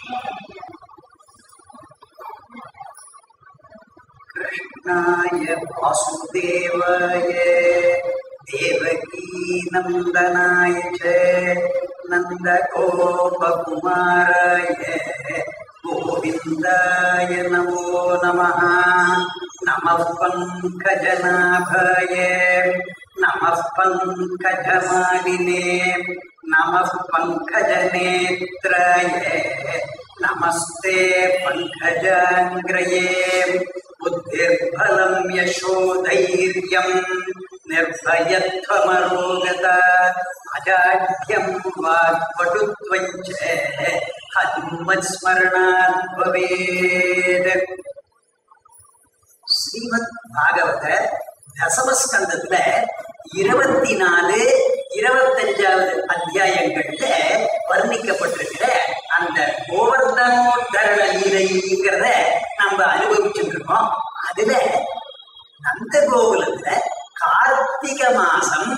कृष्णाय वासुदेवाय देवकी नन्दनाय च नन्दगोपकुमाराय गोविन्दाय नमो नमः नमः पङ्कजनाभाय नमः पङ्कजमालिने नमः पङ्कजनेत्राय नमस्ते पङ्कजाङ्ग्रये बुद्धिर्बलं यशोधैर्यं निर्भयत्वमरोगता अजाढ्यं वाक्पटुत्वं च हनुमत्स्मरणात् भवेत् ஸ்ரீமத் பாகவத தசமஸ்கந்தத்துல இருபத்தி நாலு இருபத்தஞ்சாவது அத்தியாயங்கள்ல வர்ணிக்கப்பட்டிருக்கிற அந்த கோவர்தனோத்தரண லீலைங்கிறத நம்ம அனுபவிச்சுட்டு இருக்கோம் அதுல நந்த கோகுலத்துல கார்த்திக மாசம்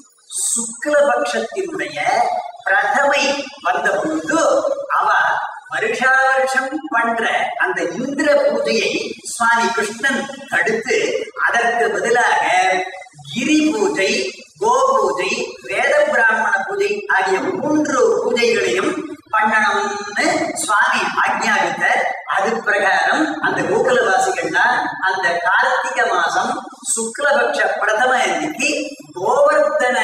சுக்லபக்ஷத்தினுடைய பிரதமை வந்த பொழுது அவ வருஷா வருஷம் பண்ற அந்த இந்திர பூஜையை சுவாமி கிருஷ்ணன் தடுத்து அதற்கு பதிலாக கிரி பூஜை கோ பூஜை வேத பிராமண பூஜை ஆகிய மூன்று பூஜைகளையும் பண்ணணும்னு சுவாமி ஆக்ஞாபித்த அது பிரகாரம் அந்த கோகுலவாசிகள்லாம் அந்த கார்த்திக மாசம் சுக்லபக்ஷ பிரதம அன்னைக்கு கோவர்த்தன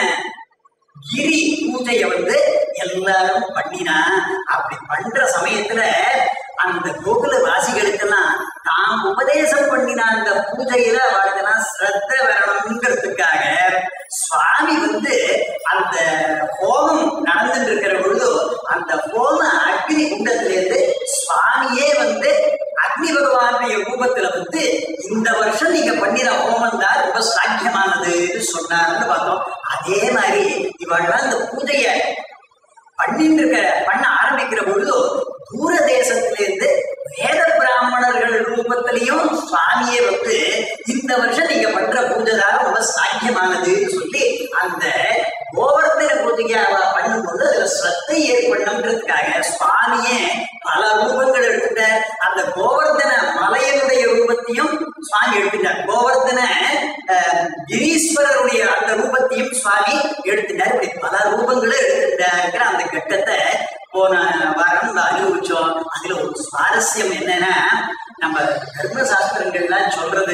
கிரி பூஜைய வந்து எல்லாரும் பண்ணினா அப்படி பண்ற சமயத்துல அந்த கோகுல வாசிகளுக்கெல்லாம் தாம் உபதேசம் பண்ணின அந்த பூஜையில அவளுக்கெல்லாம் ஸ்ரத்த வரணுங்கிறதுக்காக சுவாமி வந்து அந்த ஹோமம் நடந்துட்டு இருக்கிற பொழுது அந்த ஹோம அக்னி குண்டத்திலிருந்து சுவாமியே வந்து அக்னி பகவானுடைய ரூபத்துல வந்து இந்த வருஷம் நீங்க பண்ணின ஹோமம் தான் ரொம்ப சாக்கியமானதுன்னு சொன்னார்னு பார்த்தோம் அதே மாதிரி இவள்லாம் இந்த பூஜைய பண்ணிட்டு இருக்க பண்ண ஆரம்பிக்கிற பொழுது தூர தேசத்திலிருந்து வேத பிராமணர்கள் ரூபத்திலையும் சுவாமியே வந்து இந்த வருஷம் நீங்க பண்ற பூஜை தான் ரொம்ப சாக்கியமானதுன்னு சொல்லி அந்த கோவர்த்தன பூஜையை அவ பண்ணும்போது அதுல ஸ்ரத்தை ஏற்படணுன்றதுக்காக சுவாமியே பல ரூபங்கள் எடுத்துட்டார் அந்த கோவர்த்தன மலையனுடைய ரூபத்தையும் சுவாமி எடுத்துட்டார் கோவர்த்தன அஹ், கிரீஸ்வரருடைய அந்த ரூபத்தையும் சுவாமி எடுத்துட்டார் இப்படி பல ரூபங்களை எடுத்துட்டாருங்கிற அந்த கட்டத்தை போன வாரம் நம்ம அனுபவிச்சோம் அதுல ஒரு சுவாரஸ்யம் என்னன்னா நம்ம தர்ம சாஸ்திரங்கள்லாம் சொல்றது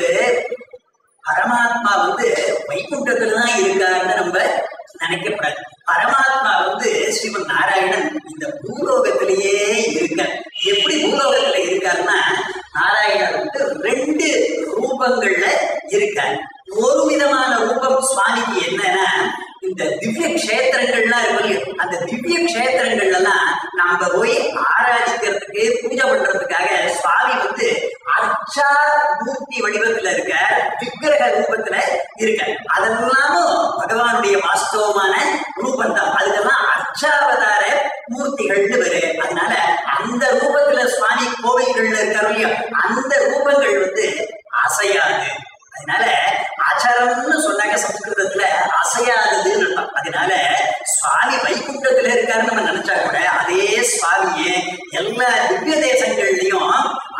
பரமாத்மா வந்து வைகுண்டத்துல தான் இருக்காருன்னு நம்ம நினைக்கப்படாது பரமாத்மா வந்து ஸ்ரீமன் நாராயணன் இந்த பூலோகத்திலேயே இருக்க எப்படி பூலோகத்துல இருக்காருன்னா நாராயணர் வந்து ரெண்டு ரூபங்கள்ல இருக்கார் ஒரு விதமான ரூபம் சுவாமிக்கு என்னன்னா இந்த திவ்ய கஷேத்திரங்கள்லாம் இருக்கும் இல்லையா, அந்த திவ்ய கஷேத்திரங்கள்ல எல்லாம் நாம போய் ஆராதிக்கிறதுக்கு பூஜை பண்றதுக்காக சுவாமி வந்து அர்ச்சா மூர்த்தி வடிவத்துல இருக்க விக்கிரக ரூபத்துல இருக்க அதெல்லாமும் பகவானுடைய வாஸ்தவமான ரூபம் தான் அதுக்கெல்லாம் அர்ச்சாவதார மூர்த்திகள்னு பேரு அதனால அந்த ரூபத்துல சுவாமி கோவில்கள்ல இருக்காரு இல்லையா அந்த ரூபங்கள் வந்து அசையாது அதனால ஆச்சாரம்னு சொன்னாங்க சம்ஸ்கிருதத்துல அசையாததுன்னு அர்த்தம் அதனால சுவாமி வைகுண்டத்துல இருக்காருன்னு நம்ம நினைச்சா கூட அதே சுவாமியே எல்லா திவ்ய தேசங்கள்லயும்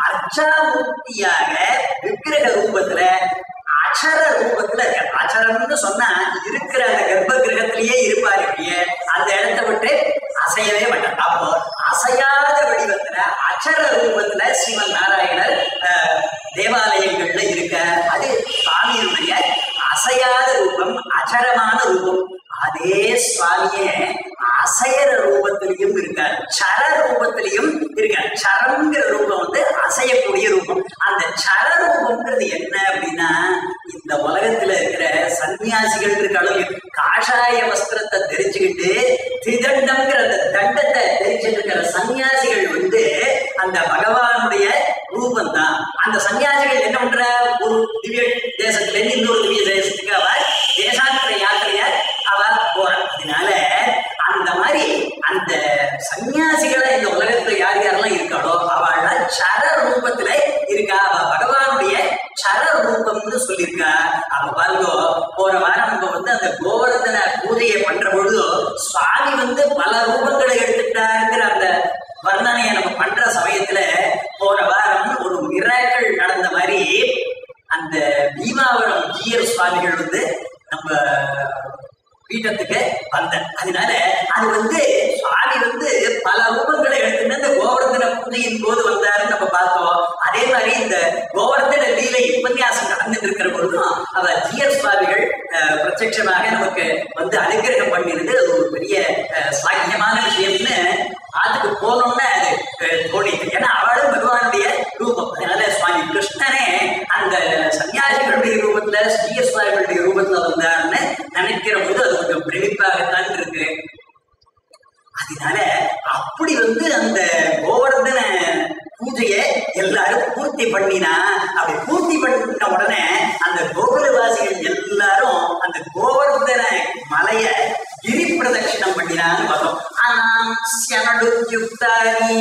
அர்ச்சாமூர்த்தியாக விக்கிரக ரூபத்துல அச்சர ரூபத்துல இருக்க அச்சரம்னு சொன்னா இருக்கிற அந்த கர்ப்ப கிரகத்திலேயே இருப்பாரு இல்லையே அந்த இடத்த விட்டு அசையவே மாட்டார் அப்போ அசையாத வடிவத்துல அச்சர ரூபத்துல ஸ்ரீமன் நாராயணர் அஹ், தேவாலயங்கள்ல இருக்க அது சுவாமியினுடைய அசையாத ரூபம் அச்சரமான ரூபம் அதே சுவாமியே அசையற ரூபத்திலையும் இருக்கார் சர ரூபத்திலையும் இருக்கார் சரம்ங்கிற ரூபம் வந்து அசையக்கூடிய ரூபம் அந்த சர ரூபம்ங்கிறது என்ன அப்படின்னா இந்த உலகத்துல இருக்கிற சன்னியாசிகள் இருக்காலும் காஷாய வஸ்திரத்தை தெரிச்சுக்கிட்டு திதண்டம்ங்கிற அந்த தண்டத்தை தெரிச்சுட்டு இருக்கிற சன்னியாசிகள் வந்து அந்த பகவானுடைய ரூபம் தான் அந்த சன்னியாசிகள் என்ன பண்ற ஒரு திவ்ய தேசத்துல இருந்து இன்னொரு திவ்ய தேசத்துக்கு அவ தேசாந்திர யாத்திரைய அவ போறான் அதனால அந்த மாதிரி அந்த சன்னியாசிகளை இந்த உலகத்துல யார் யாரெல்லாம் இருக்காளோ அவள் சர ரூபத்துல இருக்கா அவ பகவானுடைய சர ரூபம்னு சொல்லியிருக்கா அவ பாருங்க போன வாரம் நம்ம வந்து அந்த கோவர்தன பூஜையை பண்ற பொழுது சுவாமி வந்து பல ரூபங்களை எடுத்துட்டாருங்கிற அந்த வர்ணனையை நம்ம பண்ற சமயத்துல போன வாரம் ஒரு மிராக்கள் நடந்த மாதிரி அந்த பீமாவரம் ஜீயர் சுவாமிகள் வந்து நம்ம பீட்டத்துக்கு வந்த அதனால அது வந்து சுவாமி வந்து பல ரூபங்களை எடுத்துட்டு இந்த கோவர்தன பூஜையின் போது வந்தாருன்னு நம்ம பார்த்தோம் அதே மாதிரி இந்த கோவர்தன லீலை உபன்யாசம் நடந்துட்டு இருக்கிற பொழுதும் அவர் ஜிஎஸ் சுவாமிகள் அஹ், பிரத்யட்சமாக நமக்கு வந்து அனுகிரகம் பண்ணியிருந்து அது ஒரு பெரிய அஹ், சாக்கியமான விஷயம்னு அதுக்கு போனோம்னா அது அஹ், தோணிட்டு ஏன்னா அவளும் பகவானுடைய ரூபம் அதனால சுவாமி கிருஷ்ணனே அந்த சன்னியாசிகளுடைய ரூபத்துல ஸ்ரீய சுவாமிகளுடைய ரூபத்துல வந்தாருன்னு நினைக்கிற போது அது கொஞ்சம் பிரமிப்பாகத்தான் இருக்கு அதனால அப்படி வந்து அந்த கோவர்தன பூஜையை எல்லாரும் பூர்த்தி பண்ணினா அப்படி பூர்த்தி பண்ண உடனே அந்த கோகுலவாசிகள் எல்லாரும் அந்த கோவர்தன மலைய கிரி பிரதட்சிணம் பண்ணினான்னு பார்த்தோம் அனாம் ஸ்யனடுத்யுக்தானி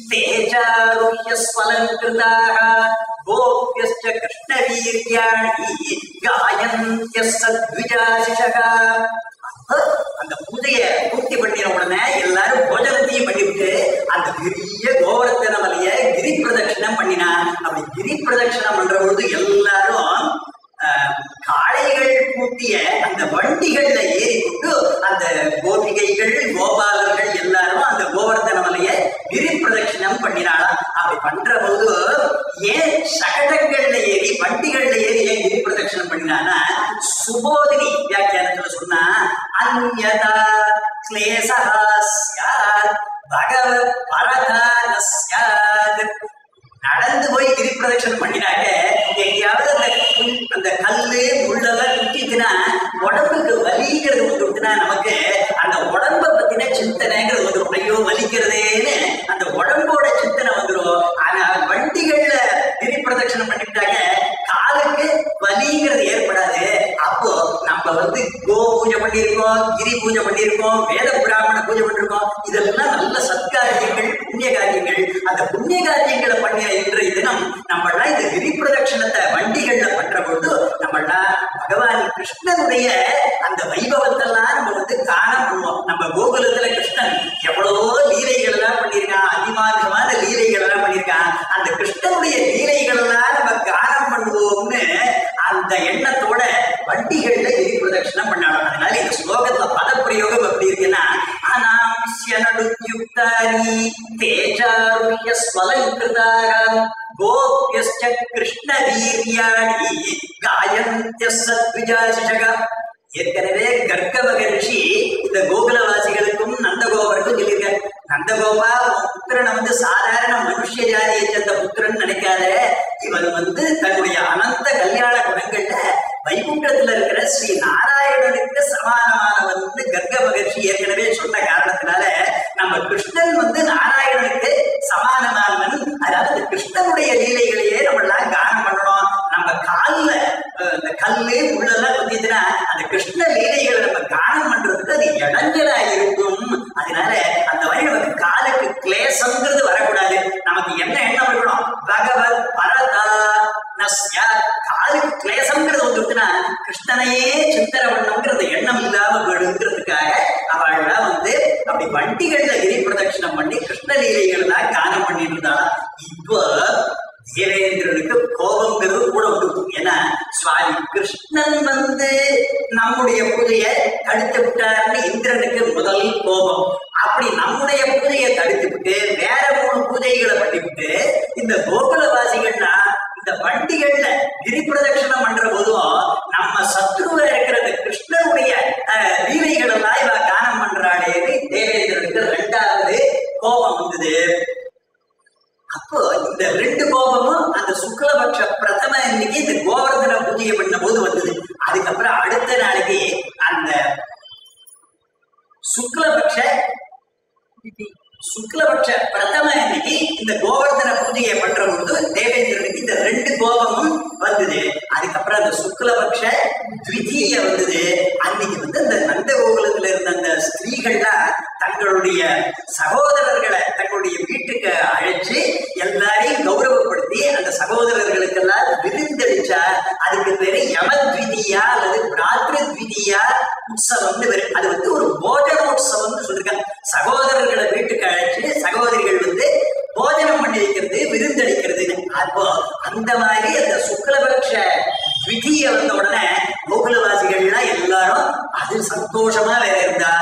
தேஜாருஹ்ய ஸ்வலங்கிருதாக கோப்யஸ்ச கிருஷ்ணவீர்யாணி காயந்திய சத்விஜாசிஷகா அப்ப அந்த பூஜைய பூர்த்தி பண்ணின உடனே எல்லாரும் போஜனத்தையும் பண்ணிவிட்டு அந்த பெரிய கோவர்த்தன மலைய கிரி பிரதட்சிணம் பண்ணினா அப்படி கிரி பிரதட்சிணம் பண்ற பொழுது எல்லாரும் ஆஹ், காளைகள் பூட்டிய அந்த வண்டிகள்ல ஏறிக்கொண்டு அந்த கோபிகைகள் கோபாலர்கள் எல்லாரும் அந்த கோவர்த்தன மலைய கிரி பிரதட்சிணம் பண்ணினாளாம் அப்படி பண்ற போது ஏன் சகடங்கள்ல ஏறி வண்டிகள்ல ஏறி ஏன் கிரி பிரதட்சிணம் பண்ணினானா சுபோதினி வியாக்கியானத்துல சொன்னா அந்யதா கிளேசா ஸ்யாத் பகவத் பரதான ஸ்யாத் நடந்து போய் கிரி பிரதட்சணம் பண்ணினாக்க எங்கேயாவது அந்த புல்- அந்த கல்லு முள்ளெல்லாம் குத்திச்சுன்னா உடம்புக்கு வலிங்கிறது வந்துட்டுனா நமக்கு அந்த உடம்ப பத்தின சிந்தனைங்கிறது வந்துடும் ஐயோ வலிக்கிறதேன்னு அந்த உடம்போட சிந்தனை வந்துடும் ஆனா வண்டிகள்ல கிரி பிரதட்சணம் பண்ணிவிட்டாக்க காலுக்கு வலிங்கிறது ஏற்படாது அப்போ நம்ம வந்து கோ பூஜை பண்ணியிருக்கோம் கிரி பூஜை பண்ணியிருக்கோம் வேத பிராமண பூஜை பண்ணிருக்கோம் இதெல்லாம் நல்ல சத்காரியங்கள் புண்ணிய காரியங்கள் அந்த புண்ணிய காரியங்களை பண்ணிய இன்றைய தினம் நம்மளாம் இந்த கிரி பிரதட்சணத்தை வண்டிகள்ல பண்ற பொழுது நம்மளாம் பகவான் கிருஷ்ணனுடைய அந்த வைபவத்தெல்லாம் நம்ம வந்து காண பண்ணுவோம் நம்ம கோகுலத்துல கிருஷ்ணன் எவ்வளவோ லீலைகள் எல்லாம் பண்ணியிருக்கான் அதிமானுஷமான லீலைகள் எல்லாம் பண்ணியிருக்கான் அந்த கிருஷ்ணனுடைய லீலைகள் எல்லாம் நம்ம காணம் பண்ணுவோம்னு அந்த எண்ணத்தோட வண்டிகள்ல கிரி பிரதட்சணம் பண்ணாலும் அதனால இந்த ஸ்லோகத்துல பதப்பிரயோகம் எப்படி இருக்குன்னா அனாம்சியனடுத்யுக்தானி தேஜாருஹ்ய ஸ்வலங்கிருதாக கோப்யஸ்ச கிருஷ்ண வீரியாணி காயந்திய சத்விஜாசிஷக ஏற்கனவே கர்க்க மகரிஷி இந்த கோகுலவாசிகளுக்கும் நந்தகோபருக்கும் சொல்லியிருக்காரு நந்தகோபா உன் புத்திரனை வந்து சாதாரண மனுஷ ஜாதியை சேர்ந்த புத்திரன் நினைக்காத இவன் வந்து தன்னுடைய அனந்த கல்யாண குணங்கள்ல வைகுண்டத்துல இருக்கிற ஸ்ரீ நாராயணனுக்கு சமானமானவன் கர்க்க மகர்ஷி ஏற்கனவே சொன்ன காரணத்தினால நம்ம கிருஷ்ணன் வந்து நாராயணனுக்கு சமானமானவன் அதாவது இந்த கிருஷ்ணனுடைய லீலைகளையே நம்ம எல்லாம் கானம் பண்ணணும் நம்ம கால்ல அஹ், இந்த கல்லு முள்ளெல்லாம் குத்திச்சுன்னா அந்த கிருஷ்ண லீலைகளை நம்ம கானம் பண்றதுக்கு அது இடைஞ்சலா இருக்கும் அதனால அந்த மாதிரி நமக்கு காலுக்கு கிளேசம்ங்கிறது வரக்கூடாது நமக்கு என்ன எண்ணம் இருக்கணும் பகவத் பரதா நஸ்ய காலுக்கு கிளேசம்ங்கிறது வந்துருச்சுன்னா கிருஷ்ணனையே சிந்தனை பண்ணணுங்கிறது எண்ணம் இல்லாம போயிடுங்கிறதுக்காக அவள்லாம் வந்து அப்படி வண்டிகள்ல கிரி பிரதட்சணம் பண்ணி கிருஷ்ண லீலைகள் எல்லாம் கானம் பண்ணிட்டு இருந்தா இப்போ தேவேந்திரனுக்கு கோபங்கிறது கூட வந்து ஏன்னா சுவாமி கிருஷ்ணன் வந்து நம்முடைய பூஜையை தடுத்து விட்டாருன்னு இந்திரனுக்கு முதல் கோபம் அப்படி நம்முடைய பூஜையை தடுத்து விட்டு வேற மூணு பூஜைகளை பண்ணிவிட்டு இந்த கோகுலவாசிகள்னா இந்த வண்டிகள்ல கிரி பிரதட்சணம் பண்ற போதும் நம்ம சத்ருவா இருக்கிற இந்த கிருஷ்ணனுடைய அஹ், லீலைகள் எல்லாம் இவ கானம் பண்றாளேன்னு தேவேந்திரனுக்கு ரெண்டாவது கோபம் வந்தது அப்போ இந்த ரெண்டு கோபமும் அந்த சுக்லபக்ஷ பிரதம இன்னைக்கு இந்த கோவர்தன பூஜையை பண்ண போது வந்தது அதுக்கப்புறம் அடுத்த நாளைக்கு அந்த சுக்லபக்ஷ சுக்லபக்ஷ பிரதம அன்னைக்கு இந்த கோவர்தன பூஜையை பண்ற பொழுது தேவேந்திரனுக்கு இந்த ரெண்டு கோபமும் வந்தது அதுக்கப்புறம் அந்த சுக்லபக்ஷ த்விதீய வந்தது அன்னைக்கு வந்து அந்த நந்த கோகுலத்துல இருந்த அந்த ஸ்திரீகள்லாம் தங்களுடைய சகோதரர்களை தங்களுடைய வீட்டுக்கு அழைச்சு எல்லாரையும் கௌரவப்படுத்தி அந்த சகோதரர்களுக்கெல்லாம் விருந்தளிச்சா அதுக்கு பேரு யமத்விதியா அல்லது பிராத்ருத்விதியா உற்சவம்னு பேரு அது வந்து ஒரு போஜனோற்சவம்னு சொல்லிருக்காங்க சகோதரர்களை வீட்டுக்கு அழைச்சு சகோதரிகள் வந்து போஜனம்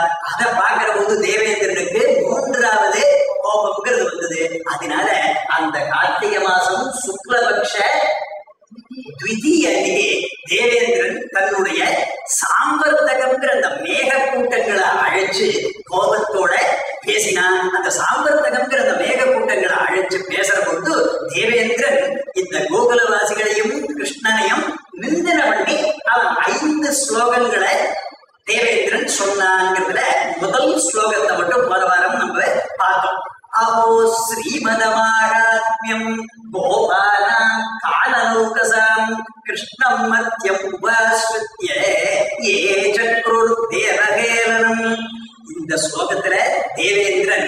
அதை பார்க்கிற போது தேவேந்திரனுக்கு மூன்றாவது கோபம்ங்கிறது வந்தது அதனால அந்த கார்த்திகை மாசம் சுக்லபக்ஷ த்விதி அன்னைக்கு தேவேந்திரன் தன்னுடைய சாம்பர்த்தகம்ங்கிற அந்த மேக கூட்டங்களை அழைச்சு கோபத்தோட பேசினான் அந்த சாம்பர்த்தகம்ங்கிற அந்த மேக கூட்டங்களை அழைச்சு பேசுற பொழுது தேவேந்திரன் இந்த கோகுலவாசிகளையும் கிருஷ்ணனையும் நிந்தன பண்ணி அவன் ஐந்து ஸ்லோகங்களை தேவேந்திரன் சொன்னாங்கிறதுல முதல் ஸ்லோகத்தை மட்டும் போன வாரம் நம்ம பார்த்தோம் அஹோ ஸ்ரீமதமாகாத்மியம் கோபாலாம் காலலோகசாம் கிருஷ்ணம் மத்தியம் உபாஸ்ருத்ய ஏ சக்ருர் தேவகேலனம் இந்த ஸ்லோகத்துல தேவேந்திரன்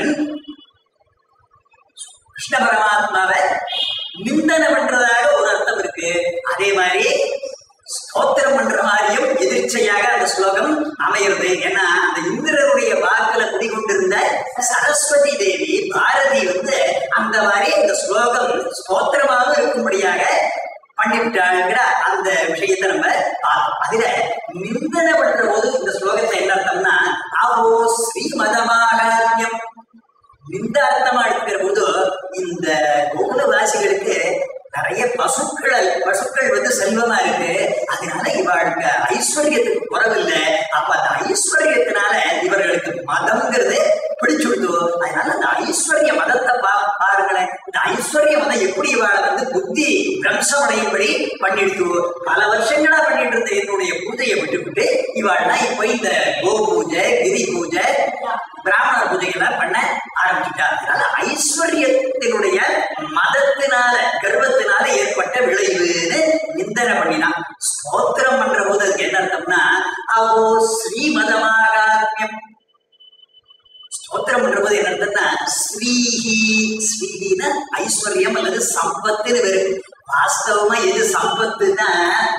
கிருஷ்ண பரமாத்மாவை நிந்தன பண்றதாக ஒரு அர்த்தம் இருக்கு அதே மாதிரி ஸ்தோத்திரம் பண்ற மாதிரியும் எதிர்ச்சையாக அந்த ஸ்லோகம் அமைகிறது ஏன்னா அந்த இந்திரருடைய வாக்குல குடிகொண்டிருந்த சரஸ்வதி தேவி பாரதி வந்து அந்த மாதிரி இந்த ஸ்லோகம் ஸ்தோத்திரமாக இருக்கும்படியாக பண்ணிவிட்டாங்கிற அந்த விஷயத்தை நம்ம பார்த்தோம் அதுல நிந்தனை பண்ற போது இந்த ஸ்லோகத்தை என்ன அர்த்தம்னா அவோ ஸ்ரீமதமாகாத்யம் நிந்தார்த்தமா எடுக்கிற போது இந்த கோகுலவாசிகளுக்கு நிறைய பசுக்கள் பசுக்கள் வந்து செல்வமா இருக்கு அதனால இவளுக்கு ஐஸ்வர்யத்துக்கு குறவில்லை அப்ப அந்த ஐஸ்வர்யத்தினால இவர்களுக்கு மதம்ங்கிறது பிடிச்சுடுது அதனால அந்த ஐஸ்வர்ய மதத்தை பா பாருங்களேன் இந்த ஐஸ்வர்ய மதம் எப்படி இவாளை வந்து புத்தி பிரம்சமடையும்படி பண்ணிட்டு பல வருஷங்களா பண்ணிட்டு இருந்த என்னுடைய பூஜையை விட்டுவிட்டு இவாள்னா இப்ப இந்த கோ பூஜை கிரி பூஜை பிராமண பூஜைகள்லாம் பண்ண ஆரம்பிச்சுட்டா அதனால ஐஸ்வர்யத்தினுடைய மதத்தினால கர்வத்தினால ஏற்பட்ட விளைவுன்னு நிந்தனை பண்ணினான் ஸ்தோத்திரம் பண்ற போது அதுக்கு என்ன அர்த்தம்னா அவோ ஸ்ரீமதமாகாத்மியம் ஸ்தோத்திரம் பண்றது என்ன அர்த்தம்னா ஸ்ரீஹி ஸ்ரீஹினா ஐஸ்வர்யம் அல்லது சம்பத்துன்னு வரும் வாஸ்தவமா எது சம்பத்துன்னா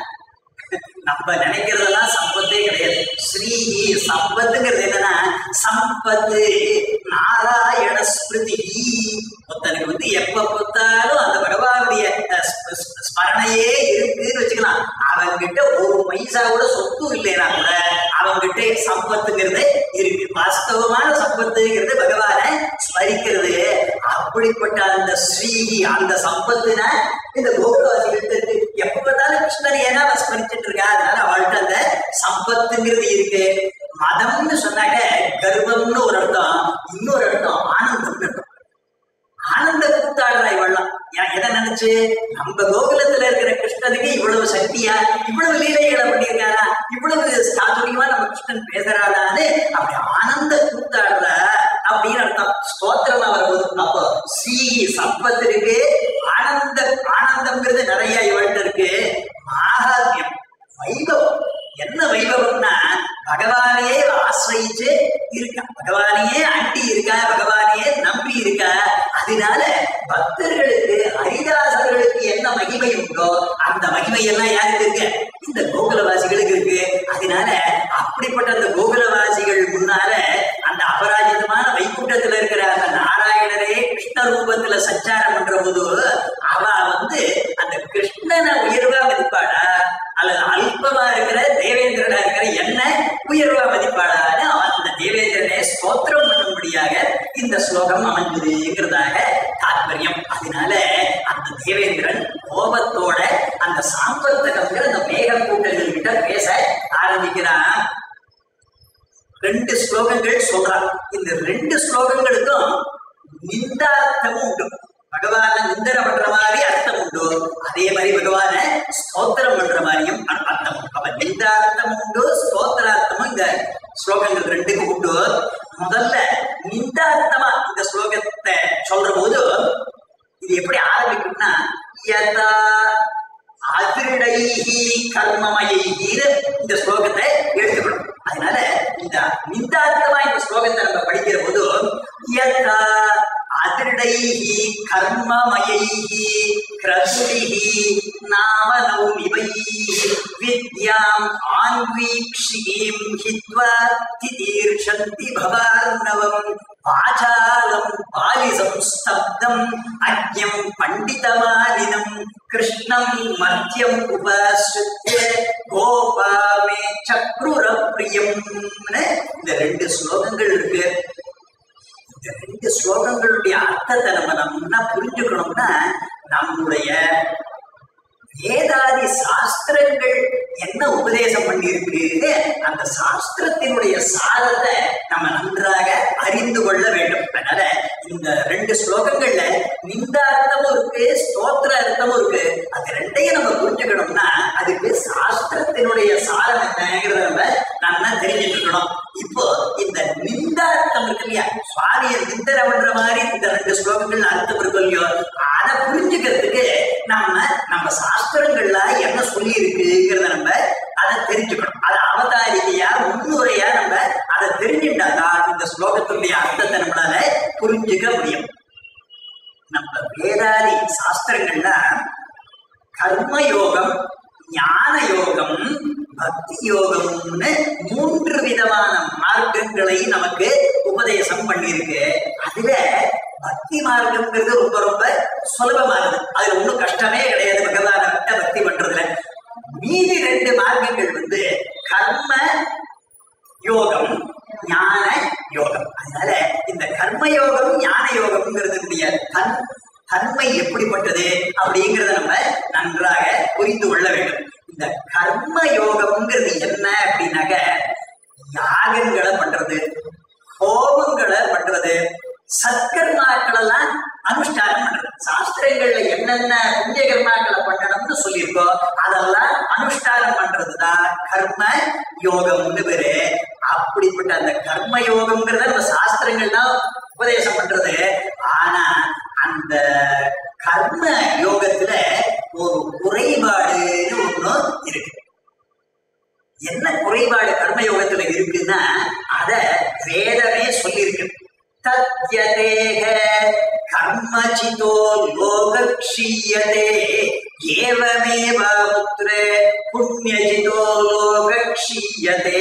நம்ம நினைக்கிறதெல்லாம் சம்பத்தே கிடையாது ஸ்ரீஹி சம்பத்துங்கிறது என்னன்னா சம்பத்து நாராயண ஸ்மிருதி ஒருத்தனுக்கு வந்து எப்ப பார்த்தாலும் அந்த பகவானுடைய அஹ், ஸ்ம- ஸ்ம- ஸ்மரணையே இருக்குன்னு வச்சுக்கலாம் அவன்கிட்ட ஒரு பைசா கூட சொத்து இல்லைனா கூட அவன்கிட்ட சம்பத்துங்கிறது இருக்கு வாஸ்தவமான சம்பத்துங்கிறது பகவானை ஸ்மரிக்கிறது அப்படிப்பட்ட அந்த ஸ்ரீஹி அந்த சம்பத்துனா இந்த கோகுலவாசிகள்ட்ட இருக்கு எப்ப பார்த்தாலும் கிருஷ்ணன் ஏன்னா அவன் ஸ்மரிச்சுட்டு இருக்கா அதனால அவள்கிட்ட அந்த சம்பத்துங்கிறது இருக்கு மதம்னு சொன்னாக்க கர்வம்னு ஒரு அர்த்தம் இன்னொரு அர்த்தம் ஆனந்தம்னு அர்த்தம் ஆனந்த கூத்தாடுறா இவெல்லாம் ஏன் எதை நினைச்சு நம்ம கோகுலத்துல இருக்கிற கிருஷ்ணனுக்கு இவ்வளவு சக்தியா இவ்வளவு லீலைகளை பண்ணியிருக்காரா இவ்வளவு சாதுரியமா நம்ம கிருஷ்ணன் பேசுறாரான்னு அப்படி ஆனந்த கூத்தாடுற அப்படின்னு அர்த்தம் ஸ்தோத்திரமா வரும்போது அப்போ ஸ்ரீ சம்பத்து இருக்கு ஆனந்த ஆனந்தம்ங்கிறது நிறைய இவள்கிட்ட இருக்கு மாகாத்மியம் வைபவம் என்ன வைபவம்னா பகவானையே ஆசிரியிச்சு இருக்கா பகவானையே அண்டி இருக்கா பகவானையே நம்பி இருக்கா அதனால பக்தர்களுக்கு ஹரிதாசர்களுக்கு என்ன மகிமை உண்டோ அந்த மகிமை எல்லாம் யாருக்கு இருக்கு இந்த கோகுலவாசிகளுக்கு இருக்கு அதனால அப்படிப்பட்ட அந்த கோகுலவாசிகள் முன்னால அந்த அபராஜிதமான வைகுண்டத்துல இருக்கிற அந்த நாராயணரே கிருஷ்ண ரூபத்துல சஞ்சாரம் பண்ற போது அவ வந்து அந்த கிருஷ்ணனை உயர்வா மதிப்பாடா அல்லது அல்பமா இருக்கிற தேவேந்திரனா இருக்கிற என்ன உயர்வா மதிப்பாடான்னு அவன் அந்த தேவேந்திரனை ஸ்தோத்திரம் பண்ணும்படியாக இந்த ஸ்லோகம் அமைஞ்சதுங்கிறதாக தாத்பரியம் அதனால அந்த தேவேந்திரன் கோபத்தோட அந்த சாம்பர்த்தகம்ங்கிற அந்த மேக கூட்டங்கள் கிட்ட பேச ஆரம்பிக்கிறான் ரெண்டு ஸ்லோகங்கள் சொல்றான் இந்த ரெண்டு ஸ்லோகங்களுக்கும் நிந்தார்த்தமும் உண்டு பகவான நிந்தனை பண்ற மாதிரி அர்த்தம் உண்டு அதே மாதிரி பகவான ஸ்தோத்திரம் பண்ற மாதிரியும் அர்- அர்த்தம் உண்டு அப்ப நிந்தார்த்தம் உண்டு ஸ்தோத்திரார்த்தமும் இந்த ஸ்லோகங்கள் ரெண்டுக்கும் உண்டு முதல்ல நிந்தார்த்தமா இந்த ஸ்லோகத்தை சொல்ற போது இது எப்படி ஆரம்பிக்கும்னா யதா அதிருடைஹி கர்மமயைஹின்னு இந்த ஸ்லோகத்தை எடுத்துக்கணும் அதனால இந்த நிந்தார்த்தமா இந்த ஸ்லோகத்தை நம்ம படிக்கிற போது யதா அதிருடைஹி கர்மமயைஹி கிரதுரிஹி நாம நௌமிவைஹி வித்யாம் ஆன்வீக்ஷீம் ஹித்வா திதீர்ஷந்தி பவார்ணவம் பாச்சாலம் பாலிசம் ஸ்தப்தம் அக்ஞம் பண்டிதமாலினம் கிருஷ்ணம் மத்தியம் உபாசித்ய கோபாமே சக்ருர பிரியம்னு இந்த ரெண்டு ஸ்லோகங்கள் இருக்கு இந்த ரெண்டு ஸ்லோகங்களுடைய அர்த்தத்தை நம்ம நம்ம புரிஞ்சுக்கணும்னா நம்முடைய வேதாதி சாஸ்திரங்கள் என்ன உபதேசம் பண்ணியிருக்கு அந்த சாஸ்திரத்தினுடைய சாரத்தை நம்ம நன்றாக அறிந்து கொள்ள வேண்டும் அதனால இந்த ரெண்டு ஸ்லோகங்கள்ல நிந்தார்த்தமும் இருக்கு ஸ்தோத்திர அர்த்தமும் இருக்கு அது ரெண்டையும் நம்ம புரிஞ்சுக்கணும்னா அதுக்கு சாஸ்திரத்தினுடைய சாரம் என்னங்கிறத நம்ம நம்ம தெரிஞ்சுட்டு இருக்கணும் இப்போ இந்த நிந்தார்த்தம் இருக்கு இல்லையா சுவாமியை நிந்தனை பண்ற மாதிரி இந்த ரெண்டு ஸ்லோகங்கள் அர்த்தம் இருக்கும் இல்லையோ அதை புரிஞ்சுக்கிறதுக்கு நம்ம நம்ம சாஸ்திரங்கள்ல என்ன சொல்லி இருக்குங்கிறத நம்ம அதை தெரிஞ்சுக்கணும் அதை அவதாரிகையா முன்னுரையா நம்ம அதை தெரிஞ்சுட்டாதான் இந்த ஸ்லோகத்தினுடைய அர்த்தத்தை நம்மளால புரிஞ்சுக்க முடியும் நம்ம வேதாதி சாஸ்திரங்கள்ல கர்ம யோகம் ஞான யோகம் பக்தி யோகம்னு மூன்று விதமான மார்க்கங்களை நமக்கு உபதேசம் பண்ணியிருக்கு அதுல பக்தி மார்க்கம்ங்கிறது ரொம்ப ரொம்ப சுலபமானது அதுல ஒண்ணும் கஷ்டமே கிடையாது பகவான விட்ட பக்தி பண்றதுல மீதி ரெண்டு மார்க்கங்கள் வந்து கர்ம யோகம் ஞான யோகம் அதனால இந்த கர்ம யோகம் ஞான யோகம்ங்கிறதுடைய தன் தன்மை எப்படிப்பட்டது அப்படிங்கிறத நம்ம நன்றாக புரிந்து கொள்ள வேண்டும் இந்த கர்ம யோகம்ங்கிறது என்ன அப்படின்னாக்க யாகங்களை பண்றது ஹோமங்களை பண்றது சத்கர்மாக்கள் எல்லாம் அனுஷ்டானம் பண்றது சாஸ்திரங்கள்ல என்னென்ன புண்ணிய கர்மாக்களை பண்ணணும்னு சொல்லியிருக்கோ அதெல்லாம் அனுஷ்டானம் பண்றதுதான் கர்ம யோகம்னு பேரு அப்படிப்பட்ட அந்த கர்ம யோகம்ங்கிறத நம்ம சாஸ்திரங்கள் தான் உபதேசம் பண்றது ஆனா அந்த கர்ம யோகத்துல ஒரு குறைபாடுன்னு ஒண்ணு இருக்கு என்ன குறைபாடு கர்ம யோகத்துல இருக்குன்னா அத வேதமே சொல்லியிருக்கு தத்யதேக கர்மஜிதோ லோகக்ஷீயதே ஏவமேவ புத்திர புண்ணியஜிதோ லோகக்ஷீயதே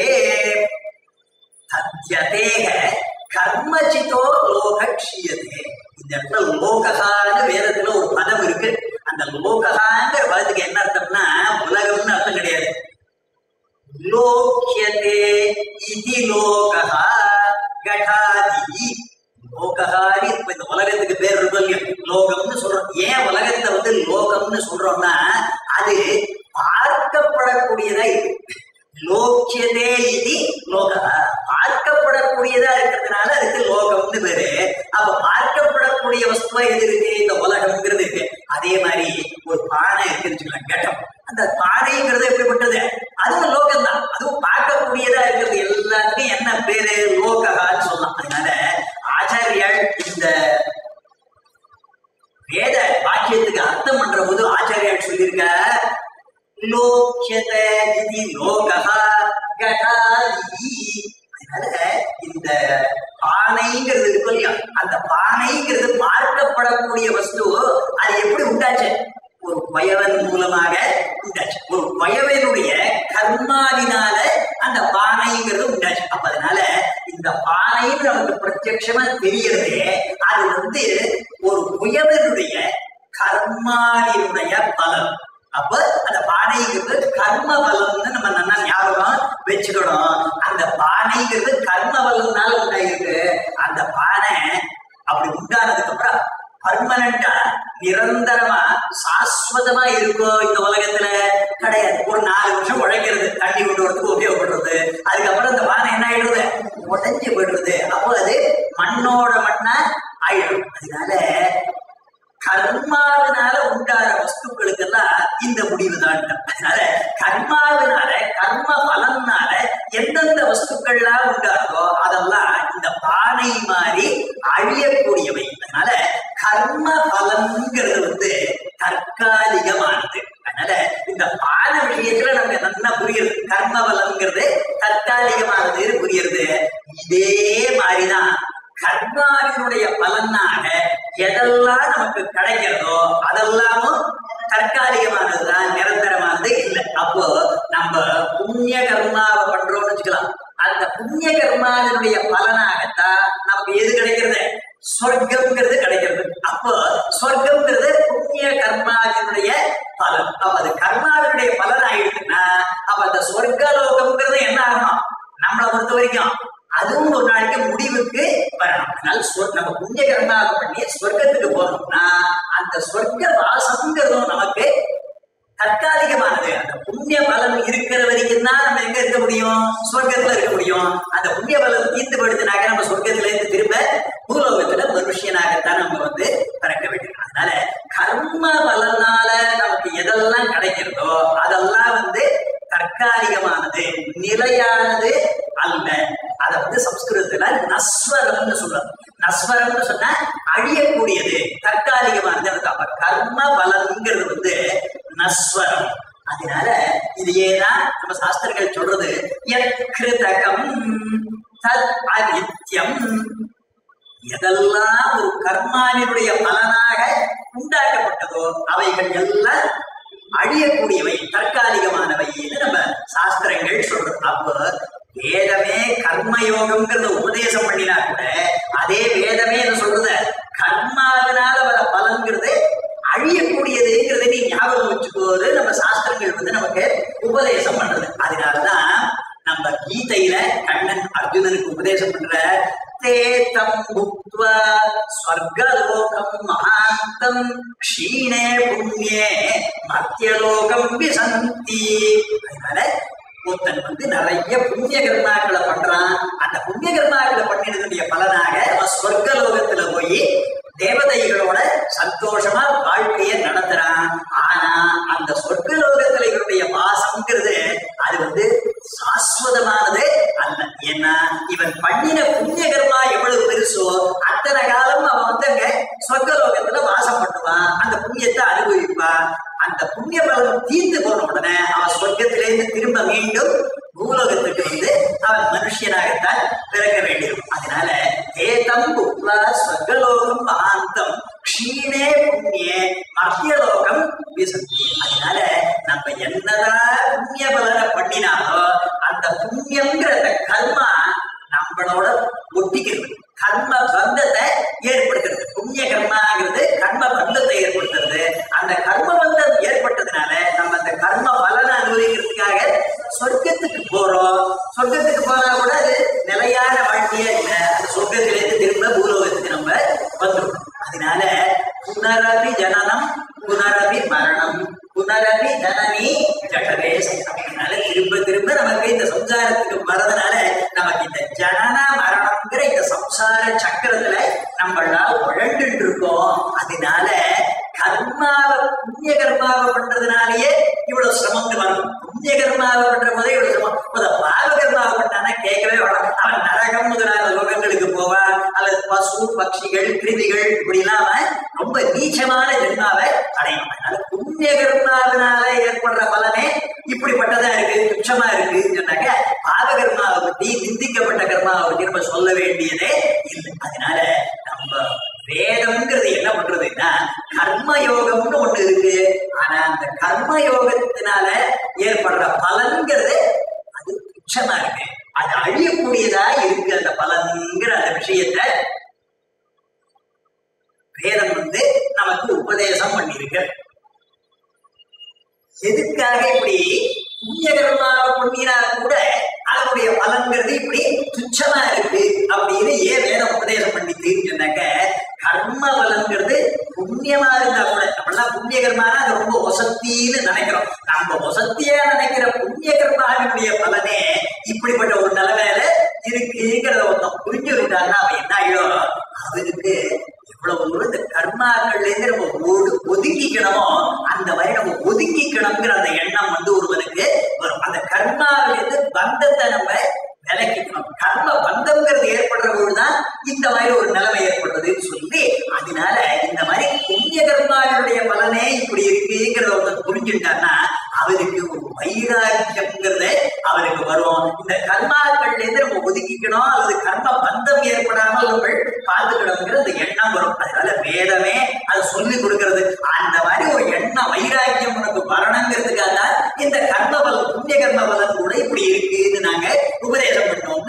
தத்யதேக கர்மஜிதோ லோகக்ஷீயதே இந்த இடத்துல லோககான்னு வேதத்துல ஒரு பதம் இருக்கு அந்த லோககாங்கிற பதத்துக்கு என்ன அர்த்தம்னா உலகம்னு அர்த்தம் கிடையாது லோக்கியதே இதி லோகஹா கடாதி லோகஹாரி இப்ப இந்த உலகத்துக்கு பேர் இருக்கும் இல்லையா லோகம்னு சொல்றோம் ஏன் உலகத்தை வந்து லோகம்னு சொல்றோம்னா அது பார்க்கப்படக்கூடியதா இருக்கு லோக்கியதே இது லோகா பார்க்கப்படக்கூடியதா இருக்கிறதுனால அதுக்கு லோகம்னு பேரு அப்ப பார்க்கப்படக்கூடிய வஸ்துவா எது இருக்கு இந்த உலகம்ங்கிறது இருக்கு அதே மாதிரி ஒரு பானை இருக்குன்னு வச்சுக்கலாம் கட்டம் அந்த பானைங்கிறது எப்படிப்பட்டது அதுவும் லோகம் தான் அதுவும் பார்க்கக்கூடியதா இருக்கிறது எல்லாத்துக்கும் என்ன பேரு லோககான்னு சொல்லலாம் அதனால ஆச்சாரியால் இந்த வேத வாக்கியத்துக்கு அர்த்தம் பண்ற போது ஆச்சாரியால் சொல்லியிருக்க லோக்கியத இது லோகஹா கடாதி அதனால இந்த பானைங்கிறது இருக்கும் இல்லையா அந்த பானைங்கிறது பார்க்கப்படக்கூடிய வஸ்து அது எப்படி உண்டாச்சு ஒரு பயவன் மூலமாக உண்டாச்சு ஒரு பயவனுடைய கர்மாவினால அந்த பானைங்கிறது உண்டாச்சு அப்ப அதனால இந்த பானைன்னு நமக்கு பிரத்யட்சமா தெரியறது அது வந்து ஒரு புயவனுடைய கர்மாவினுடைய பலன் அப்ப அந்த பானைங்கிறது கர்ம பலம்னு நம்ம நல்லா ஞாபகம் வச்சுக்கணும் அந்த பானைங்கிறது கர்ம பலம்னால உண்டாயிருக்கு அந்த பானை அப்படி உண்டானதுக்கு அப்புறம் பர்மனண்டா நிரந்தரமா சாஸ்வதமா இருக்கும் இந்த உலகத்துல கிடையாது ஒரு நாலு வருஷம் உழைக்கிறது தண்ணி கொண்டு வரதுக்கு உபயோகப்படுறது அதுக்கப்புறம் இந்த பானை என்ன ஆயிடுறது உடஞ்சு போயிடுறது அப்போ அது மண்ணோட மண்ணா ஆயிடும் அதனால கர்மாவினால உண்டான வஸ்துக்களுக்கெல்லாம் இந்த முடிவு தான் அதனால கர்மாவினால கர்ம பலனால எந்தெந்த வஸ்துக்கள்லாம் உண்டாதோ அதெல்லாம் இந்த பானை மாதிரி அழியக்கூடியவை அதனால கர்ம பலன்கிறது வந்து தற்காலிகமானது அதனால இந்த பான விஷயத்துல நமக்கு நல்லா புரியுது கர்ம பலன்கிறது தற்காலிகமானது புரியுது இதே மாதிரிதான் கர்மாவினுடைய பலனாக எதெல்லாம் நமக்கு கிடைக்கிறதோ அதெல்லாமும் தற்காலிகமானதுதான் நிரந்தரமானது இல்லை அப்போ நம்ம புண்ணிய கர்மாவை பண்றோம்னு வச்சுக்கலாம் அந்த புண்ணிய கர்மாவினுடைய பலனாகத்தான் நமக்கு எது கிடைக்கிறது சொர்க்கம்ங்கிறது கிடைக்கிறது அப்போ சொர்க்கம்ங்கிறது புண்ணிய கர்மாவினுடைய பலன் அப்ப அது கர்மாவினுடைய பலன் ஆயிடுச்சுன்னா அப்ப அந்த சொர்க்கலோகம்ங்கிறது என்ன ஆகணும் நம்மளை பொறுத்த வரைக்கும் அதுவும் ஒரு நாளைக்கு முடிவுக்கு வரணும் அதனால சொர்- நம்ம புண்ணிய கர்மாவை பண்ணி சொர்க்கத்துக்கு போனோம்னா அந்த சொர்க்க வாசம்ங்கிறதும் நமக்கு தற்காலிகமானது அந்த புண்ணிய பலன் இருக்கிற வரைக்கும் தான் நம்ம எங்க இருக்க முடியும் சொர்க்கத்துல இருக்க முடியும் அந்த புண்ணிய பலன் தீர்த்து படுத்தினாக்க நம்ம சொர்க்கத்துல இருந்து திரும்ப பூலோகத்துல மனுஷியனாகத்தான் நம்ம வந்து பிறக்க வேண்டியது அதனால கர்ம பலனால நமக்கு எதெல்லாம் கிடைக்கிறதோ அதெல்லாம் வந்து தற்காலிகமானது நிலையானது அல்ல அத வந்து சம்ஸ்கிருதத்துல நஸ்வரம்னு சொல்றாங்க நஸ்வரம்னு சொன்னா அழியக்கூடியது தற்காலிகமானது அர்த்தம். அப்ப கர்ம பலன்ங்கிறது வந்து நஸ்வரம் அதனால இது ஏதான் நம்ம சாஸ்திரங்கள் சொல்றது யத்கிருதகம் தத் அனித்யம் எதெல்லாம் ஒரு கர்மாவினுடைய பலனாக உண்டாக்கப்பட்டதோ அவைகள் எல்லாம் அழியக்கூடியவை தற்காலிகமானவைன்னு நம்ம சாஸ்திரங்கள் சொல்றது அப்போ வேதமே கர்மயோகம்ங்கிறத உபதேசம் பண்ணினா கூட அதே வேதமே என்ன சொல்றது கர்மாவினால வர பலன்கிறது அழியக்கூடியதுங்கிறதை நீ ஞாபகம் வச்சுக்கோது நம்ம சாஸ்திரங்கள் வந்து நமக்கு உபதேசம் பண்றது அதனாலதான் நம்ம கீதையில கண்ணன் அர்ஜுனனுக்கு உபதேசம் பண்ற தேதம் புக்த்வா ஸ்வர்கலோகம் மகாந்தம் க்ஷீணே புண்ணியே மத்தியலோகம் விசந்தி அதனால ஒருத்தன் வந்து நிறைய புண்ணிய கர்மாக்களை பண்றான் அந்த புண்ணிய கர்மாக்களை பண்ணினதுடைய பலனாக அவன் சொர்க்கலோகத்துல போய் தேவதைகளோட சந்தோஷமா வாழ்க்கையை நடத்துறான் ஆனா அந்த சொர்க்கலோகத்துல இவருடைய வாசம்ங்கிறது அது வந்து சாஸ்வதமானது அல்ல ஏன்னா இவன் பண்ணின புண்ணிய கர்மா எவ்வளவு பெருசோ அத்தனை காலம் அவன் வந்து அங்க சொர்க்கலோகத்துல வாசம் பண்ணுவான் அந்த புண்ணியத்தை அனுபவிப்பான் அந்த புண்ணிய பலம் தீர்ந்து போன உடனே அவன் சொர்க்கத்திலிருந்து திரும்ப மீண்டும் பூலோகத்துக்கு வந்து அவன் மனுஷியனாகத்தான் பிறக்க வேண்டியிருக்கும் அதனால ஏதம் புக்வா ஸ்வர்கலோகம் மகாந்தம் க்ஷீணே புண்ணியே மத்தியலோகம் விசந்தி அதனால நம்ம என்னதான் புண்ணிய பலனை பண்ணினாலும் அந்த புண்ணியங்கிற அந்த கர்மா நம்மளோட ஒட்டிக்கிறது கர்ம பந்தத்தை ஏற்படுத்துறது புண்ணிய கர்மாங்கிறது கர்ம பந்தத்தை ஏற்படுத்துறது அந்த கர்ம பந்தம் ஏற்பட்டதுனால நம்ம அந்த கர்ம பலனை அனுபவிக்கிறதுக்காக சொர்க்கத்துக்கு போறோம் சொர்க்கத்துக்கு போனா கூட அது நிலையான வாழ்க்கையே இல்லை அந்த சொர்க்கத்திலேருந்து திரும்ப பூலோகத்துக்கு நம்ம வந்துடும் அதனால புனரபி ஜனனம் புனரபி மரணம் புனரபி ஜனனி ஜடரே அதனால திரும்ப திரும்ப நமக்கு இந்த சம்சாரத்துக்கு வரதுனால நமக்கு இந்த ஜனன மரணம்ங்கிற இந்த சம்சார சக்கரத்துல நம்மளால் உழண்டுட்டு இருக்கோம் அதனால கர்மாவை புண்ணிய கர்மாவை பண்றதுனாலயே இவ்வளவு சிரமங்கள் வரும் புண்ணிய கர்மாவை பண்ற போதே இவ்வளவு சிரமம் முத பாவ கர்மாவை பண்ணானா கேட்கவே வேணாம் அவன் நரகம் முதலான லோகங்களுக்கு போவான் அல்லது பசு பட்சிகள் கிருமிகள் இப்படி இல்லாம ரொம்ப நீச்சமான ஜென்மாவை அடையும் அதனால புண்ணிய கர்மாவினால ஏற்படுற பலனே இப்படிப்பட்டதா இருக்கு துச்சமா இருக்குன்னு சொன்னாக்க பாவ கர்மாவை பத்தி நிந்திக்கப்பட்ட கர்மாவை பத்தி நம்ம சொல்ல வேண்டியதே இல்லை அதனால நம்ம வேதம்ங்கிறது என்ன பண்றதுன்னா கர்ம யோகம்னு ஒண்ணு இருக்கு ஆனா அந்த கர்ம யோகத்தினால ஏற்படுற பலன்கிறது அது துச்சமா இருக்கு அது அழியக்கூடியதா இருக்கு அந்த பலன்கிற அந்த விஷயத்த வேதம் வந்து நமக்கு உபதேசம் பண்ணியிருக்கு எதுக்காக இப்படி புண்ணிய கர்மாவை பண்ணினா கூட அதனுடைய பலன்கிறது இப்படி துச்சமா இருக்கு அப்படின்னு ஏன் வேதம் உபதேசம் பண்ணிட்டுன்னு சொன்னாக்க கர்ம பலன்கிறது புண்ணியமா இருந்தா கூட நம்மளாம் புண்ணிய கர்மானா அது ரொம்ப வசத்தின்னு நினைக்கிறோம் நம்ம வசத்தியா நினைக்கிற புண்ணிய கர்மாவினுடைய பலனே இப்படிப்பட்ட ஒரு நிலைமையில இருக்குங்கிறத ஒருத்தன் புரிஞ்சுக்கிட்டான்னா அவன் என்ன ஆயிடும் அவனுக்கு எவ்வளவு தூரம் இந்த கர்மாக்கள்ல இருந்து நம்ம ஒடு ஒதுங்கிக்கணுமோ அந்த மாதிரி நம்ம ஒதுங்கிக்கணுங்கிற அந்த எண்ணம் வந்து ஒருவனுக்கு வரும் அந்த கர்மாவில இருந்து பந்தத்தை நம்ம விலக்கிக்கணும் கர்ம பந்தம்ங்கிறது ஏற்படுற பொழுதுதான் இந்த மாதிரி ஒரு நிலைமை ஏற்படுறதுன்னு சொல்லி அதனால இந்த மாதிரி புண்ணிய கர்மாவினுடைய பலனே இப்படி இருக்குங்கிறத ஒருத்தர் புரிஞ்சுட்டான்னா அவருக்கு ஒரு வைராக்கியம்ங்கிறது அவருக்கு வரும் இந்த கர்மாக்கள்ல இருந்து நம்ம ஒதுக்கிக்கணும் அல்லது கர்ம பந்தம் ஏற்படாமல் நம்ம பார்த்துக்கணுங்கிற அந்த எண்ணம் வரும் அதனால வேதமே அது சொல்லி கொடுக்கிறது அந்த மாதிரி ஒரு எண்ணம் வைராக்கியம் உனக்கு வரணுங்கிறதுக்காக தான் இந்த கர்ம பலன் புண்ணிய கர்ம பலன் கூட இப்படி இருக்குன்னு நாங்க உபதேசம் பண்ணோம்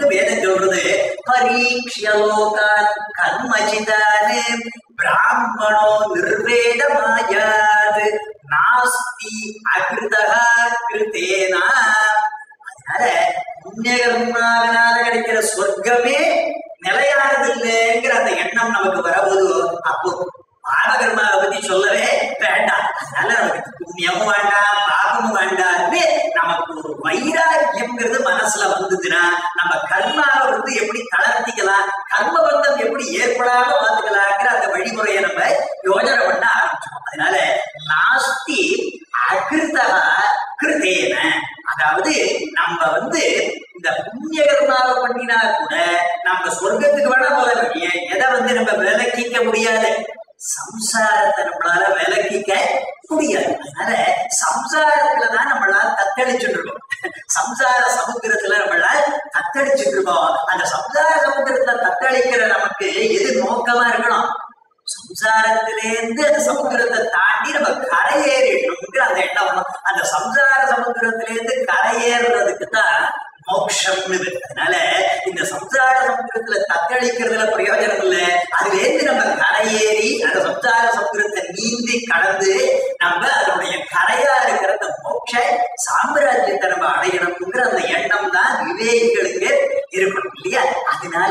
பரீட்சிய லோகான் கர்மஜிதானே பிராமணோ நிர்வேதமாயாது நாஸ்தி அகிருதா கிருதேனா அதனால புண்ணியகர்மாவினால கிடைக்கிற சொர்க்கமே நிலையானது இல்லைங்கிற அந்த எண்ணம் நமக்கு வரபோது அப்போ பாவகர்மாவை பத்தி சொல்லவே வேண்டாம் அதனால நமக்கு புண்ணியமும் வேண்டாம் பாவமும் வேண்டாம்னு நமக்கு ஒரு வைராக்கியம்ங்கிறது மனசுல வந்ததுன்னா நம்ம கர்மாவை வந்து எப்படி தளர்த்திக்கலாம் கர்ம பந்தம் எப்படி ஏற்படாம பார்த்துக்கலாங்கிற அந்த வழிமுறையை நம்ம யோஜனை பண்ண ஆரம்பிச்சோம் அதனால நாஸ்தி அகிருதா கிருதேன அதாவது நம்ம வந்து இந்த புண்ணிய கர்மாவை பண்ணினா கூட நம்ம சொர்க்கத்துக்கு வேணா போல எ- எதை வந்து நம்ம விலக்கிக்க முடியாது சம்சாரத்தை நம்மளால விலக்கிக்க முடியாது அதனால சம்சாரத்துலதான் நம்மளால தத்தளிச்சுட்டு இருக்கோம் சம்சார சமுத்திரத்துல நம்மளால தத்தளிச்சுட்டு இருக்கோம் அந்த சம்சார சமுத்திரத்துல தத்தளிக்கிற நமக்கு எது நோக்கமா இருக்கணும் சம்சாரத்திலேருந்து அந்த சமுத்திரத்தை தாண்டி நம்ம கரையேறிடணுங்கிற அந்த எண்ணம் வரணும். அந்த சம்சார சமுத்திரத்திலேருந்து கரையேறுறதுக்கு தான் மோட்சம்னு இருக்கு. அதனால இந்த சம்சார சமுத்திரத்துல தத்தளிக்கிறதுல பிரயோஜனம் இல்லை அதுல இருந்து நம்ம கரையேறி அந்த சம்சார சமுத்திரத்தை நீந்தி கடந்து நம்ம அதனுடைய கரையா இருக்கிற அந்த மோட்ச சாம்ராஜ்யத்தை நம்ம அடையணுங்கிற அந்த எண்ணம் தான் விவேகிகளுக்கு இருக்கணும் இல்லையா அதனால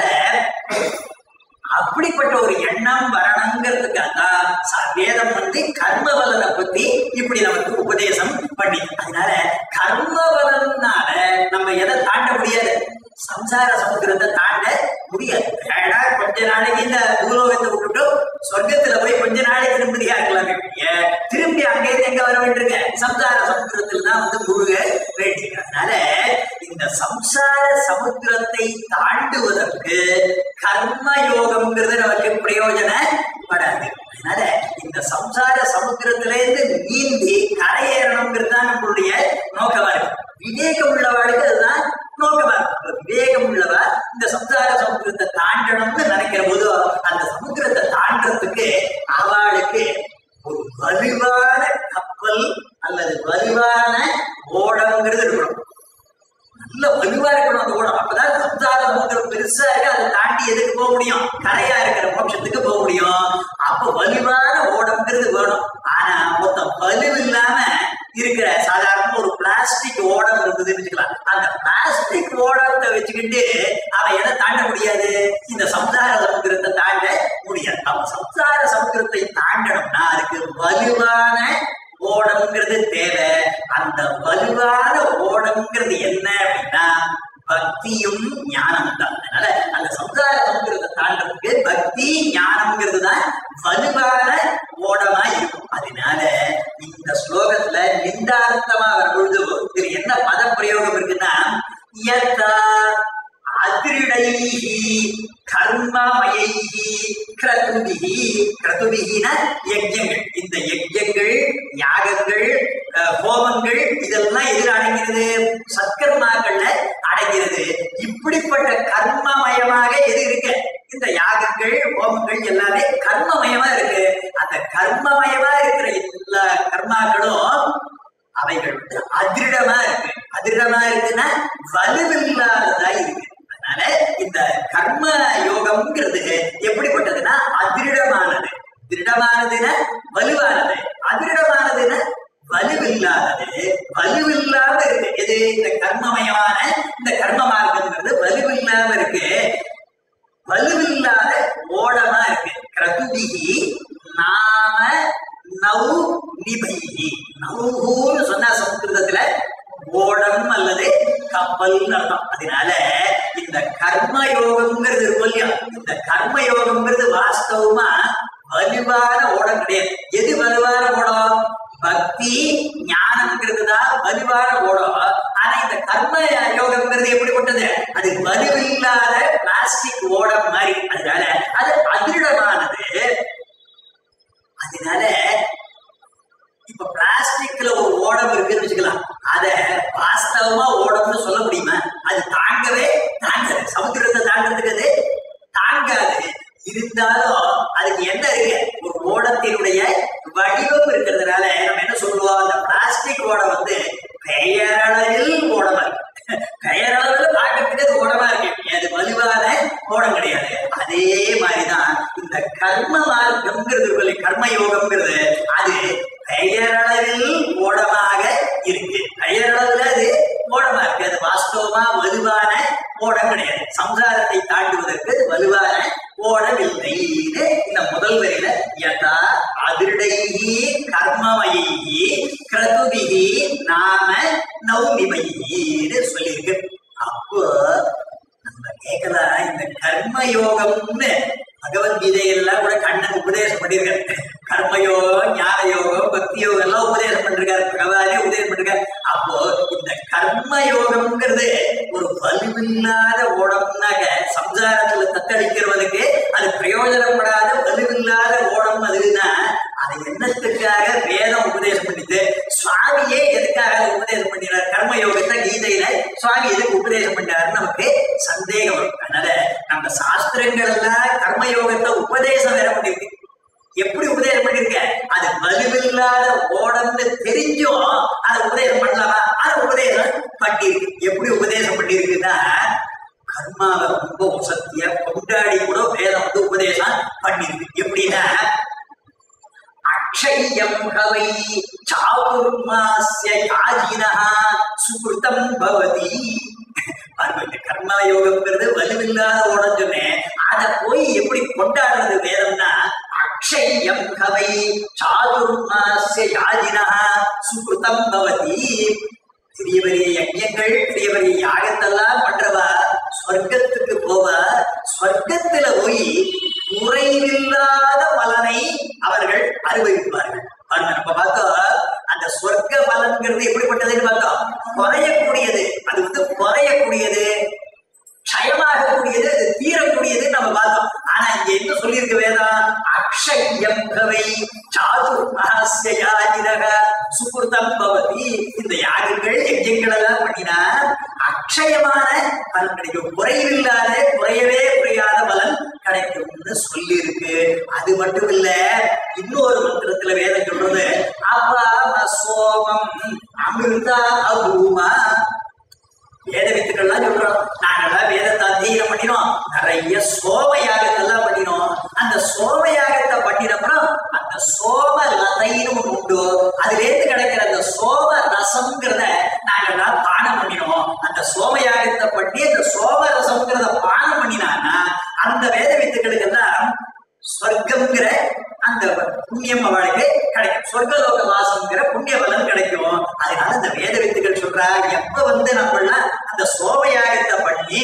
அப்படிப்பட்ட ஒரு எண்ணம் வரணுங்கிறதுக்காக தான் ச- வேதம் வந்து கர்ம பலனை பத்தி இப்படி நமக்கு உபதேசம் பண்ணி அதனால கர்ம பலனால நம்ம எதை தாண்ட முடியாது சம்சார சமுத்திரத்தை தாண்ட முடியாது ஏடா கொஞ்ச நாளைக்கு இந்த பூலோகத்தை விட்டுட்டு சொர்க்கத்துல போய் கொஞ்ச நாளைக்கு நிம்மதியா இருக்கலாமே ஒழிய, திரும்பி அங்கேயிருந்து எங்க வர வேண்டியிருக்க சம்சார சமுத்திரத்தில் தான் வந்து முழுக வேண்டியிருக்கு அதனால இந்த சம்சார சமுத்திரத்தை தாண்டுவதற்கு கர்ம யோகம்ங்கிறது நமக்கு பிரயோஜனப்படாது அதனால இந்த சம்சார சமுத்திரத்திலேருந்து நீந்தி கரையேறணுங்கிறது தான் நம்மளுடைய நோக்கமா இருக்கு விவேகம் உள்ளவாளுக்கு அதுதான் நோக்கமா இருக்கு அப்ப விவேகம் உள்ளவா இந்த சம்சார சமுத்திரத்தை தாண்டணும்னு நினைக்கிற போது அந்த சமுத்திரத்தை தாண்டறதுக்கு அவளுக்கு ஒரு வலுவான கப்பல் அல்லது வலுவான ஓடம்ங்கிறது இருக்கணும் நல்ல வலுவா இருக்கணும் அந்த ஓடம் அப்பதான் சம்சார சமுத்திரம் பெருசா இருக்கு அதை தாண்டி எதுக்கு போக முடியும் கரையா இருக்கிற மோட்சத்துக்கு போக முடியும் அப்ப வலுவான ஓடம்ங்கிறது வேணும் ஆனா மொத்தம் வலு இல்லாம இருக்கிற சாதாரண ஒரு பிளாஸ்டிக் ஓடம் இருந்ததுன்னு வச்சுக்கலாம் அந்த பிளாஸ்டிக் ஓடத்தை வச்சுக்கிட்டு அவன் எதை தாண்ட முடியாது இந்த சம்சார சமுத்திரத்தை தாண்ட முடியாது அவன் சம்சார சமுத்திரத்தை தாண்டணும்னா அதுக்கு வலுவான ஓடம்ங்கிறது தேவை அந்த வலுவான ஓடம்ங்கிறது என்ன அப்படின்னா பக்தியும் ஞானம் தான் அதனால அந்த சம்சார சமுத்திரத்தை தாண்டதுக்கு பக்தி ஞானம்ங்கிறது தான் வலுவான ஓடமா இருக்கும் அதனால இந்த ஸ்லோகத்துல நிந்தார்த்தமா வரும்பொழுது இதுல என்ன பத பிரயோகம் இருக்குன்னா யதா அதிருடைஹி கர்மமயைஹி கிரதுபிஹி கிரதுபிஹின யஜ்யங்கள் இந்த யஜ்யங்கள் யாகங்கள் அஹ், ஹோமங்கள் இதெல்லாம் எதில் அடங்கிறது சத்கர்மாக்கள்ல அடங்கிறது இப்படிப்பட்ட கர்மமயமாக எது இருக்கு இந்த யாகங்கள் ஹோமங்கள் எல்லாமே கர்மமயமா இருக்கு அந்த கர்மமயமா இருக்கிற எல்லா கர்மாக்களும் அவைகள் வந்து அதிருடமா இருக்கு அதிருடமா இருக்குன்னா வலுவில்லாததா இருக்கு அதனால இந்த கர்ம யோகம்ங்கிறது எப்படிப்பட்டதுன்னா அதிருடமானது திருடமானதுன்னா வலுவானது அதிருடமானதுன்னா வலுவில்லாதது வலுவில்லாம இருக்கு எது இந்த கர்மமயமான இந்த கர்ம மார்க்கம்ங்கிறது வலுவில்லாம இருக்கு வலுவில்லாத ஓடமா இருக்கு கிரதுபிகி நாம நவ் நிபைகி நவுன்னு சொன்னா சமஸ்கிருதத்துல ஓடம் அல்லது கப்பல் அர்த்தம் அதனால இந்த கர்ம யோகம்ங்கிறது இருக்கும் இல்லையா இந்த கர்ம யோகம்ங்கிறது வாஸ்தவமா வலுவான ஓடம் கிடையாது எது வலுவான ஓடம் பக்தி ஞானம்ங்கிறது தான் வலுவான ஓடம் ஆனா இந்த கர்ம யோகம்ங்கிறது எப்படிப்பட்டது அது வலுவில்லாத பிளாஸ்டிக் ஓடம் மாதிரி அதனால அது அதிருடமானது அதனால இப்ப பிளாஸ்டிக்ல ஒரு ஓடம் இருக்குன்னு வச்சுக்கலாம் அத வாஸ்தவமா ஓடம்னு சொல்ல முடியுமா அது தாங்கவே தாங்காது சமுத்திரத்தை தாண்டறதுக்கு அது தாங்காது இருந்தாலும் அதுக்கு என்ன இருக்கு ஒரு ஓடத்தினுடைய வடிவம் இருக்கிறதுனால நம்ம என்ன சொல்லுவோம் அந்த பிளாஸ்டிக் ஓடம் வந்து பெயரளவில் ஓடமா இருக்கு பெயரளவில் பார்க்கறதுக்கு அது ஓடமா இருக்கு அது வலுவான ஓடம் கர்ம மார்க்கம்ங்கிறது இருக்குல்ல, கர்ம யோகம்ங்கிறது அது பெயரளவில் ஓடமாக இருக்கு பெயரளவுல அது ஓடமா இருக்கு அது வாஸ்தவமா வலுவான ஓடம் கிடையாது சம்சாரத்தை தாண்டுவதற்கு அது வலுவான ஓடவில்லைன்னு இந்த முதல் வரியில யதா அதிர்டைகி கர்மமயி கிரதுபிகி நாம நௌமிமையின்னு சொல்லியிருக்கு அப்போ நம்ம கேட்கலாம் இந்த கர்ம யோகம்னு பகவத்கீதையெல்லாம் கூட கண்ணன் உபதேசம் பண்ணியிருக்காரு கர்மயோகம் ஞான யோகம் பக்தி யோகம் எல்லாம் உபதேசம் பண்ணிருக்காரு பகவானே உபதேசம் பண்ணிருக்காரு அப்போ இந்த கர்ம யோகம்ங்கிறது ஒரு வலுவில்லாத ஓடம்னாக்க சம்சாரத்துல தத்தளிக்கிறவனுக்கு அது பிரயோஜனப்படாத வலுவில்லாத ஓடம் அதுன்னா அது என்னத்துக்காக வேதம் உபதேசம் பண்ணிட்டு சுவாமியே எதுக்காக அதை உபதேசம் பண்ணினார் கர்ம யோகத்தை கீதையில சுவாமி எதுக்கு உபதேசம் பண்ணாருன்னு நமக்கு சந்தேகம் வரும் அதனால நம்ம சாஸ்திரங்கள் எல்லாம் கர்ம யோகத்தை உபதேசம் வேற பண்ணிருக்கு எப்படி உபதேசம் பண்ணிருக்க அது வலுவில்லாத ஓடம்னு தெரிஞ்சும் அதை உபதேசம் பண்ணலாமா அதை உபதேசம் பண்ணிருக்கு எப்படி உபதேசம் பண்ணிருக்குன்னா கர்மாவை ரொம்ப உசத்திய கொண்டாடி கூட வேதம் வந்து உபதேசம் பண்ணிருக்கு எப்படின்னா அக்ஷயம் கவை சாதுர்மாஸ்ய யாஜினः சுகிருதம் பவதி பாருங்க இந்த கர்மா யோகம்ங்கிறது வலுவில்லாத ஓடம் சொன்னேன் அத போய் எப்படி கொண்டாடுறது வேதம்னா அக்ஷயம் கவை சாதுர்மாஸ்ய யாஜினः சுகிருதம் பவதி பெரிய பெரிய யஜ்யங்கள் பெரிய பெரிய யாகத்தெல்லாம் பண்றவா ஸ்வர்க்கத்துக்கு போவா ஸ்வர்க்கத்துல போய் குறைவில்லாத பலனை அவர்கள் அனுபவிப்பார்கள் பாருங்க நம்ம பார்த்தோம் அந்த சொர்க்க பலன்கிறது எப்படிப்பட்டதுன்னு பார்த்தோம் குறையக்கூடியது அது வந்து குறையக்கூடியது க்ஷயமாகக்கூடியது அது தீரக்கூடியது நம்ம பார்த்தோம் ஆனா இங்க என்ன சொல்லியிருக்க வேதம் அக்ஷயம் கவை சாதுர்மாஸ்ய யாஜினக சுகிருதம் பவதி இந்த யாகங்கள் யஜ்யங்கள் எல்லாம் பண்ணினா அக்ஷயமான பலன் கிடைக்கும் குறைவில்லாத குறையவே குறையாத பலன் கிடைக்கும்னு சொல்லி இருக்கு அது மட்டும் இல்ல இன்னொரு மந்திரத்துல வேதம் சொல்றது அப்பா சோமம் அமிர்தா அபூமா வேத வித்துக்கள்லாம் சொல்றோம் நாங்கெல்லாம் வேதத்தை அத்தியனம் பண்ணினோம் நிறைய சோம யாகத்தெல்லாம் பண்ணினோம் அந்த சோம யாகத்தை பண்ணினப்புறம் அந்த சோம லதைன்னு ஒண்ணு உண்டு அதுல இருந்து கிடைக்கிற அந்த சோம ரசம்ங்கிறத நாங்கெல்லாம் பானம் பண்ணினோம் அந்த சோம யாகத்தை பண்ணி அந்த சோம ரசம்ங்கிறத பானம் பண்ணினான்னா அந்த வேத வித்துக்களுக்கெல்லாம் சொர்க்கம்ங்கிற அந்த புண்ணியம் அவளுக்கு கிடைக்கும் சொர்க்கலோக வாசம்ங்கிற புண்ணிய பலன் கிடைக்கும் அதனால இந்த வேத வித்துக்கள் சொல்றா எப்ப வந்து நம்மளாம் அந்த சோமயாகத்தை பண்ணி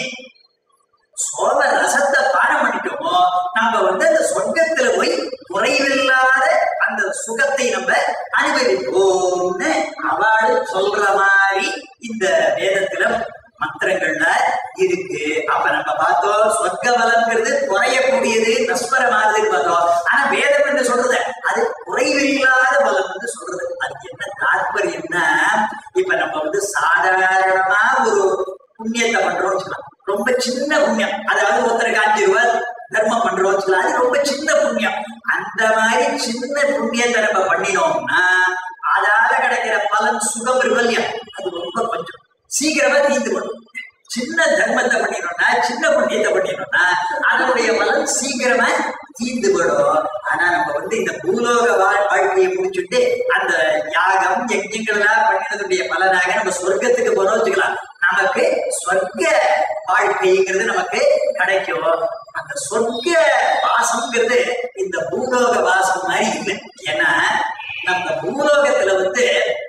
சோம ரசத்தை பானம் பண்ணிட்டோமோ நம்ம வந்து அந்த சொர்க்கத்துல போய் குறைவில்லாத அந்த சுகத்தை நம்ம அனுபவிப்போம்னு அவள் சொல்ற மாதிரி இந்த வேதத்துல மந்திரங்கள்ல இருக்கு அப்ப நம்ம பார்த்தோம் சொர்க்க பலன்கிறது குறையக்கூடியது நஸ்வரமானதுன்னு பார்த்தோம் ஆனா வேதம் என்று சொல்றது அது குறைவில்லாத பலன் சொல்றது அதுக்கு என்ன தாற்பயம்னா இப்ப நம்ம வந்து சாதாரணமா ஒரு புண்ணியத்தை பண்றோம்னு வச்சுக்கலாம் ரொம்ப சின்ன புண்ணியம் அதாவது ஒருத்தருக்கு அஞ்சு ரூபாய் தர்மம் பண்றோம்னு வச்சுக்கலாம் அது ரொம்ப சின்ன புண்ணியம் அந்த மாதிரி சின்ன புண்ணியத்தை நம்ம பண்ணினோம்னா அதால கிடைக்கிற பலன் சுகம் இருக்கும் இல்லையா அது ரொம்ப கொஞ்சம் சீக்கிரமா தீர்ந்து போடும் சின்ன தர்மத்தை பண்ணிடணும்னா சின்ன புண்ணியத்தை பண்ணிடணும்னா அதனுடைய பலன் சீக்கிரமா தீர்ந்து போடும் ஆனா நம்ம வந்து இந்த பூலோக வாழ்- வாழ்க்கையை முடிச்சுட்டு அந்த யாகம் யஜ்யங்கள் எல்லாம் பண்ணினதுடைய பலனாக நம்ம சொர்க்கத்துக்கு போறோம் வச்சுக்கலாம் நமக்கு சொர்க்க வாழ்க்கைங்கிறது நமக்கு கிடைக்கும் அந்த சொர்க்க வாசம்ங்கிறது இந்த பூலோக வாசம் மாதிரி இல்லை ஏன்னா நம்ம பூலோகத்துல வந்து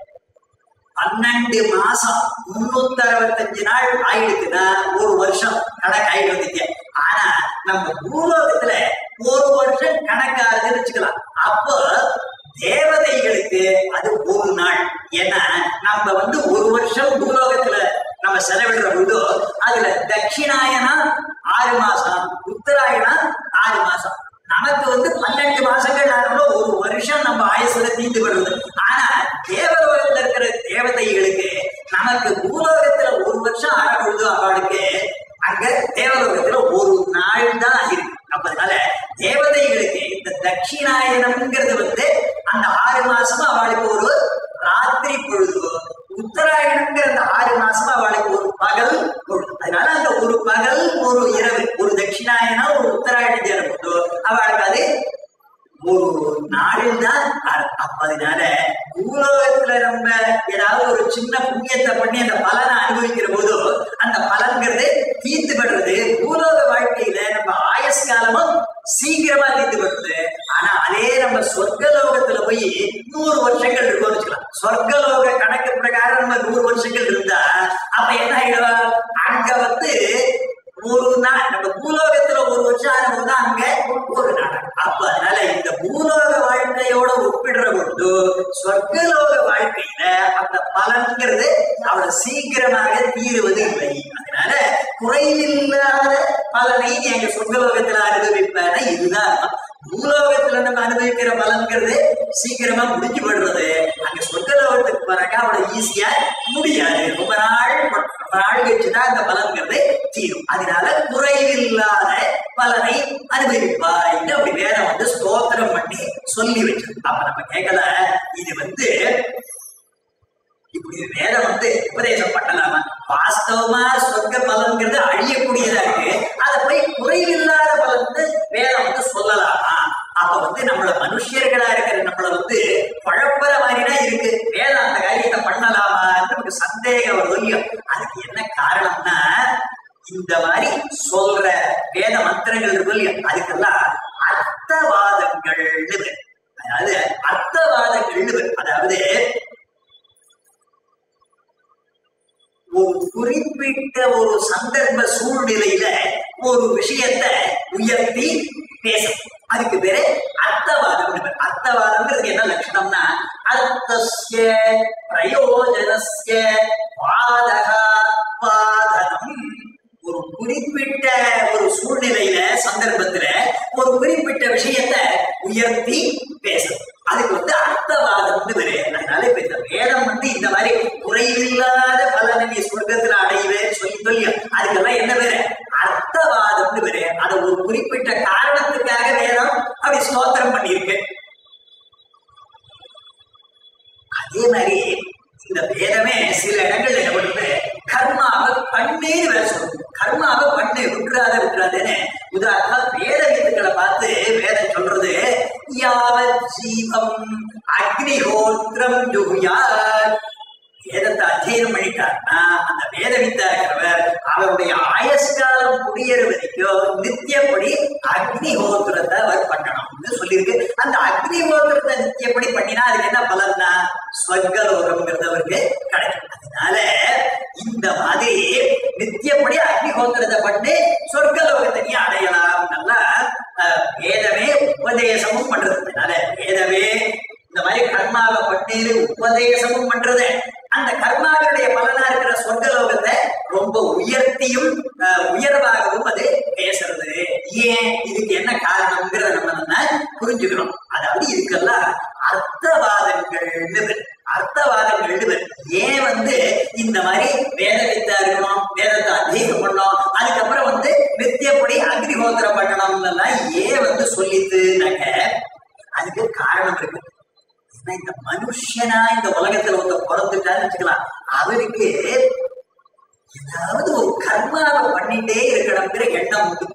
பன்னெண்டு மாசம் முன்னூத்தி அறுபத்தஞ்சு நாள் ஆயிடுச்சுன்னா ஒரு வருஷம் கணக்கு ஆயிடுறதுக்கு ஆனா நம்ம பூலோகத்துல ஒரு வருஷம் கணக்காகுதுன்னு வச்சுக்கலாம் அப்போ தேவதைகளுக்கு அது ஒரு நாள் ஏன்னா நம்ம வந்து ஒரு வருஷம் பூலோகத்துல நம்ம செலவிடுற பொழுது அதுல தட்சிணாயனா ஆறு மாசம் உத்தராயணா ஆறு மாசம் நமக்கு வந்து பன்னெண்டு மாசங்கள் ஆனாலும் ஒரு வருஷம் நம்ம ஆயுசுல தீர்ந்து வருது ஆனா தேவலோகத்துல இருக்கிற தேவதைகளுக்கு நமக்கு பூலோகத்துல ஒரு வருஷம் ஆன பொழுது அவளுக்கு அங்க தேவலோகத்துல ஒரு நாள் தான் இருக்கு அப்ப அதனால தேவதைகளுக்கு இந்த தட்சிணாயனம்ங்கிறது வந்து அந்த ஆறு மாசமா அவளுக்கு ஒரு ராத்திரி பொழுது உத்தராயணம்ங்கிற அந்த ஆறு மாசமா அவளுக்கு ஒரு பகல் பொழுது அதனால அந்த ஒரு பகல் ஒரு இரவு ஒரு தட்சிணாயனம் ஒரு உத்தராயணம் சேரும் போது அவளுக்கு அது ஒரு நாளில் தான் அப்ப அதனால பூலோகத்துல நம்ம ஏதாவது ஒரு சின்ன புண்ணியத்தை பண்ணி அந்த பலனை அனுபவிக்கிற போது அந்த பலன்கிறது தீர்த்து படுறது பூலோக வாழ்க்கையில நம்ம ஆயுஸ் காலமும் சீக்கிரமா தீர்த்து படுறது ஆனா அதே நம்ம சொர்க்கலோகத்துல போய் நூறு வருஷங்கள் இருக்கும்னு வச்சுக்கலாம் சொர்க்கலோக கணக்கு பிரகாரம் நம்ம நூறு வருஷங்கள் இருந்தா அப்ப என்ன ஆயிடுவா அங்க வந்து ஒரு நாள் நம்ம பூலோகத்துல ஒரு வருஷம் ஆகும்போது அங்க ஒரு நாள் அப்ப அதனால இந்த பூலோக வாழ்க்கையோட ஒப்பிடுற பொழுது சொர்க்கலோக வாழ்க்கையில அந்த பலன்கிறது அவ்வளவு சீக்கிரமாக தீருவது இல்லை அதனால குறைவில்லாத பலனை எங்க சொர்க்கலோகத்துல அனுபவிப்பேன இதுதான் பூலோகத்துல நம்ம அனுபவிக்கிற பலன்கிறது சீக்கிரமா முடிஞ்சு படுறது அங்க சொர்க்கலோகத்துக்கு போறாங்க அவ்வளவு ஈஸியா முடியாது ரொம்ப நாள் ரொம்ப நாள் கழிச்சுதான் அந்த பலன்கிறது தீரும் அதனால குறைவில்லாத பலனை அனுபவிப்பாய் அப்படி வேதம் வந்து ஸ்தோத்திரம் பண்ணி சொல்லி வச்சது அப்ப நம்ம கேட்கல இது வந்து இப்படி வேதம் வந்து உபதேசம் பண்ணலாமா வாஸ்தவமா சொர்க்க பலன்கிறது அழியக்கூடியதா இருக்கு அதை போய் குறைவில்லாத பலன் வந்து வேதம் வந்து சொல்லலாமா அப்ப வந்து நம்மள மனுஷர்களா இருக்கிற நம்மள வந்து குழப்பற மாதிரிதான் இருக்கு வேதம் அந்த காரியத்தை பண்ணலாமான்னு நமக்கு சந்தேகம் வருது இல்லையோ அதுக்கு என்ன காரணம்னா இந்த மாதிரி சொல்ற வேத மந்திரங்கள் இருக்கு இல்லையா அதுக்கெல்லாம் அர்த்தவாதங்கள்னு பேர். அதாவது அர்த்தவாதங்கள்னு பேர். அதாவது ஒரு குறிப்பிட்ட ஒரு சந்தர்ப்ப சூழ்நிலையில ஒரு விஷயத்தை உயர்த்தி பேசும் அதுக்கு பேரு அர்த்தவாதம் அர்த்தவாதம்ங்கிறது என்ன லட்சணம்னா அர்த்தஸ்ய பிரயோஜனஸ்ய வாதகா வாதனம் ஒரு குறிப்பிட்ட ஒரு சூழ்நிலையில சந்தர்ப்பத்துல ஒரு குறிப்பிட்ட விஷயத்தை உயர்த்தி பேசும் அதுக்கு வந்து அர்த்தவாதம்னு பேரு அதனால இப்ப இந்த வேதம் வந்து இந்த மாதிரி குறைவில்லாத பலனை நீ சொர்க்கத்துல அடைவேன்னு சொல்லி சொல்லி அதுக்கெல்லாம் என்ன பேரு அர்த்தவாதம்னு பேரு அதை ஒரு குறிப்பிட்ட காரணத்துக்காக வேதம் அப்படி ஸ்தோத்திரம் பண்ணியிருக்கு அதே மாதிரி இந்த வேதமே சில இடங்கள்ல என்ன பண்ணுது கர்மாவை பண்ணேன்னு வேற சொல்லுது கர்மாவை பண்ணு விட்டுறாத விட்டுறாதேன்னு உதாரணமா வேத வித்துக்களை பார்த்து வேதம் சொல்றது யாவத் ஜீவம் அக்னிஹோத்திரம் ஜுகுயாத் வேதத்தை அத்தியனம் பண்ணிட்டார்னா அந்த வேத வித்தா இருக்கிறவர் அவருடைய ஆயஸ்காலம் முடியற வரைக்கும் நித்தியப்படி அக்னிஹோத்திரத்தை அவர் பண்ணணும்னு சொல்லியிருக்கு அந்த அக்னிஹோத்திரத்தை நித்தியப்படி பண்ணினா அதுக்கு என்ன பலன்னா ஸ்வர்கலோகம்ங்கிறது அவருக்கு கிடைக்கும் அதனால இந்த மாதிரி நித்தியப்படி அக்னிஹோத்திரத்தை பண்ணி சொர்க்கலோகத்தை நீ அடையலாம் நல்லா அஹ், வேதமே உபதேசமும் பண்றது அதனால வேதமே இந்த மாதிரி கர்மாவை பட்டீரு உபதேசமும் பண்றது அந்த கர்மாவுடைய பலனா இருக்கிற சொர்க்கலோகத்தை ரொம்ப உயர்த்தியும் அஹ், உயர்வாகவும் அது பேசுறது ஏன் இதுக்கு என்ன காரணம்ங்கிறத நம்ம நம்ம புரிஞ்சுக்கணும் அதாவது இதுக்கெல்லாம் அர்த்தவாதங்கள்னு பேர். அர்த்தவாதங்கள்னு பேர். ஏன் வந்து இந்த மாதிரி வேத வித்தா இருக்கணும் வேதத்தை அத்தியனம் பண்ணணும் அதுக்கப்புறம் வந்து நித்தியப்படி அக்னிஹோத்திரம் பண்ணணும்னு எல்லாம் ஏன் வந்து சொல்லித்துனாக்க அதுக்கு காரணம் இருக்கு ஏன்னா இந்த மனுஷனா இந்த உலகத்துல ஒருத்தர் பிறந்துட்டான்னு வச்சுக்கலாம் அவருக்கு ஏதாவது ஒரு கர்மாவை பண்ணிட்டே இருக்கணுங்கிற எண்ணம் உண்டு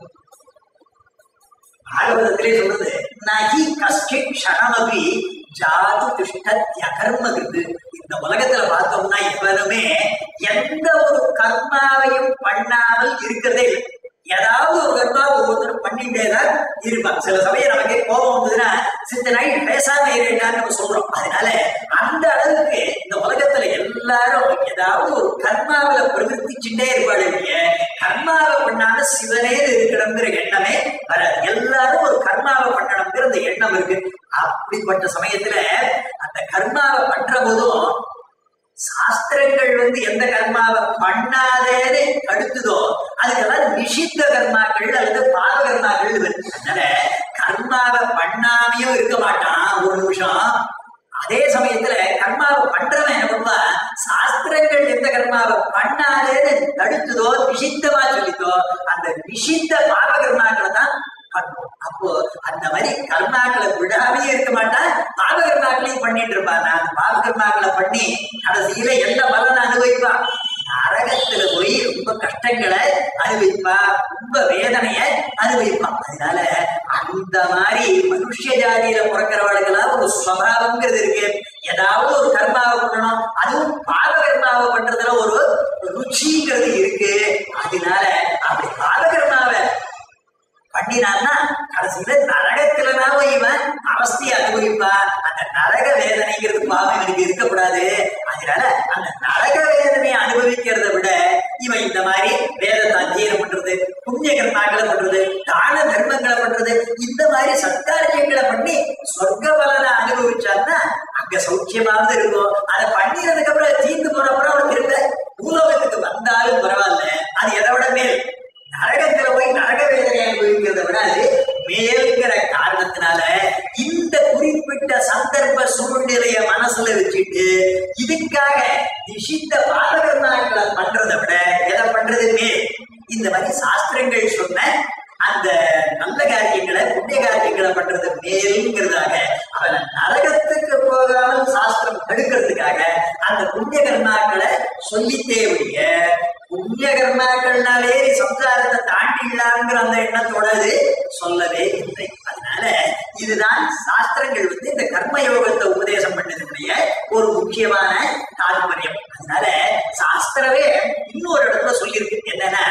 பாகவதத்திலே சொல்றது நகி கஷ்டித் க்ஷணமபி ஜாது திஷ்டத்யகர்மகிருது இந்த உலகத்துல பார்த்தோம்னா எவனுமே எந்த ஒரு கர்மாவையும் பண்ணாமல் இருக்கிறதே இல்லை ஏதாவது ஒரு கர்மா ஒவ்வொருத்தரும் பண்ணிட்டே தான் இருப்பான் சில சமயம் நமக்கு கோபம் வந்ததுன்னா சித்த நைட் பேசாம இருக்கான்னு நம்ம சொல்றோம் அதனால அந்த அளவுக்கு இந்த உலகத்துல எல்லாரும் ஏதாவது ஒரு கர்மாவில பிரவர்த்திச்சுட்டே இருப்பாள் இல்லைய கர்மாவை பண்ணாம சிவனே இருக்கணுங்கிற எண்ணமே வராது எல்லாரும் ஒரு கர்மாவை பண்ணணுங்கிற அந்த எண்ணம் இருக்கு அப்படிப்பட்ட சமயத்துல அந்த கர்மாவை பண்ற போதும் சாஸ்திரங்கள் வந்து எந்த கர்மாவை பண்ணாதேன்னு தடுக்குதோ அதுக்கெல்லாம் நிஷித்த கர்மாக்கள் அல்லது பாவ கர்மாக்கள் வருது அதனால கர்மாவை பண்ணாமையும் இருக்க மாட்டான் ஒரு நிமிஷம் அதே சமயத்துல கர்மாவை பண்றவன் என்ன பண்ணுவான் சாஸ்திரங்கள் எந்த கர்மாவை பண்ணாதேன்னு தடுத்துதோ நிஷித்தமா சொல்லித்தோ அந்த நிஷித்த பாவ கர்மாக்களை தான் பண்ணுவோம் அப்போ அந்த மாதிரி கர்மாக்களை விடாமே இருக்க மாட்டான் பாவ கர்மாக்களையும் பண்ணிட்டு இருப்பான் அந்த பாவ கர்மாக்களை பண்ணி கடைசியில எந்த பலனை அனுபவிப்பான் நரகத்துல போய் ரொம்ப கஷ்டங்களை அனுபவிப்பான் ரொம்ப வேதனைய அனுபவிப்பான் அதனால அந்த மாதிரி மனுஷ ஜாதியில பிறக்கிறவளுக்கெல்லாம் ஒரு ஸ்வபாவம்ங்கிறது இருக்கு ஏதாவது ஒரு கர்மாவை பண்ணணும் அதுவும் பாத கர்மாவை பண்றதுல ஒரு ருச்சிங்கிறது இருக்கு அதனால அப்படி பாத கர்மாவை பண்ணினான்னா கடைசியில நரகத்துலனாவ இவன் அவஸ்தையை அனுபவிப்பான் அந்த நரக வேதனைங்கிறது பாவம் இவனுக்கு இருக்கக்கூடாது அதனால அந்த நரக வேதனையை அனுபவிக்கிறத விட இவன் இந்த மாதிரி வேதத்தை அத்தியனம் பண்றது புண்ணிய கர்மாக்களை பண்றது தான தர்மங்களை பண்றது இந்த மாதிரி சத்காரியங்களை பண்ணி சொர்க்க பலனை அனுபவிச்சான்னா அங்க சௌக்கியமாவது இருக்கும் அதை பண்ணினதுக்கு அப்புறம் தீர்ந்து போன அப்புறம் அவன் திரும்ப பூலோகத்துக்கு வந்தாலும் பரவாயில்ல அது எதை விட மேல் நரகத்துல போய் நரக வேதனை அனுபவிக்கிறத விட அது மேல்கிற காரணத்தினால இந்த குறிப்பிட்ட சந்தர்ப்ப சூழ்நிலைய மனசுல வச்சுட்டு இதுக்காக நிஷித்த பாதகர்மாக்களை பண்றதை விட எதை பண்றது மேல் இந்த மாதிரி சாஸ்திரங்கள் சொன்ன அந்த நல்ல காரியங்களை புண்ணிய காரியங்களை பண்றது மேலுங்கிறதாக அவனை நரகத்துக்கு போகாமல் சாஸ்திரம் தடுக்கிறதுக்காக அந்த புண்ணிய கர்மாக்களை சொல்லித்தே ஒழிய புண்ணிய கர்மாக்கள்னாலே நீ சம்சாரத்தை தாண்டிடலாங்கிற அந்த எண்ணத்தோட அது சொல்லவே இல்லை அதனால இதுதான் சாஸ்திரங்கள் வந்து இந்த கர்ம யோகத்தை உபதேசம் பண்ணதுடைய ஒரு முக்கியமான தாற்பயம் அதனால சாஸ்திரமே இன்னொரு இடத்துல சொல்லியிருக்கு என்னன்னா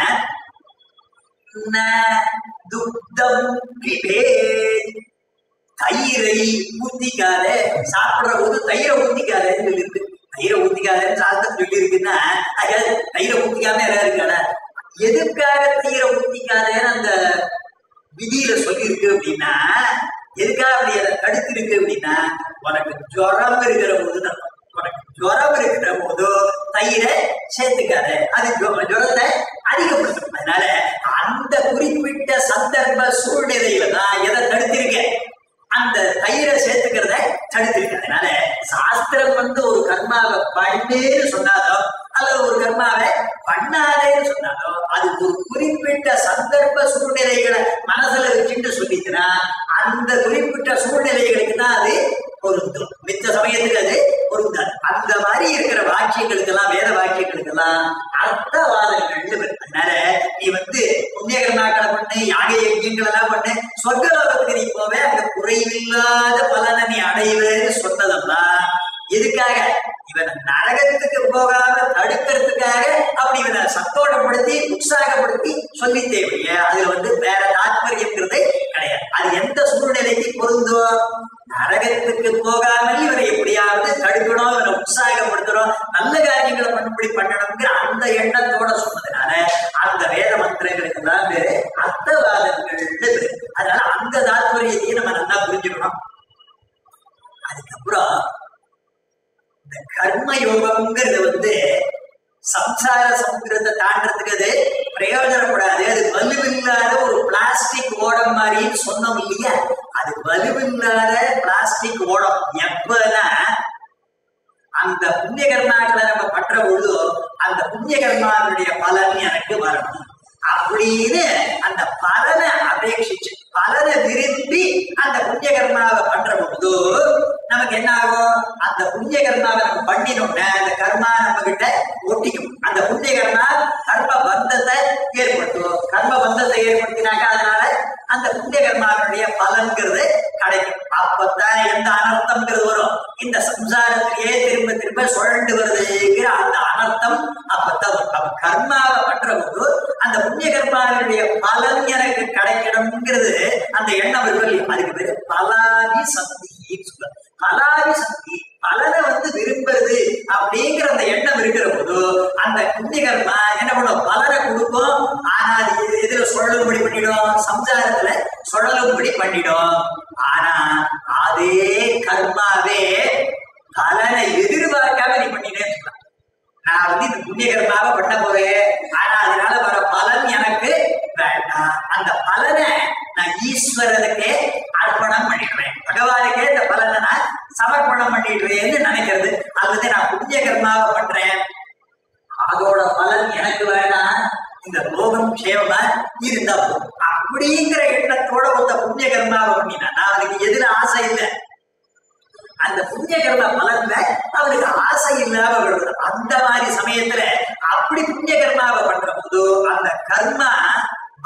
ந துக்தம் பிபேத். தயிரை ஊத்திக்காத சாப்பிடுற போது தயிரை ஊத்திக்காதன்னு சொல்லியிருக்கு தயிரை ஊத்திக்காதன்னு சாஸ்திரம் சொல்லி இருக்குன்னா அதாவது தயிரை ஊத்திக்காம யாரா இருக்காடா எதுக்காக தயிரை ஊத்திக்காதேன்னு அந்த விதியில சொல்லியிருக்கு அப்படின்னா எதுக்காக அப்படி அதை தடுத்து இருக்கு அப்படின்னா உனக்கு ஜுரம் இருக்கிற போது உனக்கு ஜுரம் இருக்கிற போது தயிரை சேர்த்துக்காத அது ஜு- ஜுரத்தை அதிகப்படுத்தும் அதனால அந்த குறிப்பிட்ட சந்தர்ப்ப சூழ்நிலையில தான் எதை தடுத்திருக்கேன் அந்த தயிரை சேர்த்துக்கிறத தடுத்திருக்கு அதனால சாஸ்திரம் வந்து ஒரு கர்மாவை பண்ணுன்னு சொன்னாலோ அல்லது ஒரு கர்மாவை பண்ணாதேன்னு சொன்னாலோ அது ஒரு குறிப்பிட்ட சந்தர்ப்ப சூழ்நிலைகளை மனசுல வச்சுட்டு சொல்லிச்சுன்னா அந்த குறிப்பிட்ட சூழ்நிலைகளுக்கு தான் அது பொருந்தும் மித்த சமயத்துக்கு அது பொருந்தாது அந்த மாதிரி இருக்கிற வாக்கியங்களுக்கெல்லாம் வேத வாக்கியங்களுக்கெல்லாம் அர்த்தவாதங்கள்னு பேரு. அதனால நீ வந்து புண்ணிய கர்மாக்களை பண்ணு யாக யஜ்யங்கள் எல்லாம் பண்ணு சொர்க்கலோகத்துக்கு நீ போவே அங்க குறைவில்லாத பலனை நீ அடைவேன்னு சொன்னதெல்லாம் எதுக்காக இவனை நரகத்துக்கு போகாம தடுக்கிறதுக்காக அப்படி இவனை சத்தோடப்படுத்தி உற்சாகப்படுத்தி சொல்லி தேவைய அதுல வந்து வேற தாத்பரியங்கிறது கிடையாது அது எந்த சூழ்நிலைக்கு பொருந்தும் நரகத்துக்கு போகாமல் இவனை எப்படியாவது தடுக்கணும் இவனை உற்சாகப்படுத்தணும் நல்ல காரியங்களை பண்ணும்படி பண்ணணுங்கிற அந்த எண்ணத்தோட சொன்னதுனால அந்த வேத மந்திரங்களுக்கு தான் பேரு அர்த்தவாதங்கள்னு பேரு அதனால அந்த தாத்பரியத்தையும் நம்ம நல்லா புரிஞ்சுக்கணும் அதுக்கப்புறம் இந்த கர்ம யோகம்ங்கிறது வந்து சம்சார சமுத்திரத்தை தாண்டறதுக்கு அது பிரயோஜனப்படாது அது வலுவில்லாத ஒரு பிளாஸ்டிக் ஓடம் மாதிரி சொன்னோம் இல்லையா அது வலுவில்லாத பிளாஸ்டிக் ஓடம் எப்பன்னா அந்த புண்ணிய கர்மாக்களை நம்ம பற்ற பொழுது அந்த புண்ணிய கர்மாவுடைய பலன் எனக்கு வரணும் அப்படின்னு அந்த பலனை அபேட்சிச்சு பலனை விரும்பி அந்த புண்ணிய கர்மாவை பண்ற பொழுது நமக்கு என்ன ஆகும் அந்த புண்ணிய கர்மாவை நம்ம பண்ணினோம்னா அந்த கர்மா நம்ம கிட்ட ஒட்டிக்கும் அந்த புண்ணிய கர்மா கர்ம பந்தத்தை ஏற்படுத்தும் கர்ம பந்தத்தை ஏற்படுத்தினாக்கா அதனால அந்த புண்ணிய கர்மாவுடைய பலன்கிறது கிடைக்கும் அப்பதான் எந்த அனர்த்தம்ங்கிறது வரும் இந்த சம்சாரத்திலேயே திரும்ப திரும்ப சுழண்டு வருதுங்கிற அந்த அனர்த்தம் அப்பதான் வரும் அப்ப கர்மாவை பண்ற போது அந்த புண்ணிய கர்மாவினுடைய பலன் எனக்கு கிடைக்கணுங்கிறது அந்த எண்ணம் இருக்கு இல்லையா? அதுக்கு பேரு பலாதி சக்தி சொல்ல பலாதி சக்தி பலனை வந்து விரும்புறது அப்படிங்கிற அந்த எண்ணம் இருக்கிற போது அந்த புண்ணிய கர்மா என்ன பண்ணும் பலனை கொடுக்கும் ஆனா அது எது- எதுல சுழலும்படி பண்ணிடும் சம்சாரத்துல சுழலும்படி பண்ணிடும் ஆனா அதே கர்மாவே பலனை எதிர்பார்க்காம நீ பண்ணினே இருக்கலாம் நான் வந்து இந்த புண்ணிய கர்மாவை பண்ண போறேன் ஆனா அதனால வர பலன் எனக்கு வேண்டாம் அந்த பலனை நான் ஈஸ்வரனுக்கே அர்ப்பணம் பண்ணிடுறேன் பகவானுக்கே இந்த பலனை நான் சமர்ப்பணம் பண்ணிடுறேன்னு நினைக்கிறது அல்லது நான் புண்ணிய கர்மாவை பண்றேன் அதோட பலன் எனக்கு வேணாம் இந்த லோகம் சேவமா இருந்தா போதும் அப்படிங்கிற எண்ணத்தோட ஒருத்த புண்ணிய கர்மாவை பண்ணினா நான் அதுக்கு எதுல ஆசை இல்லை அந்த புண்ணிய கர்ம பலன்ல அவனுக்கு ஆசை இல்லாம விடுறது அந்த மாதிரி சமயத்துல அப்படி புண்ணிய கர்மாவை பண்ற போது அந்த கர்மா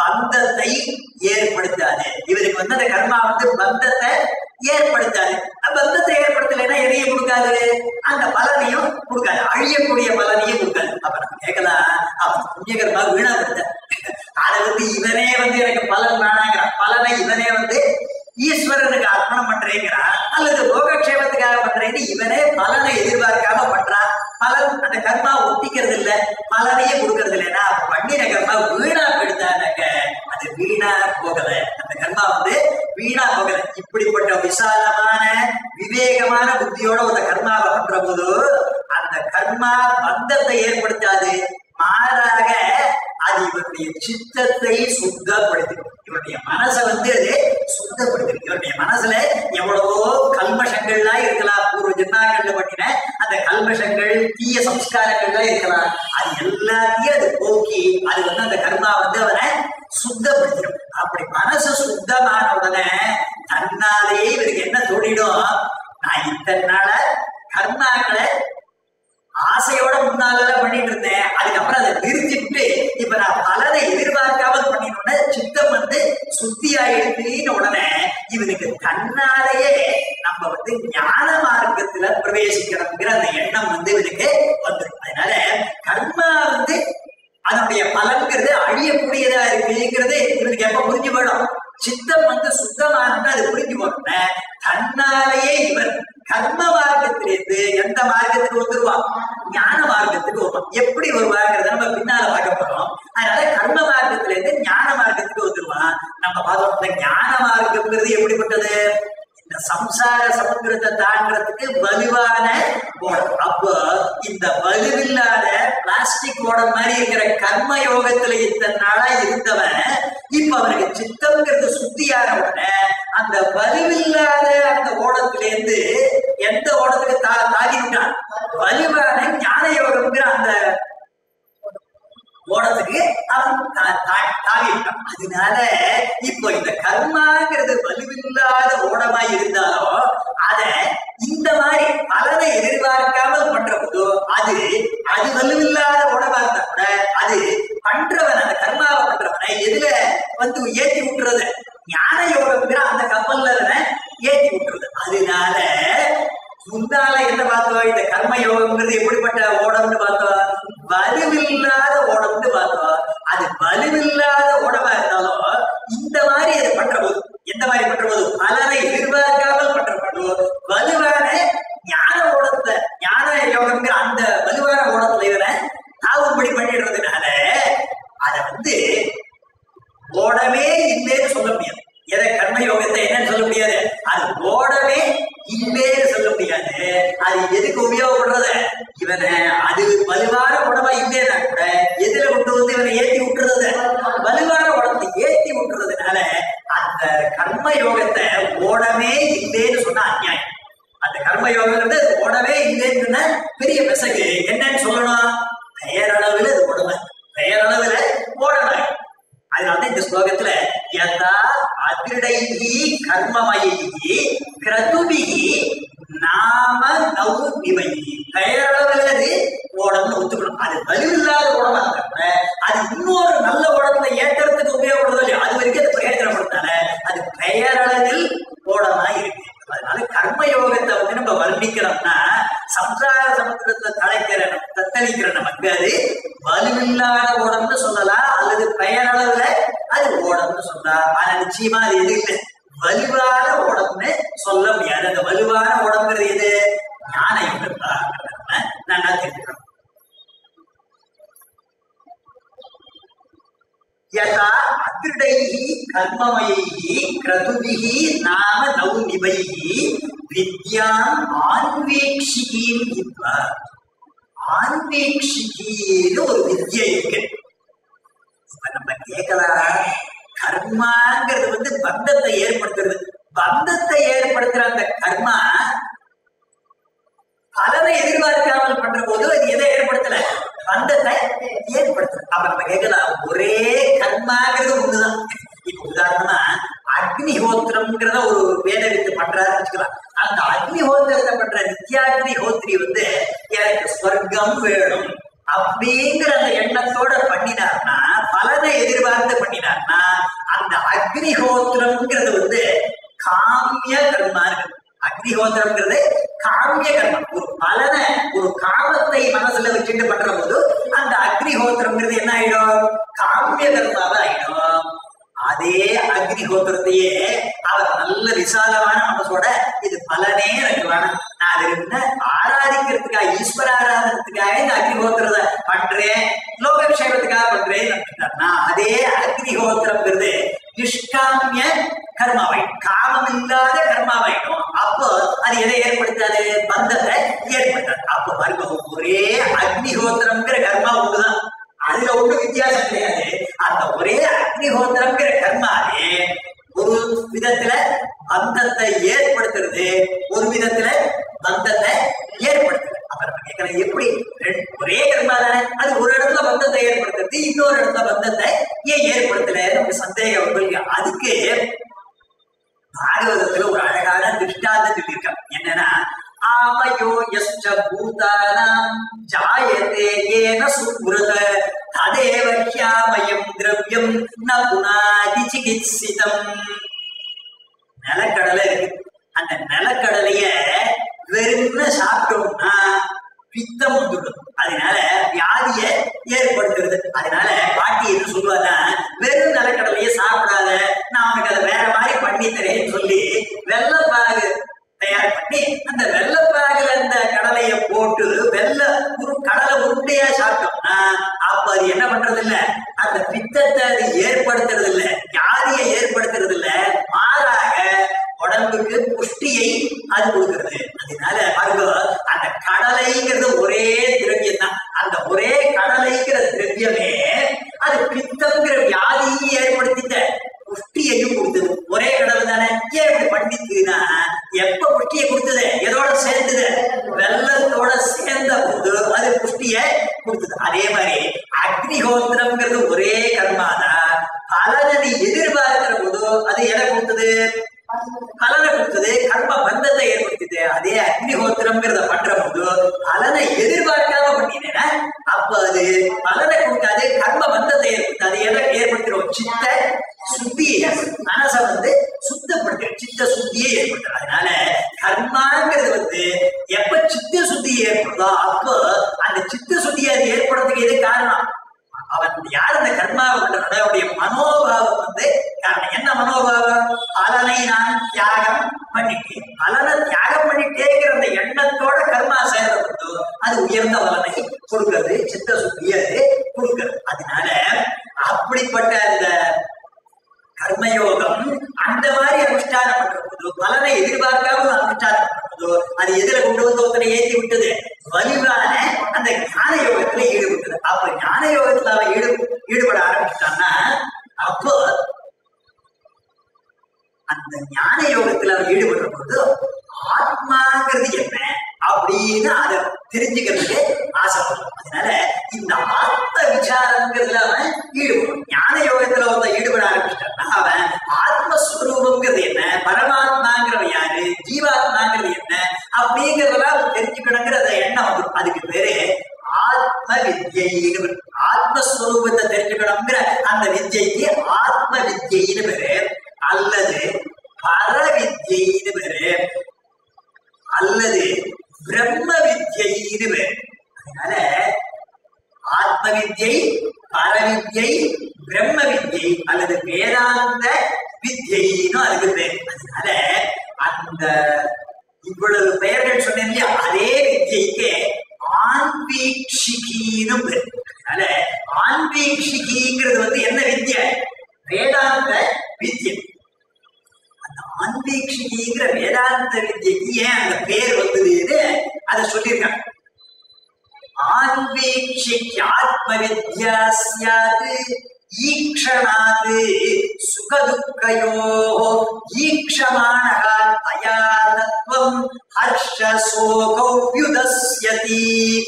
பந்தத்தை ஏற்படுத்தாது இவருக்கு வந்து அந்த கர்மா வந்து பந்தத்தை ஏற்படுத்தாது அந்த பந்தத்தை ஏற்படுத்தலைன்னா எதையும் கொடுக்காது அந்த பலனையும் கொடுக்காது அழியக்கூடிய பலனையும் கொடுக்காது அப்ப நம்ம கேட்கலாம் அவன் புண்ணிய கர்மா வீணாப்படுத்த அதை வந்து இவனே வந்து எனக்கு பலன் வேணாங்கிறான் பலனை இவனே வந்து ஈஸ்வரனுக்கு அர்ப்பணம் பண்றேங்கிறான் அல்லது லோகக்ஷேமத்துக்காக பண்றேன்னு இவனே பலனை எதிர்பார்க்காம பண்றான் பலன் அந்த கர்மா ஒட்டிக்கிறது இல்ல பலனையே கொடுக்கறது இல்லைன்னா அப்ப பண்ணின கர்மா வீணா போயிடுதானாக்க அது வீணா போகல அந்த கர்மா வந்து வீணா போகல இப்படிப்பட்ட விசாலமான விவேகமான புத்தியோட ஒரு கர்மாவை பண்ற போது அந்த கர்மா பந்தத்தை ஏற்படுத்தாது மாறாக அது இவருடைய சித்தத்தை சுத்தப்படுத்திடும் இவருடைய மனசை வந்து அது சுத்தப்படுத்திடும் இவருடைய மனசுல எவ்வளவோ கல்மஷங்கள்லாம் இருக்கலாம் பூர்வ ஜென்மாக்கள்ல பண்ணின அந்த கல்மஷங்கள் தீய சம்ஸ்காரங்கள்லாம் இருக்கலாம் அது எல்லாத்தையும் அது போக்கி அது வந்து அந்த கர்மா வந்து அவனை சுத்தப்படுத்திடும் அப்படி மனசு சுத்தமான உடனே தன்னாலேயே இவருக்கு என்ன தோணிடும் நான் இத்தனை நாள கர்மாக்களை ஆசையோட முன்னாலதான் பண்ணிட்டு இருந்தேன் அதுக்கப்புறம் அதை நிறுத்திட்டு இப்ப நான் பலனை எதிர்பார்க்காமல் பண்ணினோட சித்தம் வந்து சுத்தி ஆயிடுச்சுன்னு உடனே இவனுக்கு தன்னாலேயே நம்ம வந்து ஞான மார்க்கத்துல பிரவேசிக்கணுங்கிற அந்த எண்ணம் வந்து இவனுக்கு வந்துடும் அதனால கர்மா வந்து அதனுடைய பலன்கிறது அழியக்கூடியதா இருக்குங்கிறது இவனுக்கு எப்ப புரிஞ்சு போயிடும் சித்தம் வந்து சுத்தமானது அது புரிஞ்சு போன தன்னாலேயே இவன் கர்ம மார்க்கத்திலிருந்து எந்த மார்க்கத்துக்கு வந்துருவான் ஞான மார்க்கத்துக்கு வருவான் எப்படி வருவாங்கிறத நம்ம பின்னால பார்க்க போறோம் அதனால கர்ம மார்க்கத்திலிருந்து ஞான மார்க்கத்துக்கு வந்துருவான் நம்ம பார்த்தோம் இந்த ஞான மார்க்கம்ங்கிறது எப்படிப்பட்டது இந்த சம்சார சமுத்திரத்தை தாண்டறதுக்கு வலுவான ஓடம் அப்போ இந்த வலுவில்லாத பிளாஸ்டிக் ஓடம் மாதிரி இருக்கிற கர்ம யோகத்துல இத்தனை நாளா இருந்தவன் இப்ப அவனுக்கு சித்தம்ங்கிறது சுத்தியான உடனே அந்த வலுவில்லாத அந்த ஓடத்திலேருந்து எந்த ஓடத்துக்கு தா தாகி விட்டான் வலுவான ஞான யோகம்ங்கிற அந்த ஓடத்துக்கு அவன் தா- தா- தாவிட்டான் அதனால இப்போ இந்த கர்மாங்கிறது வலுவில்லாத ஓடமா இருந்தாலும் அத இந்த மாதிரி பலனை எதிர்பார்க்காமல் பண்ற போதோ அது அது வலுவில்லாத ஓடமா இருந்தா கூட அது பண்றவன் அந்த கர்மாவை பண்றவனை எதுல வந்து ஏத்தி விட்டுறது ஞான யோகம்ங்கிற அந்த கப்பல்ல அவனை ஏத்தி விட்டுறது அதனால முன்னால என்ன பார்த்தோம் இந்த கர்ம யோகம்ங்கிறது எப்படிப்பட்ட ஓடம்னு பார்த்தோம் வலுவில்லாத ஓடம்னு பார்த்தோம் அது வலுவில்லாத ஓடமா இருந்தாலும் இந்த மாதிரி அது பண்ற போது எந்த மாதிரி பண்ற போது பலனை எதிர்பார்க்காமல் பண்ற போது வலுவான ஞான ஓடத்தை ஞான யோகம்ங்கிற அந்த வலுவான ஓடத்துல இவனை தாவும்படி பண்ணிடுறதுனால அதை வந்து ஓடவே இல்லைன்னு சொல்ல முடியாது எதை கர்ம யோகத்தை என்னன்னு சொல்ல முடியாது அது ஓடவே இல்லைன்னு சொல்ல முடியாது அது எதுக்கு உபயோகப்படுறது இவனை அது வலுவான உடம்பா இல்லைன்னா கூட எதுல கொண்டு வந்து இவனை ஏத்தி விட்டுறது வலுவான உடம்பை ஏத்தி விட்டுறதுனால அந்த கர்ம யோகத்தை ஓடவே இல்லைன்னு சொன்னா அநியாயம் அந்த கர்ம யோகங்கிறது ஓடவே இல்லைன்னு சொன்னா பெரிய பிசகு என்னன்னு சொல்லணும் பெயரளவில் அது உடமை பெயரளவில் ஓடணும் அதனால இந்த ஸ்லோகத்துல யதா அதிர்டைகி கர்மமயி கிரதுபிகி நாம நௌ நிபயி பெயரளவில் அது ஓடம்னு ஒத்துக்கணும் அது வலுவில்லாத ஓடமா இருக்கிற அது இன்னொரு நல்ல ஓடத்துல ஏற்றத்துக்கு உபயோகப்படுறது இல்லையா அது வரைக்கும் அது பிரயோஜனப்படுத்தால அது பெயரளவில் ஓடமா இருக்கு அதனால கர்ம யோகத்தை வந்து நம்ம வர்ணிக்கிறோம்னா சம்சார சமுத்திரத்தை தலைக்கிற நம்ம தத்தளிக்கிற நமக்கு அது வலுவில்லாத ஓடம்னு சொல்லலாம் அல்லது பெயரளவுல அது ஓடம்னு சொல்லலாம் ஆனா நிச்சயமா அது எது இல்லை வலுவான ஓடம்னு சொல்ல முடியாது அந்த வலுவான ஓடம்ங்கிறது எது ஞான யோகம் தான் நல்லா தெரிஞ்சுக்கணும் யதா அதிருடைः கர்மமயைः கிரதுபிः நாம நௌநிபைः வித்யாம் ஆன்வீக்ஷிகீம் இப்ப ஆன்வீக்ஷிகின்னு ஒரு வித்யை இருக்கு இப்ப நம்ம கேட்கலாம் கர்மாங்கிறது வந்து பந்தத்தை ஏற்படுத்துறது பந்தத்தை ஏற்படுத்துற அந்த கர்மா பலனை எதிர்பார்க்காமல் பண்ற போது அது எதை ஏற்படுத்தல பந்தத்தை ஏற்படுத்தல அப்ப நம்ம கேட்கலாம் ஒரே கர்மாங்கிறது ஒண்ணுதான் இப்ப உதாரணமா அக்னிஹோத்திரம்ங்கிறத ஒரு வேத வித்து பண்றாருன்னு வச்சுக்கலாம் அந்த அக்னிஹோத்திரத்தை பண்ற நித்யாக்னி ஹோத்திரி வந்து எனக்கு ஸ்வர்க்கம் வேணும் அப்படிங்கிற அந்த எண்ணத்தோட பண்ணினார்னா பலனை எதிர்பார்த்து பண்ணினார்னா அந்த அக்னிஹோத்திரம்ங்கிறது வந்து காமிய கர்மா இருக்கு அக்னிஹோத்திரம்ங்கிறது காமிய கர்மம் ஒரு பலனை ஒரு காமத்தை மனசுல வச்சுட்டு பண்ற போது அந்த அக்னிஹோத்திரம்ங்கிறது என்ன ஆயிடும் காமிய கர்மாவா ஆயிடும் அதே அக்னிஹோத்திரத்தையே அவர் நல்ல விசாலமான மனசோட இது பலனே எனக்கு வேணும் நான் அது என்ன ஆராதிக்கிறதுக்காக ஈஸ்வர ஆராதனத்துக்காக இந்த அக்னிஹோத்திரத்தை பண்றேன் லோகக்ஷேமத்துக்காக பண்றேன் அப்படின்னா அதே அக்னிஹோத்திரம்ங்கிறது நிஷ்காமிய கர்மாவை காமம் இல்லாத கர்மாவாயிடும் அப்போ அது எதை ஏற்படுத்தாது பந்தத்தை ஏற்படுத்தாது அப்போ பாருங்க ஒரே அக்னிஹோத்திரம்ங்கிற கர்மா ஒண்ணுதான் அதுல ஒண்ணும் வித்தியாசம் கிடையாது அந்த ஒரே அக்னிஹோத்திரம்ங்கிற கர்மாவே ஒரு விதத்துல பந்தத்தை ஏற்படுத்துறது ஒரு விதத்துல பந்தத்தை ஏற்படுத்துறது அப்ப நம்ம கேட்கலாம் எப்படி ரெண்டு- ஒரே கர்மா தானே அது ஒரு இடத்துல பந்தத்தை ஏற்படுத்துறது இன்னொரு இடத்துல பந்தத்தை ஏன் ஏற்படுத்தல நமக்கு சந்தேகம் வந்து அதுக்கு பாகவதத்துல ஒரு அழகான திருஷ்டாந்தம் சொல்லியிருக்காங்க என்னன்னா ஆமயோ யஸ்ச பூதானாம் ஜாயதே ஏன சுப்ருத ததேவ ஹ்யாமயம் திரவியம் ந புனாதி சிகித்சிதம் நிலக்கடலை இருக்கு அந்த நிலக்கடலைய வெறும்னு சாப்பிட்டோம்னா பித்தம் வந்துடும் அதனால வியாதிய ஏற்படுத்துறது அதனால பாட்டி என்ன சொல்லுவாங்க வெறும் நிலக்கடலைய சாப்பிடாத நான் உனக்கு அதை வேற மாதிரி பண்ணி தரேன்னு சொல்லி வெள்ளப்பாகு தயார் பண்ணி அந்த வெள்ளப்பாகுல அந்த கடலைய போட்டு வெள்ள ஒரு கடலை உருண்டையா சாப்பிட்டோம்னா அப்ப அது என்ன பண்றது இல்ல அந்த பித்தத்தை அது ஏற்படுத்துறது இல்ல வியாதியை ஏற்படுத்துறது இல்ல மாறாக உடம்புக்கு புஷ்டியை அது கொடுக்கிறது அதனால பாருங்க அந்த கடலைங்கிறது ஒரே திரவியம் தான் அந்த ஒரே கடலைங்கிற திரவியமே அது பித்தம்ங்கிற வியாதியை ஏற்படுத்திட்ட புஷ்டியையும் கொடுத்தது ஒரே கடலை தானே ஏன் இப்படி பண்ணிச்சுன்னா எப்ப புஷ்டியை கொடுத்தது எதோட சேர்ந்தது வெள்ளத்தோட சேர்ந்த போது அது புஷ்டிய கொடுத்தது அதே மாதிரி அக்னிஹோத்திரம்ங்கிறது ஒரே கர்மாதான் பலனை நீ எதிர்பார்க்கிற போது அது எதை கொடுத்தது பலனை கொடுத்தது கர்ம பந்தத்தை ஏற்படுத்திது அதே அக்னிஹோத்திரம்ங்கிறத பண்ற போது பலனை எதிர்பார்க்காம பண்ணினேன்னா அப்ப அது பலனை கொடுக்காது கர்ம பந்தத்தை ஏற்படுத்தாது எதை ஏற்படுத்திடும் சித்த சுத்தியை மனசை வந்து சுத்தப்படுத்திடும் சித்த சுத்தியை ஏற்படுத்தும் அதனால கர்மாங்கிறது வந்து எப்ப சித்த சுத்தி ஏற்படுதோ அப்போ அந்த சித்த சுத்தியை அது ஏற்படுறதுக்கு எது காரணம் அவன் யார் இந்த கர்மாவை பண்றானோ அவருடைய மனோபாவம் வந்து காரணம் என்ன மனோபாவம் பலனை நான் தியாகம் பண்ணிட்டேன் பலனை தியாகம் பண்ணிட்டேங்கிற அந்த எண்ணத்தோட கர்மா சேர்றது அது உயர்ந்த பலனை கொடுக்கிறது சித்த சுத்தியை அது கொடுக்கிறது அதனால அப்படிப்பட்ட அந்த கர்மயோகம் அந்த மாதிரி அனுஷ்டானம் பண்ற போது பலனை எதிர்பார்க்காம அனுஷ்டானம் பண்ற போது அது எதுல கொண்டு வந்து ஒருத்தனை ஏற்றி விட்டது வலிவான அந்த ஞான யோகத்துல ஈடுபட்டது அப்ப ஞான யோகத்துல அவன் ஈடு ஈடுபட ஆரம்பிச்சிட்டான்னா அப்போ அந்த ஞான யோகத்துல அவன் ஈடுபடுற போது ஆத்மாங்கிறது என்ன அப்படின்னு அதை தெரிஞ்சுக்கிறதுக்கு ஆசைப்படுறான் அதனால இந்த ஆத்ம விசாரங்கிறதுல அவன் ஈடுபடும் ஞான யோகத்துல ஒருத்தன் ஈடுபட ஆரம்பிச்சிட்டான்னா அவன் ஆத்மஸ்வரூபம்ங்கிறது என்ன பரமாத்மாங்கிறவன் யாரு ஜீவாத்மாங்கிறது என்ன அப்படிங்கறதெல்லாம் அவன் தெரிஞ்சுக்கணுங்கிற அந்த எண்ணம் வந்துடும் அதுக்கு பேரு ஆத்ம வித்யைன்னு பேரு. ஆத்மஸ்வரூபத்தை தெரிஞ்சுக்கணுங்கிற அந்த வித்யைக்கு ஆத்ம வித்யைன்னு பேரு அல்லது பர வித்யைன்னு பேரு அல்லது பிரம்ம வித்யைன்னு பேரு அதனால ஆத்ம வித்யை பரவித்யை பிரம்ம வித்யை அல்லது வேதாந்த வித்யைன்னு அதுக்கு பேர் அதனால அந்த இவ்வளவு பெயர்கள் சொன்னேன் இல்லையா அதே வித்யைக்கு ஆன்வீக்ஷிகின்னு பேர் அதனால ஆன்வீக்ஷிகிங்கிறது வந்து என்ன வித்யை வேதாந்த வித்யை அந்த ஆன்வீக்ஷிகிங்கிற வேதாந்த வித்யைக்கு ஏன் அந்த பேர் வந்ததுன்னு அதை சொல்லியிருக்காங்க ஆன்வீக்ஷிக்யாத்மவித்யா ஸ்யாத் ஈக்ஷணாத் சுகதுக்கயோः ஈக்ஷமாணः தயா தத்வம் ஹர்ஷ சோகௌப்யுதஸ்யதி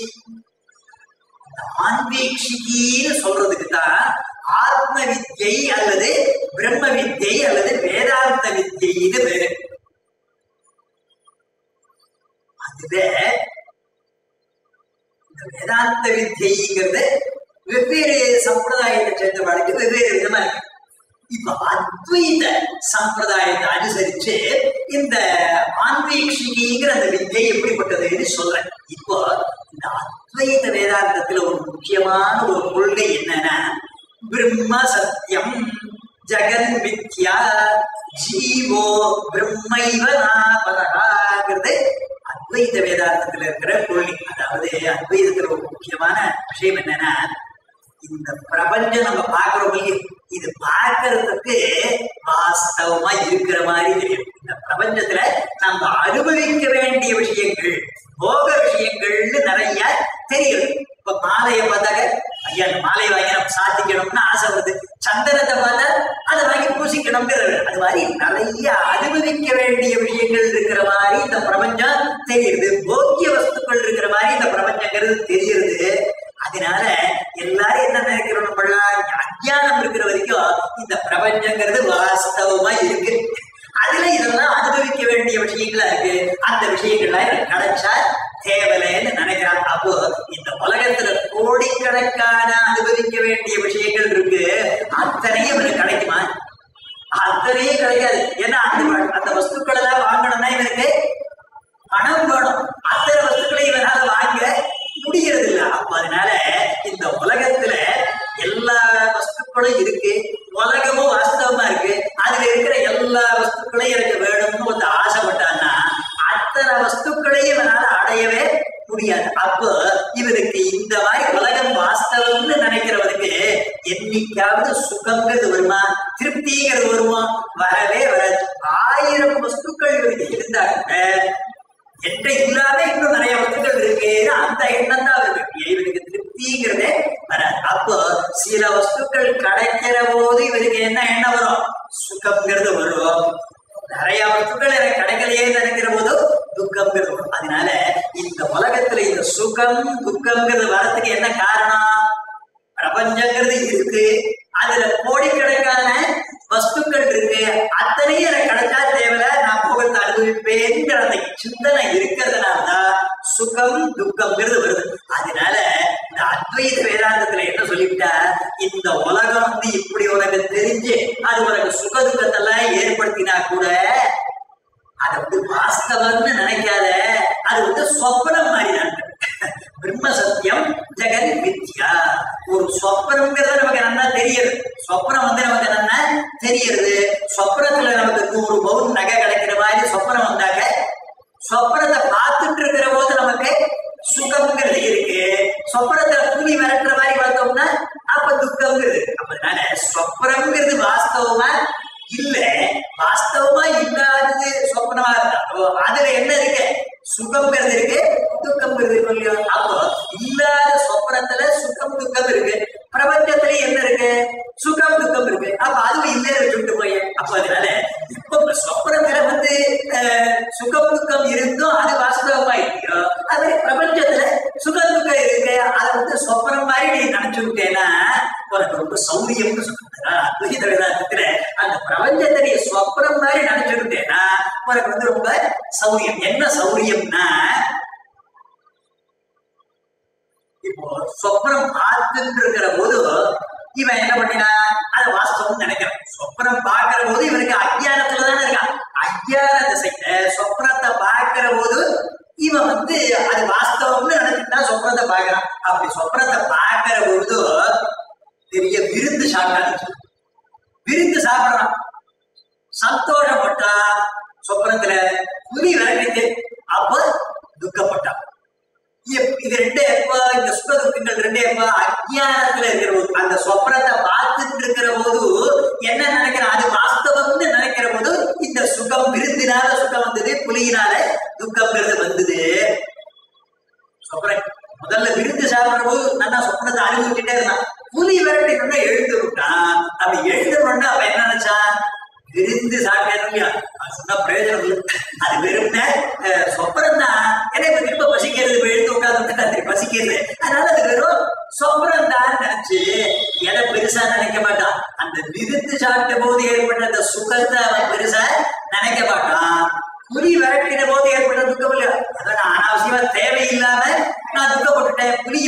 ஆன்வீக்ஷிகின்னு சொல்றதுக்கு தான் ஆத்ம வித்யை அல்லது பிரம்ம வித்யை அல்லது வேதாந்த வித்யைன்னு பேரு அதுல இந்த வேதாந்த வித்தியைங்கிறது வெவ்வேறு சம்பிரதாயத்தை சேர்ந்தவர்களுக்கு வெவ்வேறு விதமா இருக்கு இப்ப அத்வைத சம்பிரதாயத்தை அனுசரிச்சு இந்த ஆன்வீக்ஷிகிங்கிற அந்த வித்தியை எப்படிப்பட்டதுன்னு சொல்றேன் இப்போ இந்த அத்வைத வேதாந்தத்துல ஒரு முக்கியமான ஒரு கொள்கை என்னன்னா பிரம்ம சத்தியம் ஜெகன் மித்யா ஜீவோ பிரம்மைவ நாபதகாங்கிறது அத்வைத வேதாந்தத்துல இருக்கிற கொள்கை அதாவது அத்வைதத்துல ஒரு முக்கியமான விஷயம் என்னன்னா இந்த பிரபஞ்சம் நம்ம பார்க்கிறோம் இல்லையா இது பார்க்கறதுக்கு வாஸ்தவமா இருக்கிற மாதிரி தெரியும் இந்த பிரபஞ்சத்துல நம்ம அனுபவிக்க வேண்டிய விஷயங்கள் போக விஷயங்கள்னு நிறைய தெரியுது இப்ப மாலையை பார்த்தாக்க ஐயா இந்த மாலையை வாங்கி நம்ம சாத்திக்கணும்னு ஆசை வருது சந்தனத்தை பார்த்தா அதை வாங்கி பூசிக்கணுங்கிறது அது மாதிரி நிறைய அனுபவிக்க வேண்டிய விஷயங்கள் இருக்கிற மாதிரி இந்த பிரபஞ்சம் தெரியுது போக்கிய வஸ்துக்கள் இருக்கிற மாதிரி இந்த பிரபஞ்சங்கிறது தெரியுது அதனால எல்லாரும் என்ன நினைக்கிறோம் நம்மளாம் அஜ்ஞானம் இருக்கிற வரைக்கும் இந்த பிரபஞ்சங்கிறது வாஸ்தவமா இருக்கு அதுல இதெல்லாம் அனுபவிக்க வேண்டிய விஷயங்களா இருக்கு அந்த விஷயங்கள்லாம் எனக்கு கிடைச்சா தேவலைன்னு நினைக்கிறாங்க அப்போ இந்த உலகத்துல கோடிக்கணக்கான அனுபவிக்க வேண்டிய விஷயங்கள் இருக்கு அத்தனையும் இவனுக்கு கிடைக்குமா அத்தனையும் கிடைக்காது ஏன்னா அந்த அந்த வஸ்துக்கள் எல்லாம் வாங்கணும்னா இவனுக்கு பணம் வேணும் அத்தனை வஸ்துக்களை இவனால வாங்க முடியறது இல்ல அப்ப அதனால இந்த உலகத்துல எல்லா வஸ்துக்களும் இருக்கு உலகமும் வாஸ்தவமா இருக்கு அதுல இருக்கிற எல்லா வஸ்துக்களையும் எனக்கு வேணும்னு வந்து ஆசைப்பட்டான்னா அத்தனை வஸ்துக்களையும் இவனால அடையவே முடியாது அப்போ இவனுக்கு இந்த மாதிரி உலகம் வாஸ்தவம்னு நினைக்கிறவனுக்கு என்னைக்காவது சுகங்கிறது வருமா திருப்திங்கிறது வருமா வரவே வராது ஆயிரம் வஸ்துக்கள் இவனுக்கு இருந்தாங்க என்ற இல்லாம இன்னும் நிறைய வஸ்துக்கள் இருக்கு அந்த எண்ணம் தான் இருக்கு இவனுக்கு திருப்திங்கிறதே வராது அப்போ சில வஸ்துக்கள் கிடைக்கிற போது இவனுக்கு என்ன எண்ணம் வரும் சுகம்ங்கிறது வரும் நிறைய வஸ்துக்கள் எனக்கு கிடைக்கலையே நினைக்கிற போது துக்கம்ங்கிறது வரும் அதனால இந்த உலகத்துல இந்த சுகம் துக்கம்ங்கிறது வரத்துக்கு என்ன காரணம் பிரபஞ்சங்கிறது இருக்கு அதுல கோடிக்கணக்கான வஸ்துக்கள் இருக்கு அத்தனையும் எனக்கு கிடைச்சா தேவையில்ல நான் போகத்தை அனுபவிப்பேங்கிற அந்த சிந்தனை இருக்கிறதுனாலதான் சுகம் துக்கம்ங்கிறது வருது அதனால இந்த அத்வைத வேதாந்தத்துல என்ன சொல்லிவிட்டா இந்த உலகம் வந்து இப்படி உனக்கு தெரிஞ்சு அது உனக்கு சுக துக்கத்தெல்லாம் ஏற்படுத்தினா கூட அதை வந்து வாஸ்தவம்னு நினைக்காத அது வந்து சொப்பனம் மாதிரிதான் பிரம்ம சத்தியம் ஜெகன் வித்யா ஒரு சொப்பனம்ங்கிறது நமக்கு நல்லா தெரியுது சொப்பனம் வந்து நமக்கு நல்லா தெரியுது சொப்பனத்துல நமக்கு நூறு பவுன் நகை கிடைக்கிற மாதிரி சொப்பனம் வந்தாக்க சொப்பனத்தை பார்த்துட்டு இருக்கிற போது நமக்கு சுகம்ங்கிறது இருக்கு சொப்பனத்துல புலி விரட்டுற மாதிரி பார்த்தோம்னா அப்ப துக்கம்ங்கிறது அப்ப அதனால சொப்பனம்ங்கிறது வாஸ்தவமா இல்ல வாஸ்தவமா இல்லாதது சொப்பனமா இருந்தாலோ அதுல என்ன இருக்கு சுகம்ங்கிறது இருக்கு துக்கம்ங்கிறது இருக்கு இல்லையா அப்போ இல்லாத சொப்பனத்துல சுகம் துக்கம் இருக்கு பிரபஞ்சத்துல என்ன இருக்கு சுகம் துக்கம் இருக்கு அப்ப அதுவும் இல்லைன்னு சொல்லிட்டு போய் அப்ப அதனால இப்ப சொப்பனத்துல வந்து அஹ், சுகம் துக்கம் இருந்தும் அது வாஸ்தவமா இல்லையோ அது பிரபஞ்சத்துல சுகம் துக்கம் இருக்கு அதை வந்து சொப்பனம் மாதிரி நீ நினைச்சுட்டேன்னா உனக்கு ரொம்ப சௌரியம்னு சொல்லுறா அத்வைத வேதாந்தத்துல அந்த பிரபஞ்சத்தை நீ சொப்பனம் மாதிரி நினைச்சுட்டேன்னா உனக்கு வந்து ரொம்ப சௌரியம் என்ன சௌரியம்னா இப்போ சொப்பனம் பார்த்துட்டு இருக்கிற போது இவன் என்ன பண்ணினா அது வாஸ்தவம் நினைக்கிறான் சொப்பனம் பார்க்கிற போது இவனுக்கு அஜ்ஞானத்துல தானே இருக்கான் அஜ்ஞான திசையில சொப்பனத்தை பார்க்கிற போது இவன் வந்து அது வாஸ்தவம்னு நினைச்சுட்டு தான் சொப்பனத்தை பார்க்கறான் அப்படி சொப்பனத்தை பார்க்கிற பொழுது பெரிய விருந்து சாப்பிட்டான்னு விருந்து சாப்பிடுறான் சந்தோஷப்பட்டா சொப்பனத்துல புலி விரட்டிட்டு அப்ப துக்கப்பட்டான் எப்- இது ரெண்டு எப்ப இந்த சுக துக்கங்கள் ரெண்டு எப்ப அஜ்ஞானத்துல இருக்கிற போது அந்த சொப்பனத்தை பார்த்துட்டு இருக்கிற போது என்ன நினைக்கிறான் அது வாஸ்தவம்னு நினைக்கிற போது இந்த சுகம் விருந்தினால சுகம் வந்தது புலியினால துக்கம்ங்கிறது வந்தது சொப்பனம் முதல்ல விருந்து சாப்பிடுற போது நல்லா சொப்பனத்தை அனுபவிச்சுட்டே இருந்தான் புலி விரட்டினோட எழுந்து விட்டான் அப்படி எழுந்தோடனே அவன் என்ன நினைச்சான் விருந்து சாப்பிட்டேன் இல்லையா அது சொன்னா பிரயோஜனம் இல்லை அது வெறும் சொப்பனம் தான் ஏன்னா இப்ப திரும்ப பசிக்கிறது இப்ப எழுந்து உட்கார்ந்து அது பசிக்கிறது அதனால அது வெறும் சொப்பனம் தான் நினைச்சு எதை பெருசா நினைக்க மாட்டான் அந்த விருந்து சாப்பிட்ட போது ஏற்பட்ட அந்த சுகத்தை அவன் பெருசா நினைக்க மாட்டான் புலி விரட்டின போது ஏற்பட்ட துக்கம் இல்லையா அதான் நான் அனாவசியமா தேவையில்லாம நான் துக்கப்பட்டுட்டேன் புலி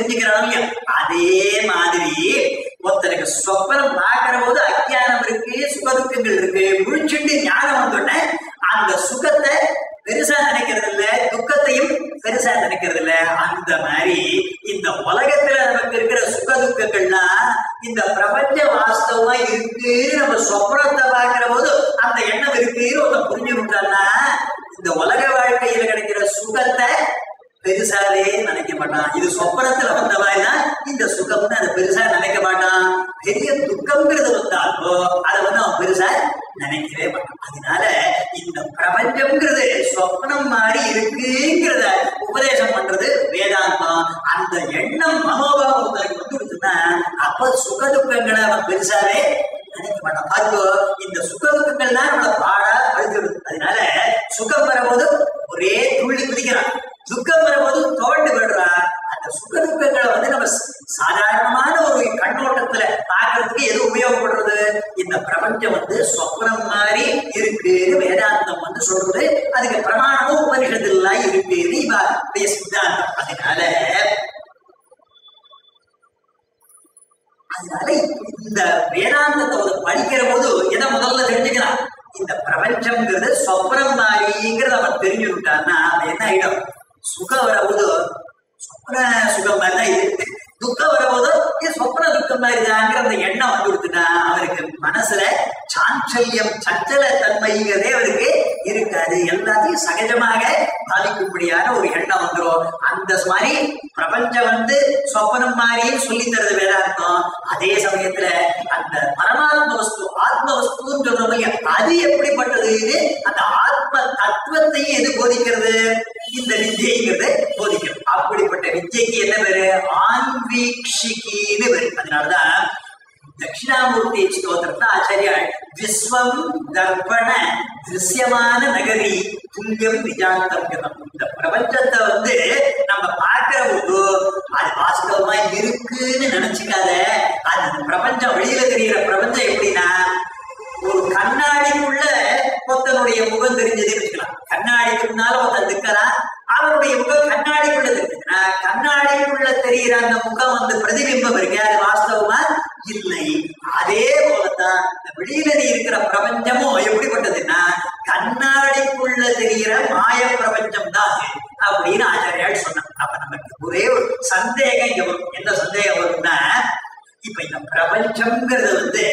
தெரிஞ்சுக்கிறான் இல்லையா அதே மாதிரி ஒருத்தருக்கு சொப்பனம் பார்க்கிற போது அஜ்ஞானம் இருக்கு சுகதுக்கங்கள் இருக்கு முழிச்சுட்டு ஞானம் வந்தோடனே அந்த சுகத்தை பெருசா நினைக்கிறது இல்ல துக்கத்தையும் பெருசா நினைக்கிறது இல்ல அந்த மாதிரி இந்த உலகத்துல நமக்கு இருக்கிற சுக துக்கங்கள்லாம் இந்த பிரபஞ்ச வாஸ்தவமா இருக்கு நம்ம சொப்னத்தை பார்க்கிற போது அந்த எண்ணம் இருக்குன்னு ஒருத்தன் புரிஞ்சுக்கிட்டான்னா இந்த உலக வாழ்க்கையில கிடைக்கிற சுகத்தை பெருசாவே நினைக்க மாட்டான் இது சொப்பனத்துல வந்த மாதிரிதான் இந்த சுகம்னு அதை பெருசா நினைக்க மாட்டான் பெரிய துக்கம்ங்கிறது வந்தாலோ அதை வந்து அவன் பெருசா நினைக்கவே மாட்டான் அதனால இந்த பிரபஞ்சம்ங்கிறது சொப்னம் மாதிரி இருக்குங்கிறத உபதேசம் பண்றது வேதாந்தம் அந்த எண்ணம் மனோபாவம் ஒருத்தருக்கு வந்து கொடுத்துன்னா அப்ப சுக துக்கங்களை அவன் பெருசாவே நினைக்க மாட்டான் பார்த்து இந்த சுக துக்கங்கள் தான் நம்மளை பாடா அழுதுடுது அதனால சுகம் வரும்போது ஒரே துள்ளி குதிக்கிறான் துக்கம் வரும்போது தோண்டு விடுறான் அந்த சுக துக்கங்களை வந்து நம்ம ச- சாதாரணமான ஒரு கண்ணோட்டத்துல பார்க்கறதுக்கு எது உபயோகப்படுறது இந்த பிரபஞ்சம் வந்து சொப்னம் மாதிரி இருக்குன்னு வேதாந்தம் வந்து சொல்றது அதுக்கு பிரமாணமும் உபனிஷத்துலாம் இருக்குன்னு இவ சித்தாந்தம் அதனால அதனால இந்த வேதாந்தத்தை ஒரு படிக்கிற போது எதை முதல்ல தெரிஞ்சுக்கலாம் இந்த பிரபஞ்சம்ங்கிறது சொப்னம் மாதிரிங்கிறத அவன் தெரிஞ்சுக்கிட்டான்னா அவன் என்ன ஆயிடும் சுகம் வரபோது சொப்ன சுகம் மாதிரி தான் இது துக்கம் வரபோது இது சொப்ன துக்கம் மாதிரி தாங்கிற அந்த எண்ணம் வந்து கொடுத்துட்டா அவருக்கு மனசுல சாஞ்சல்யம் சஞ்சல தன்மைங்கிறதே அவருக்கு இருக்காது எல்லாத்தையும் சகஜமாக பாதிக்கும்படியான ஒரு எண்ணம் வந்துரும் அந்த மாதிரி பிரபஞ்சம் வந்து சொப்பனம் மாதிரியே சொல்லி தருது வேதாந்தம் அதே சமயத்துல அந்த பரமாத்ம வஸ்து ஆத்ம வஸ்துன்னு சொல்றோம் இல்லையா அது எப்படிப்பட்டது இது அந்த ஆத்ம தத்துவத்தையும் எது போதிக்கிறது இந்த வித்யைங்கிறது போதிக்கிறது அப்படிப்பட்ட வித்யைக்கு என்ன பேரு ஆன்வீக்ஷிகின்னு பேரு அதனாலதான் தட்சிணாமூர்த்தி ஸ்தோத்திரத்தை ஆச்சாரியால் விஸ்வம் தர்ப்பண திருஷ்யமான நகரி துங்கம் நிஜாந்தம் கிதம். இந்த பிரபஞ்சத்தை வந்து நம்ம பார்க்கிற போது அது வாஸ்தவமா இருக்குன்னு நினைச்சுக்காத அது அந்த பிரபஞ்சம் வெளியில தெரிகிற பிரபஞ்சம் எப்படின்னா ஒரு கண்ணாடிக்குள்ள ஒருத்தனுடைய முகம் தெரிஞ்சதுன்னு வச்சுக்கலாம் கண்ணாடிக்கு முன்னால ஒருத்தன் நிற்கிறான் அவருடைய முகம் கண்ணாடிக்குள்ள தெரிஞ்சதுன்னா கண்ணாடிக்குள்ள தெரிகிற அந்த முகம் வந்து பிரதிபிம்பம் இருக்கு அது வாஸ்தவமா இல்லை அதே போலதான் இந்த வெளியில இருக்கிற பிரபஞ்சமும் எப்படிப்பட்டதுன்னா கண்ணாடிக்குள்ள தெரிகிற மாய பிரபஞ்சம் தான் அது அப்படின்னு ஆச்சாரியால் சொன்னாங்க அப்ப நமக்கு ஒரே ஒரு சந்தேகம் இங்க வரும் என்ன சந்தேகம் வரும்னா இப்ப இந்த பிரபஞ்சம்ங்கிறது வந்து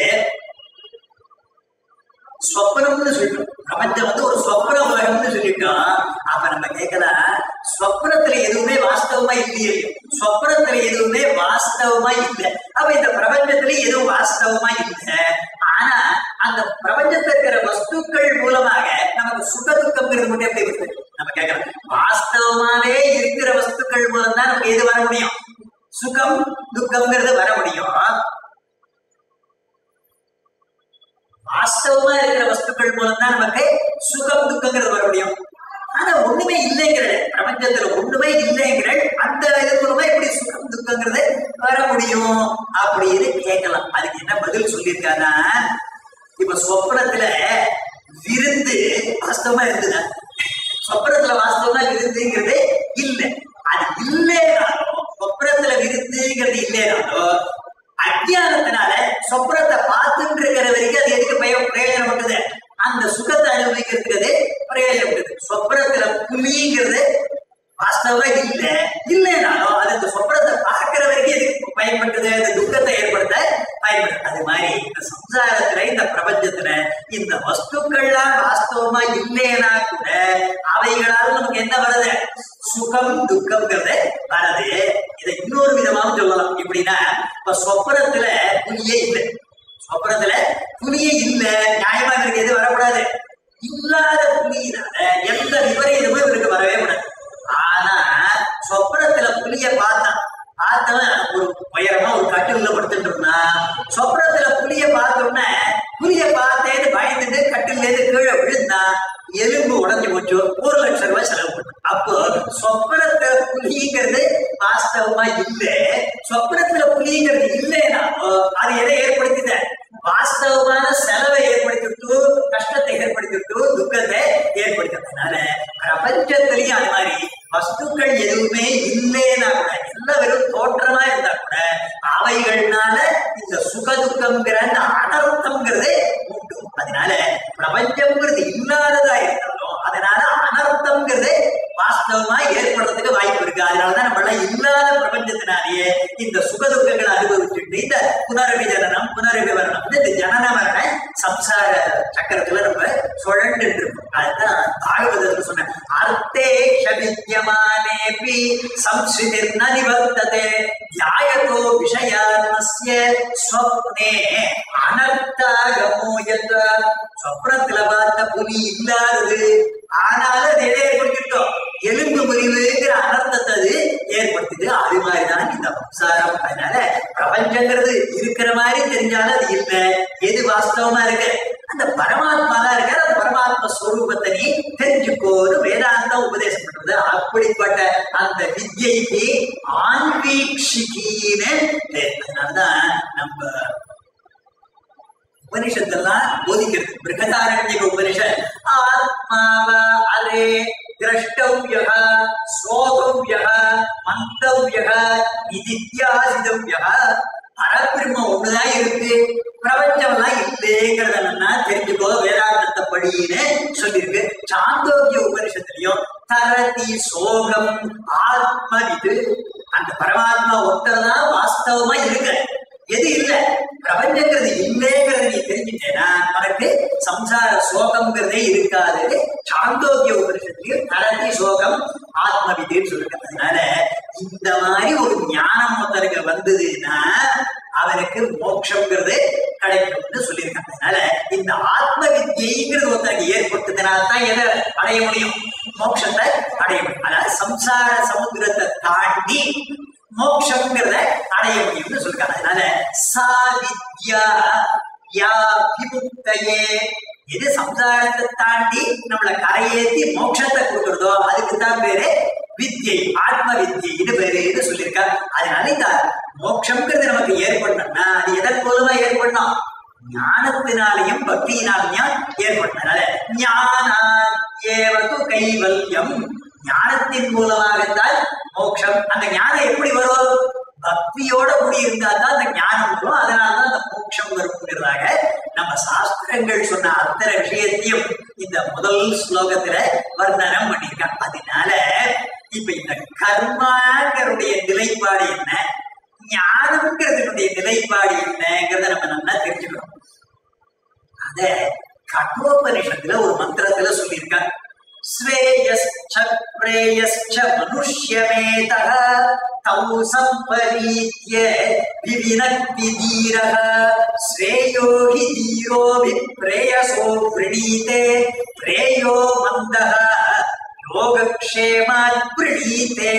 சொப்னம்னு சொல்லிட்டோம் பிரபஞ்சம் வந்து ஒரு சொப்ன உலகம்னு சொல்லிட்டோம் அப்ப நம்ம கேட்கலாம் சொப்னத்துல எதுவுமே வாஸ்தவமா இல்லையே சொப்னத்துல எதுவுமே வாஸ்தவமா இல்லை அப்ப இந்த பிரபஞ்சத்துல எதுவும் வாஸ்தவமா இல்லை ஆனா அந்த பிரபஞ்சத்துல இருக்கிற வஸ்துக்கள் மூலமாக நமக்கு சுக துக்கம்ங்கிறது மட்டும் எப்படி வருது நம்ம கேட்கலாம் வாஸ்தவமாவே இருக்கிற வஸ்துக்கள் மூலம் தான் நமக்கு எது வர முடியும் சுகம் துக்கம்ங்கிறது வர முடியும் வாஸ்தவமா இருக்கிற வஸ்துக்கள் மூலம் தான் நமக்கு சுகம் துக்கங்கிறது வர முடியும் ஆனா ஒண்ணுமே இல்லைங்கிற பிரபஞ்சத்துல ஒண்ணுமே இல்லைங்கிற அந்த இது மூலமா எப்படி சுகம் துக்கங்கிறது வர முடியும் அப்படின்னு கேட்கலாம் அதுக்கு என்ன பதில் சொல்லியிருக்காங்கன்னா இப்ப சொப்னத்துல விருந்து வாஸ்தவமா இருந்ததா சொப்னத்துல வாஸ்தவமா விருந்துங்கிறது இல்லை அது இல்லைனாலும் சொப்னத்துல விருந்துங்கிறது இல்லைனாலும் அஜ்ஞானத்தினால சொப்னத்தை பார்த்துட்டு இருக்கிற வரைக்கும் அது எதுக்கு பய பிரயோஜனப்பட்டது அந்த சுகத்தை அனுபவிக்கிறதுக்கு அது பிரயோஜனப்பட்டது சொப்னத்துல புலிங்கிறது வாஸ்தவமா இல்ல இல்லைனாலும் அது அந்த சொப்னத்தை பார்க்கிற வரைக்கும் எதுக்கு பயன்படுத்துது அந்த துக்கத்தை ஏற்படுத்த பயன்படுது அது மாதிரி இந்த சம்சாரத்துல இந்த பிரபஞ்சத்துல இந்த வஸ்துக்கள்லாம் வாஸ்தவமா இல்லைனா கூட அவைகளால் நமக்கு என்ன வருது சுகம் துக்கம்ங்கிறது வருது இதை இன்னொரு விதமாவும் சொல்லலாம் எப்படின்னா இப்ப சொப்பனத்துல புலியே இல்லை சொப்பனத்துல புலியே இல்ல நியாயமா இருக்கு எது வரக்கூடாது இல்லாத புலியினால எந்த விபரீதமும் இவருக்கு வரவே கூடாது ஆனா சொப்பனத்துல புலிய பார்த்தான் பார்த்தவன் ஒரு உயரமா ஒரு கட்டில படுத்துட்டு இருந்தான் சொப்பனத்துல புலிய பார்த்தோன்னே புலிய பார்த்தேன்னு பயந்துட்டு கட்டில இருந்து கீழே விழுந்தான் எலும்பு உடைஞ்சு போச்சு ஒரு லட்சம் ரூபாய் செலவு பண்ணு அப்போ சொப்பனத்துல புலிங்கிறது வாஸ்தவமா இல்ல சொப்பனத்துல புலிங்கிறது இல்லைனாலும் அது எதை ஏற்படுத்தித வாஸ்தவமான செலவை ஏற்படுத்திட்டு கஷ்டத்தை ஏற்படுத்திட்டு துக்கத்தை ஏற்படுத்துறதுனால பிரபஞ்சத்திலையும் அது மாதிரி வஸ்துக்கள் எதுவுமே இல்லைன்னா கூட எல்லாம் வெறும் தோற்ற பிரபஞ்சம்ங்கிறது இல்லாததா இருந்தாலும் அதனால அனர்த்தம்ங்கிறது வாஸ்தவமா ஏற்படுறதுக்கு வாய்ப்பு இருக்கு அதனாலதான் நம்ம எல்லாம் இல்லாத பிரபஞ்சத்தினாலேயே இந்த சுகதுக்கங்களை அனுபவிச்சுட்டு இந்த புனரவி ஜனனம் புனரவி வரணம் இந்த ஜனன மரண சம்சார சக்கரத்துல நம்ம சுழண்டு இருக்கோம் அதுதான் பாகவதற்கு சொன்ன அர்த்தே க்ஷவித்யமானேபி சம்ஸ்ருதிர் ந நிவர்த்ததே தியாயதோ விஷயான்மஸ்ய ஸ்வப்னே அனர்த்தாகமோ என்ற சொப்னத்துல பார்த்த புலி இல்லாதது ஆனாலும் அது எதை ஏற்படுத்திட்டோம் எலும்பு முறிவுங்கிற அனர்த்தத்தை அது ஏற்படுத்துது அது மாதிரிதான் இந்த சம்சாரம் அதனால பிரபஞ்சங்கிறது இருக்கிற மாதிரி தெரிஞ்சாலும் அது இல்லை எது வாஸ்தவமா இருக்கு அந்த பரமாத்மா தான் இருக்கார் அந்த பரமாத்ம ஸ்வரூபத்தை நீ தெரிஞ்சுக்கோன்னு வேதாந்தம் உபதேசம் பண்றது அப்படிப்பட்ட அந்த வித்யைக்கு ஆன்வீக்ஷிகின்னு பேர். அதனாலதான் நம்ம உபனிஷத்தெல்லாம் போதிக்கிறது பிருகதாரண்யக உபனிஷத் ஆத்மாவ அரே திரஷ்டவ்ய சோதவ்ய மந்தவ்ய நிதித்தியாசிதவ்ய பரபிரம்ம ஒண்ணுதான் இருக்கு பிரபஞ்சம்லாம் இல்லைங்கிறத என்னன்னா தெரிஞ்சுக்கோ வேதாந்தத்தை படின்னு சொல்லியிருக்கு சாந்தோக்கிய உபனிஷத்துலயும் தரதி சோகம் ஆத்மவிது அந்த பரமாத்மா ஒருத்தர் தான் வாஸ்தவமா இருக்கு எது இல்ல பிரபஞ்சங்கிறது இல்லைங்கிறத நீ தெரிஞ்சுட்டேன்னா உனக்கு சம்சார சோகம்ங்கிறதே இருக்காது சாந்தோக்கிய உபனிஷத்துலயும் தரதி சோகம் ஆத்மவிதின்னு சொல்லிருக்கு அதனால இந்த மாதிரி ஒரு ஞானம் ஒருத்தருக்கு வந்ததுன்னா அவனுக்கு மோட்சம்ங்கிறது கிடைக்கும்னு சொல்லியிருக்காங்க அதனால இந்த ஆத்ம வித்தியைங்கிறது ஒருத்தருக்கு ஏற்படுத்துறதுனால தான் எதை அடைய முடியும் மோட்சத்தை அடைய முடியும் அதாவது சம்சார சமுத்திரத்தை தாண்டி மோட்சம்ங்கிறத அடைய முடியும்னு சொல்லிருக்காங்க அதனால சா வித்யா யா விமுக்தையே எது சம்சாரத்தை தாண்டி நம்மளை கரையேத்தி மோட்சத்தை கொடுக்கறதோ அதுக்கு தான் பேரு வித்யை ஆத்ம வித்யைன்னு பேருன்னு சொல்லியிருக்கா அதனால இந்த மோட்சம்ங்கிறது நமக்கு ஏற்படணும்னா அது எதன் மூலமா ஏற்படணும் ஞானத்தினாலையும் பக்தியினாலையும் ஏற்பட்டனால ஞானாத்யேவது கைவல்யம் ஞானத்தின் மூலமாகத்தான் மோட்சம் அந்த ஞானம் எப்படி வரும் பக்தியோட கூடி இருந்தா தான் அந்த ஞானம் வரும் அதனாலதான் அந்த மோட்சம் வரும்ங்கிறதாக நம்ம சாஸ்திரங்கள் சொன்ன அத்தனை விஷயத்தையும் இந்த முதல் ஸ்லோகத்துல வர்ணனம் பண்ணியிருக்காங்க அதனால இப்ப இந்த கர்மாங்கிறதுடைய நிலைப்பாடு என்ன ஞானம்ங்கிறதுடைய நிலைப்பாடு என்னங்கிறத நம்ம நல்லா தெரிஞ்சுக்கணும் அத கட்டோபனிஷத்துல ஒரு மந்திரத்துல சொல்லியிருக்காங்க ஸ்ரேயஸ்ச பிரேயஸ்ச மனுஷ்யமேதः தௌ சம்பரீத்ய விவினக்தி தீரः ஸ்ரேயோ ஹி தீரோ விப்ரேயசோ விரணீதே பிரேயோ மந்தः யோகக்ஷேமாத் பிரணீதே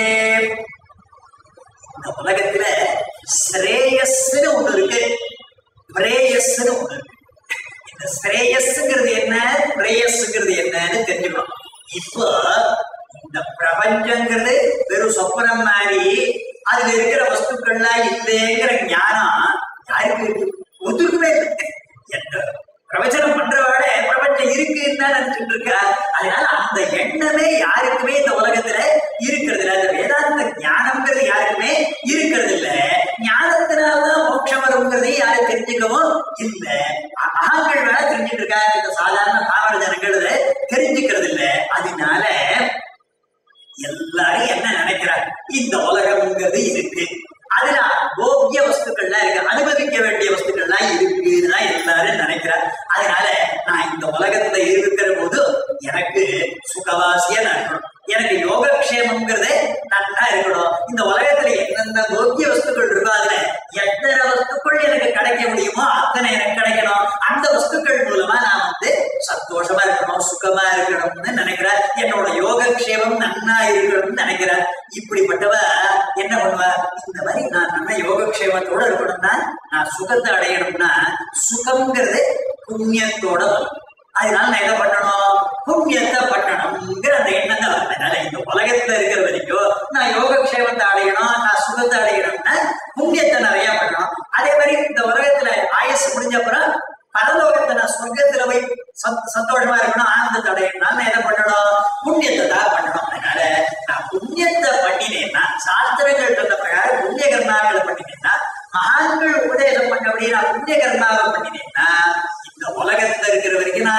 இந்த உலகத்துல ஸ்ரேயஸ்னு ஒண்ணு இருக்கு பிரேயஸ்னு ஒண்ணு இருக்கு இந்த ஸ்ரேயஸ்ங்கிறது என்ன பிரேயஸ்ங்கிறது என்னன்னு தெரிஞ்சுக்கணும் இப்போ இந்த பிரபஞ்சங்கிறது வெறும் சொப்பனம் மாதிரி அதுல இருக்கிற வஸ்துக்கள்லாம் இல்லைங்கிற ஞானம் யாருக்கு இருக்கு ஒத்துக்குமே இல்லை எந்த பிரவச்சனம் பண்றவாட பிரபஞ்சம் இருக்குன்னு தான் நினைச்சிட்டு இருக்கா அதனால அந்த எண்ணமே யாருக்குமே இந்த உலகத்துல இருக்கிறது இல்லை அந்த வேதாந்த ஞானம்ங்கிறது யாருக்குமே இருக்கிறது இல்ல ஞானத்தினால்தான் மோட்சம் வருங்கிறதை யாரும் தெரிஞ்சுக்கவும் இல்ல அ- அகங்கள் வேணா தெரிஞ்சுட்டு இருக்கா இந்த சாதாரண பாமர ஜனங்கள் இதை தெரிஞ்சுக்கிறது இல்ல அதனால எல்லாரும் என்ன நினைக்கிறாங்க இந்த உலகம்ங்கிறது இருக்கு அதுல போக்கிய வஸ்துக்கள்லாம் இருக்கு அனுபவிக்க வேண்டிய வஸ்துக்கள்லாம் இருக்குன்னு எல்லாரும் நினைக்கிறார் அதனால நான் இந்த உலகத்துல இருக்கிற போது எனக்கு சுகவாசியா நான் இருக்கணும் எனக்கு யோகக்ஷேமம்ங்கிறது நல்லா இருக்கணும் இந்த உலகத்துல எந்தெந்த போக்கிய வஸ்துக்கள் இருக்கோ அதுல எத்தனை வஸ்துக்கள் எனக்கு கிடைக்க முடியுமோ அத்தனை எனக்கு கிடைக்கணும் அந்த வஸ்துக்கள் மூலமா நான் வந்து சந்தோஷமா இருக்கணும் சுகமா இருக்கணும்னு நினைக்கிறார் என்னோட யோகக்ஷேமம் நன்னா இருக்கணும்னு நினைக்கிறார் இப்படிப்பட்டவ என்ன பண்ணுவா இந்த மாதிரி நான் நல்ல யோகக்ஷேமத்தோட இருக்கணும்னா நான் சுகத்தை அடையணும்னா சுகம்ங்கிறது புண்ணியத்தோட வரும் அதனால நான் என்ன பண்ணணும் புண்ணியத்தை பண்ணணுங்கிற அந்த எண்ணம் தான் வருது. அதனால இந்த உலகத்துல இருக்கிற வரைக்கும் நான் யோகக்ஷேமத்தை அடையணும் நான் சுகத்தை அடையணும்னா புண்ணியத்தை நிறைய பண்ணணும் அதே மாதிரி இந்த உலகத்துல ஆயுசு முடிஞ்ச அப்புறம் பரலோகத்தை நான் சொர்க்கத்துல போய் சந்~ சந்தோஷமா இருக்கணும் ஆனந்தத்தை அடையணும்னா நான் என்ன பண்ணணும் புண்ணியத்தை தான் பண்ணணும் அதனால நான் புண்ணியத்தை பண்ணினேன்னா சாஸ்திரங்கள் சொன்ன பிரகாரம் புண்ணிய கர்மாக்களை பண்ணினேன்னா மகான்கள் உபதேசம் பண்ணபடி நான் புண்ணிய கர்மாவை பண்ணினேன்னா இந்த உலகத்துல இருக்கிற வரைக்கும் நான்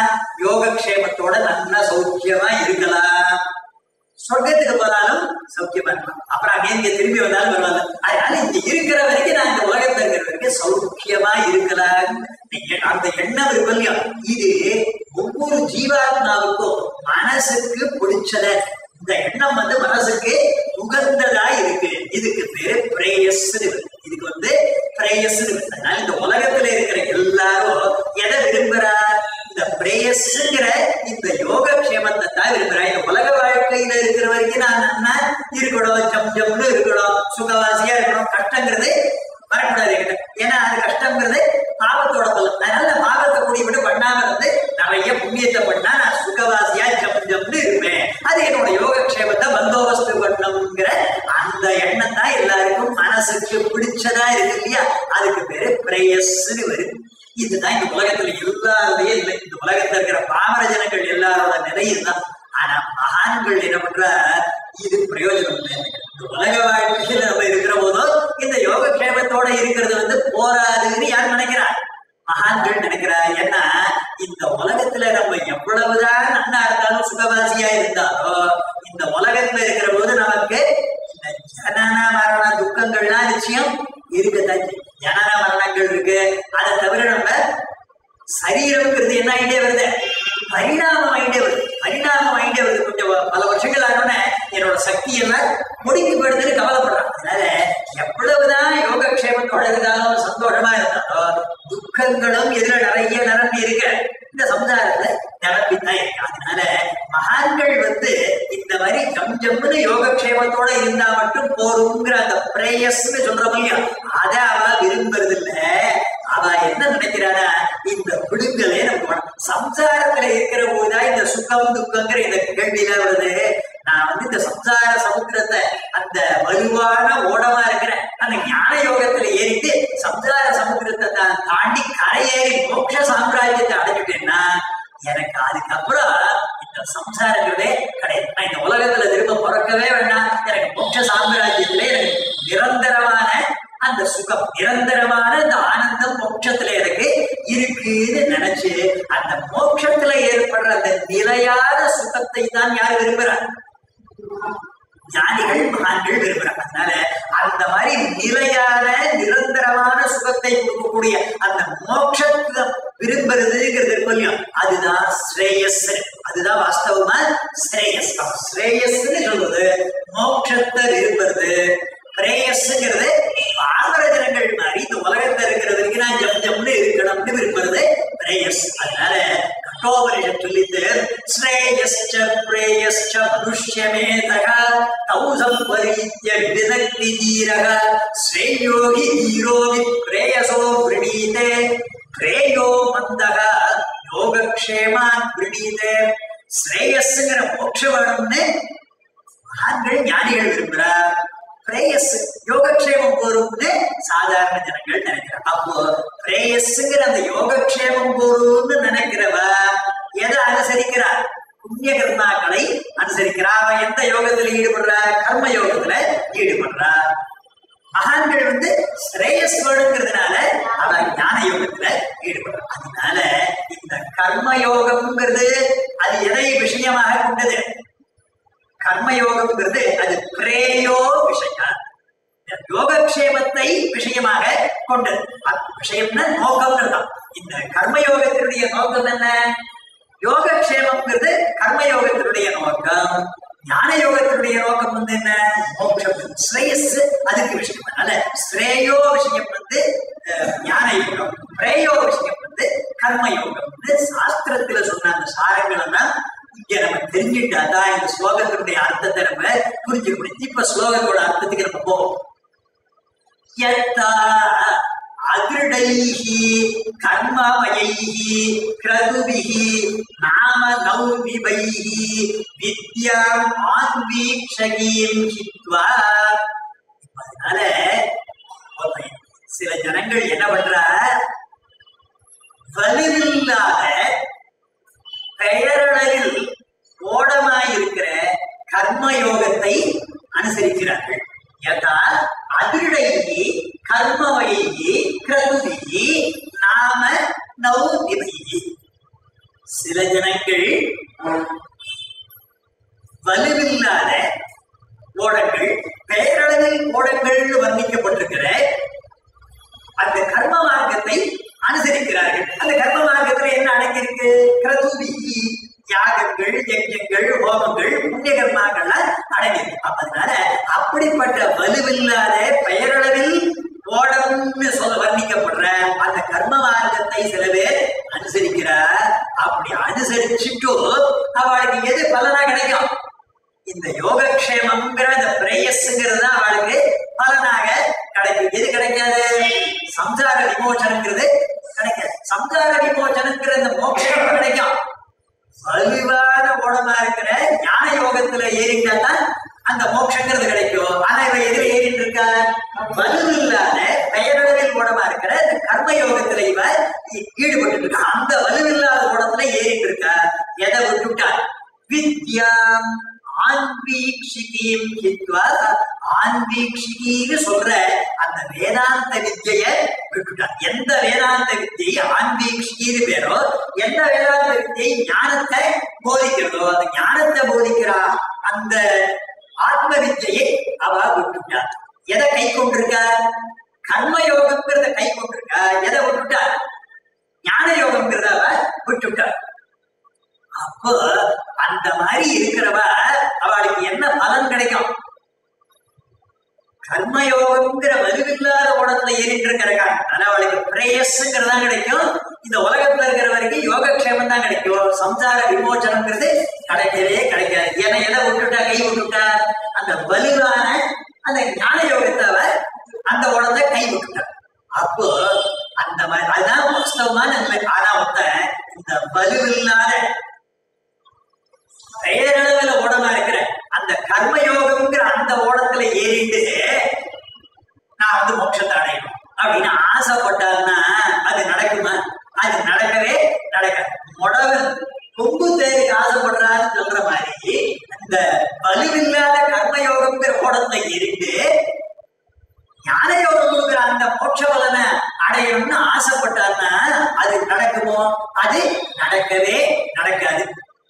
யோகக்ஷேமத்தோட நல்லா சௌக்கியமா இருக்கலாம் சொர்க்கத்துக்கு போனாலும் சௌக்கியமா இருக்கலாம் அப்புறம் அங்கே இங்க திரும்பி வந்தாலும் பரவாயில்ல அதனால இங்க இருக்கிற வரைக்கும் நான் இந்த உலகத்துல இருக்கிற வரைக்கும் சௌக்கியமா இருக்கலாம் நீங்க அந்த எண்ணம் இருக்கும் இல்லையா இது ஒவ்வொரு ஜீவாத்மாவுக்கும் மனசுக்கு பிடிச்சத இந்த எண்ணம் வந்து மனசுக்கு உகந்ததா இருக்கு இதுக்கு பேரு பிரேயஸ் இதுக்கு வந்து பிரேயஸ் அதனால இந்த உலகத்துல இருக்கிற எல்லாரும் எதை விரும்புறா இந்த பிரேயஸ்ங்கிற இந்த யோகக்ஷேமத்தை தான் விரும்புறா இந்த உலக வாழ்க்கையில இருக்கிற வரைக்கும் நான் நன்னா இருக்கணும் ஜம் ஜம்னு இருக்கணும் சுகவாசியா இருக்கணும் கஷ்டங்கிறது வரக்கூடாது என்கிட்ட. ஏன்னா அது கஷ்டங்கிறது பாவத்தோட பலம் அதனால நான் பாவத்தை குடிவிட்டு பண்ணாம இருந்து நிறைய புண்ணியத்தை பண்ணா நான் சுகவாசியா ஜம் ஜம்னு இருப்பேன் அது என்னோட யோகக்ஷேமத்தை பந்தோபஸ்து பண்ணணுங்கிற அந்த எண்ணம் தான் எல்லாருக்கும் மனசுக்கு பிடிச்சதா இருக்கு இல்லையா அதுக்கு பேரு பிரேயஸ்ன்னு வருது இதுதான் இந்த உலகத்துல எல்லாருடைய இல்லை இந்த உலகத்துல இருக்கிற பாமர ஜனங்கள் எல்லாரோட நிலை இதுதான் ஆனா மகான்கள் என்ன பண்ற இது பிரயோஜனம் இல்லை இந்த உலக வாழ்க்கையில நம்ம இருக்கிற போதும் இந்த யோகக்ஷேமத்தோட இருக்கிறது வந்து போராதுன்னு யார் நினைக்கிறார் மகான்கள் நினைக்கிறார் ஏன்னா இந்த உலகத்துல நம்ம எவ்வளவுதான் நன்னா இருந்தாலும் சுகவாசியா இருந்தாலும் இந்த உலகத்துல இருக்கிற போது நமக்கு இந்த ஜனன மரண துக்கங்கள்லாம் நிச்சயம் இருக்கத்தான் செய்யும். ஜனன மரணங்கள் இருக்கு அதை தவிர நம்ம சரீரம்ங்கிறது என்ன ஆயிட்டே வருது பரிணாமம் ஆயிட்டே வருது பரிணாமம் ஆயிட்டே வருது கொஞ்சம் பல வருஷங்கள் ஆனோடனே என்னோட சக்தி எல்லாம் முடிக்கு போயிடுதுன்னு கவலைப்படுறான் அதனால எவ்வளவுதான் யோகக்ஷேமத்தோட இருந்தாலும் சந்தோஷமா இருந்தாலும் துக்கங்களும் எதிர நிறைய நிரம்பி இருக்கு இந்த சமுதாயத்துல நிரம்பித்தான் இருக்கு அதனால மகான்கள் வந்து இந்த மாதிரி ஜம் ஜம்னு யோகக்ஷேமத்தோட இருந்தா மட்டும் போருங்கிற அந்த பிரேயஸ்ன்னு சொல்றோம் இல்லையா அதை அவ விரும்புறது இல்ல அவ என்ன நினைக்கிறானா இந்த விடுங்களே நமக்கு வேணும். சம்சாரத்துல இருக்கிற போதுதான் இந்த சுகம் துக்கங்கிற இந்த கேள்வியில வருது நான் வந்து இந்த சம்சார சமுத்திரத்தை அந்த வலுவான ஓடமா இருக்கிற அந்த ஞான யோகத்துல ஏறிட்டு சம்சார சமுத்திரத்தை நான் தாண்டி கரையேறி மோட்ச சாம்ராஜ்யத்தை அடைஞ்சிட்டேன்னா எனக்கு அதுக்கப்புறம் இந்த சம்சாரங்கிறதே கிடையாது நான் இந்த உலகத்துல திரும்ப பிறக்கவே வேண்டாம் எனக்கு மோட்ச சாம்ராஜ்யத்துல எனக்கு நிரந்தரமான அந்த சுகம் நிரந்தரமான அந்த ஆனந்தம் மோட்சத்துல எனக்கு இருக்குன்னு நினைச்சு அந்த மோட்சத்துல ஏற்படுற அந்த நிலையான சுகத்தை தான் யார் விரும்புறார் ஞானிகள் மகான்கள் விரும்புறாங்க அதனால அந்த மாதிரி நிலையான நிரந்தரமான சுகத்தை கொடுக்கக்கூடிய அந்த மோட்சத்தை விரும்புறதுங்கிறது இருக்கும் இல்லையா அதுதான் ஸ்ரேயஸ் அதுதான் வாஸ்தவமா ஸ்ரேயஸ் அப்ப ஸ்ரேயஸ்ன்னு சொல்றது மோட்சத்தை விரும்புறது பிரேயஸ்ங்கிறது பாமர ஜனங்கள் மாதிரி இந்த உலகத்துல இருக்கிற வரைக்கும் நான் ஜம் ஜம்னு இருக்கணும்னு விரும்புறது பிரேயஸ் அதனால கட்டோபனிஷத் சொல்லித்து ஸ்ரேயஸ்ச பிரேயஸ்ச மனுஷ்யமேதக தௌசம் பரீத்ய விதக்தி தீரக ஸ்ரேயோகி தீரோவி பிரேயசோ விரணீதே பிரேயோ மந்தக யோகக்ஷேமான் விரணீதே ஸ்ரேயஸ்ங்கிற மோட்சம் வேணும்னு மகான்கள் ஞானிகள் விரும்புறார் பிரேயஸ் யோகக்ஷேமம் போரும்னு சாதாரண ஜனங்கள் நினைக்கிறார் அப்போ பிரேயஸ்ங்கிற அந்த யோகக்ஷேமம் போரும்னு நினைக்கிறவ எதை அனுசரிக்கிறார் புண்ணிய கர்மாக்களை அனுசரிக்கிறார் அவன் எந்த யோகத்துல ஈடுபடுறா கர்ம யோகத்துல ஈடுபடுறா மகான்கள் வந்து ஸ்ரேயஸ் வேணுங்கிறதுனால அவன் ஞான யோகத்துல ஈடுபடுறான் அதனால இந்த கர்ம யோகம்ங்கிறது அது எதை விஷயமாக கொண்டது கர்மயோகம்ங்கிறது அது பிரேயோ விஷயம் யோகக்ஷேமத்தை விஷயமாக கொண்டது அது விஷயம்னா நோக்கம்ங்கிறது தான் இந்த கர்மயோகத்தினுடைய நோக்கம் என்ன யோகக்ஷேமம்ங்கிறது கர்மயோகத்தினுடைய நோக்கம் ஞான யோகத்தினுடைய நோக்கம் வந்து என்ன மோட்சம் ஸ்ரேயஸ் அதுக்கு விஷயம் அதனால ஸ்ரேயோ விஷயம் வந்து அஹ், ஞான யோகம் பிரேயோ விஷயம் வந்து கர்ம யோகம் வந்து சாஸ்திரத்துல சொன்ன அந்த சாரங்கள் எல்லாம் இங்க நம்ம தெரிஞ்சுட்டா தான் இந்த ஸ்லோகத்தினுடைய அர்த்தத்தை நம்ம புரிஞ்சுக்க முடியும் இப்ப ஸ்லோகத்தோட அர்த்தத்துக்கு நம்ம போவோம் யத்தா அதிருடைஹி கர்மமயைஹி கிரதுபிஹி நாம நௌமிபைஹி வித்யாம் ஆன்வீக்ஷகீம் ஹித்வா அதனால சில ஜனங்கள் என்ன பண்றா வலுவில்லாத பெயரளவில் ஓடமாயிருக்கிற கர்மயோகத்தை அனுசரிக்கிறார்கள் யதா அதிருடையி கர்மவயி கிரதுவியி நாம நௌதிபையி சில சில ஜனங்கள் வலுவில்லாத ஓடங்கள் பெயரளவில் ஓடங்கள்னு வர்ணிக்கப்பட்டிருக்கிற அந்த கர்ம மார்க்கத்தை அனுசரிக்கிறார்கள் அந்த கர்ம மார்க்கத்துல என்ன அடங்கியிருக்கு கிரதுவி யாகங்கள் யஜ்யங்கள் ஹோமங்கள் புண்ணிய கர்மாக்கள்லாம் அடங்கியிருக்கு அப்ப அதனால அப்படிப்பட்ட வலுவில்லாத பெயரளவில் ஓடம்னு சொல்ல வர்ணிக்கப்படுற அந்த கர்ம மார்க்கத்தை சில பேர் அனுசரிக்கிறார் அப்படி அனுசரிச்சுட்டு அவளுக்கு எது பலனா கிடைக்கும் இந்த யோகக்ஷேமம்ங்கிற இந்த பிரேயஸ்ங்கிறது தான் அவளுக்கு பலனாக கிடைக்கும் எது கிடைக்காது சம்சார விமோச்சனங்கிறது கிடைக்காது சம்சார விமோச்சனங்கிற இந்த மோட்சம் எப்ப கிடைக்கும் வலுவான ஓடமா இருக்கிற ஞான யோகத்துல ஏறிட்டா தான் அந்த மோட்சங்கிறது கிடைக்கும் ஆனா இவ எதுல ஏறிட்டு இருக்கா வலுவில்லாத பெயரளவில் ஓடமா இருக்கிற இந்த கர்ம யோகத்துல இவ ஈடுபட்டு இருக்கா அந்த வலுவில்லாத ஓடத்துல ஏறிட்டு இருக்கா எதை விட்டுட்டா வித்யாம் ஆன்வீக்ஷிகீம் ஹித்வா ஆன்வீக்ஷிகின்னு சொல்ற அந்த வேதாந்த வித்ய விட்டுட்டான் எந்த வேதாந்த வித்தியை ஆன்வீக்ஷிகின்னு பேரோ எந்த வேதாந்த வித்தியை ஞானத்தை போதிக்கிறதோ அந்த ஞானத்தை போதிக்கிறா அந்த ஆத்ம வித்யை அவ விட்டுட்டார் எதை கை கொண்டிருக்க கர்மயோகம்ங்கிறத கை கொண்டிருக்கா எதை விட்டுட்டார் ஞான யோகம்ங்கிறத அவ விட்டுட்டார் அப்போ அந்த மாதிரி இருக்கிறவ அவளுக்கு என்ன பலன் கிடைக்கும் கர்மயோகம்ங்கிற வலுவில்லாத ஓடத்துல ஏறிட்டு இருக்கிறக்கா ஆனா அவளுக்கு பிரேயஸ்ங்கிறதா கிடைக்கும் இந்த உலகத்துல இருக்கிற வரைக்கும் யோகக்ஷேமம் தான் கிடைக்கும் சம்சார விமோச்சனம்ங்கிறது கிடைக்கவே கிடைக்காது ஏன்னா எதை விட்டுட்டா கை விட்டுட்டா அந்த வலுவான அந்த ஞான யோகத்தை அவ அந்த ஓடத்தை கை விட்டுட்டா அப்போ அந்த மாதிரி அதுதான் வாஸ்தவமான நன்மை ஆனா ஒருத்தன் இந்த வலுவில்லாத பெயரளவுல ஓடமா இருக்கிற அந்த கர்மயோகம்ங்கிற அந்த ஓடத்துல ஏறிட்டு நான் வந்து மோட்சத்தை அடையணும் அப்படின்னு ஆசைப்பட்டான்னா அது நடக்குமா அது நடக்கவே நடக்காது முடவன் கொம்பு தேருக்கு ஆசைப்படுறான்னு சொல்ற மாதிரி அந்த வலுவில்லாத கர்மயோகம்ங்கிற ஓடத்துல ஏறிட்டு ஞான யோகம்ங்கிற அந்த மோட்ச பலனை அடையணும்னு ஆசைப்பட்டான்னா அது நடக்குமோ அது நடக்கவே நடக்காது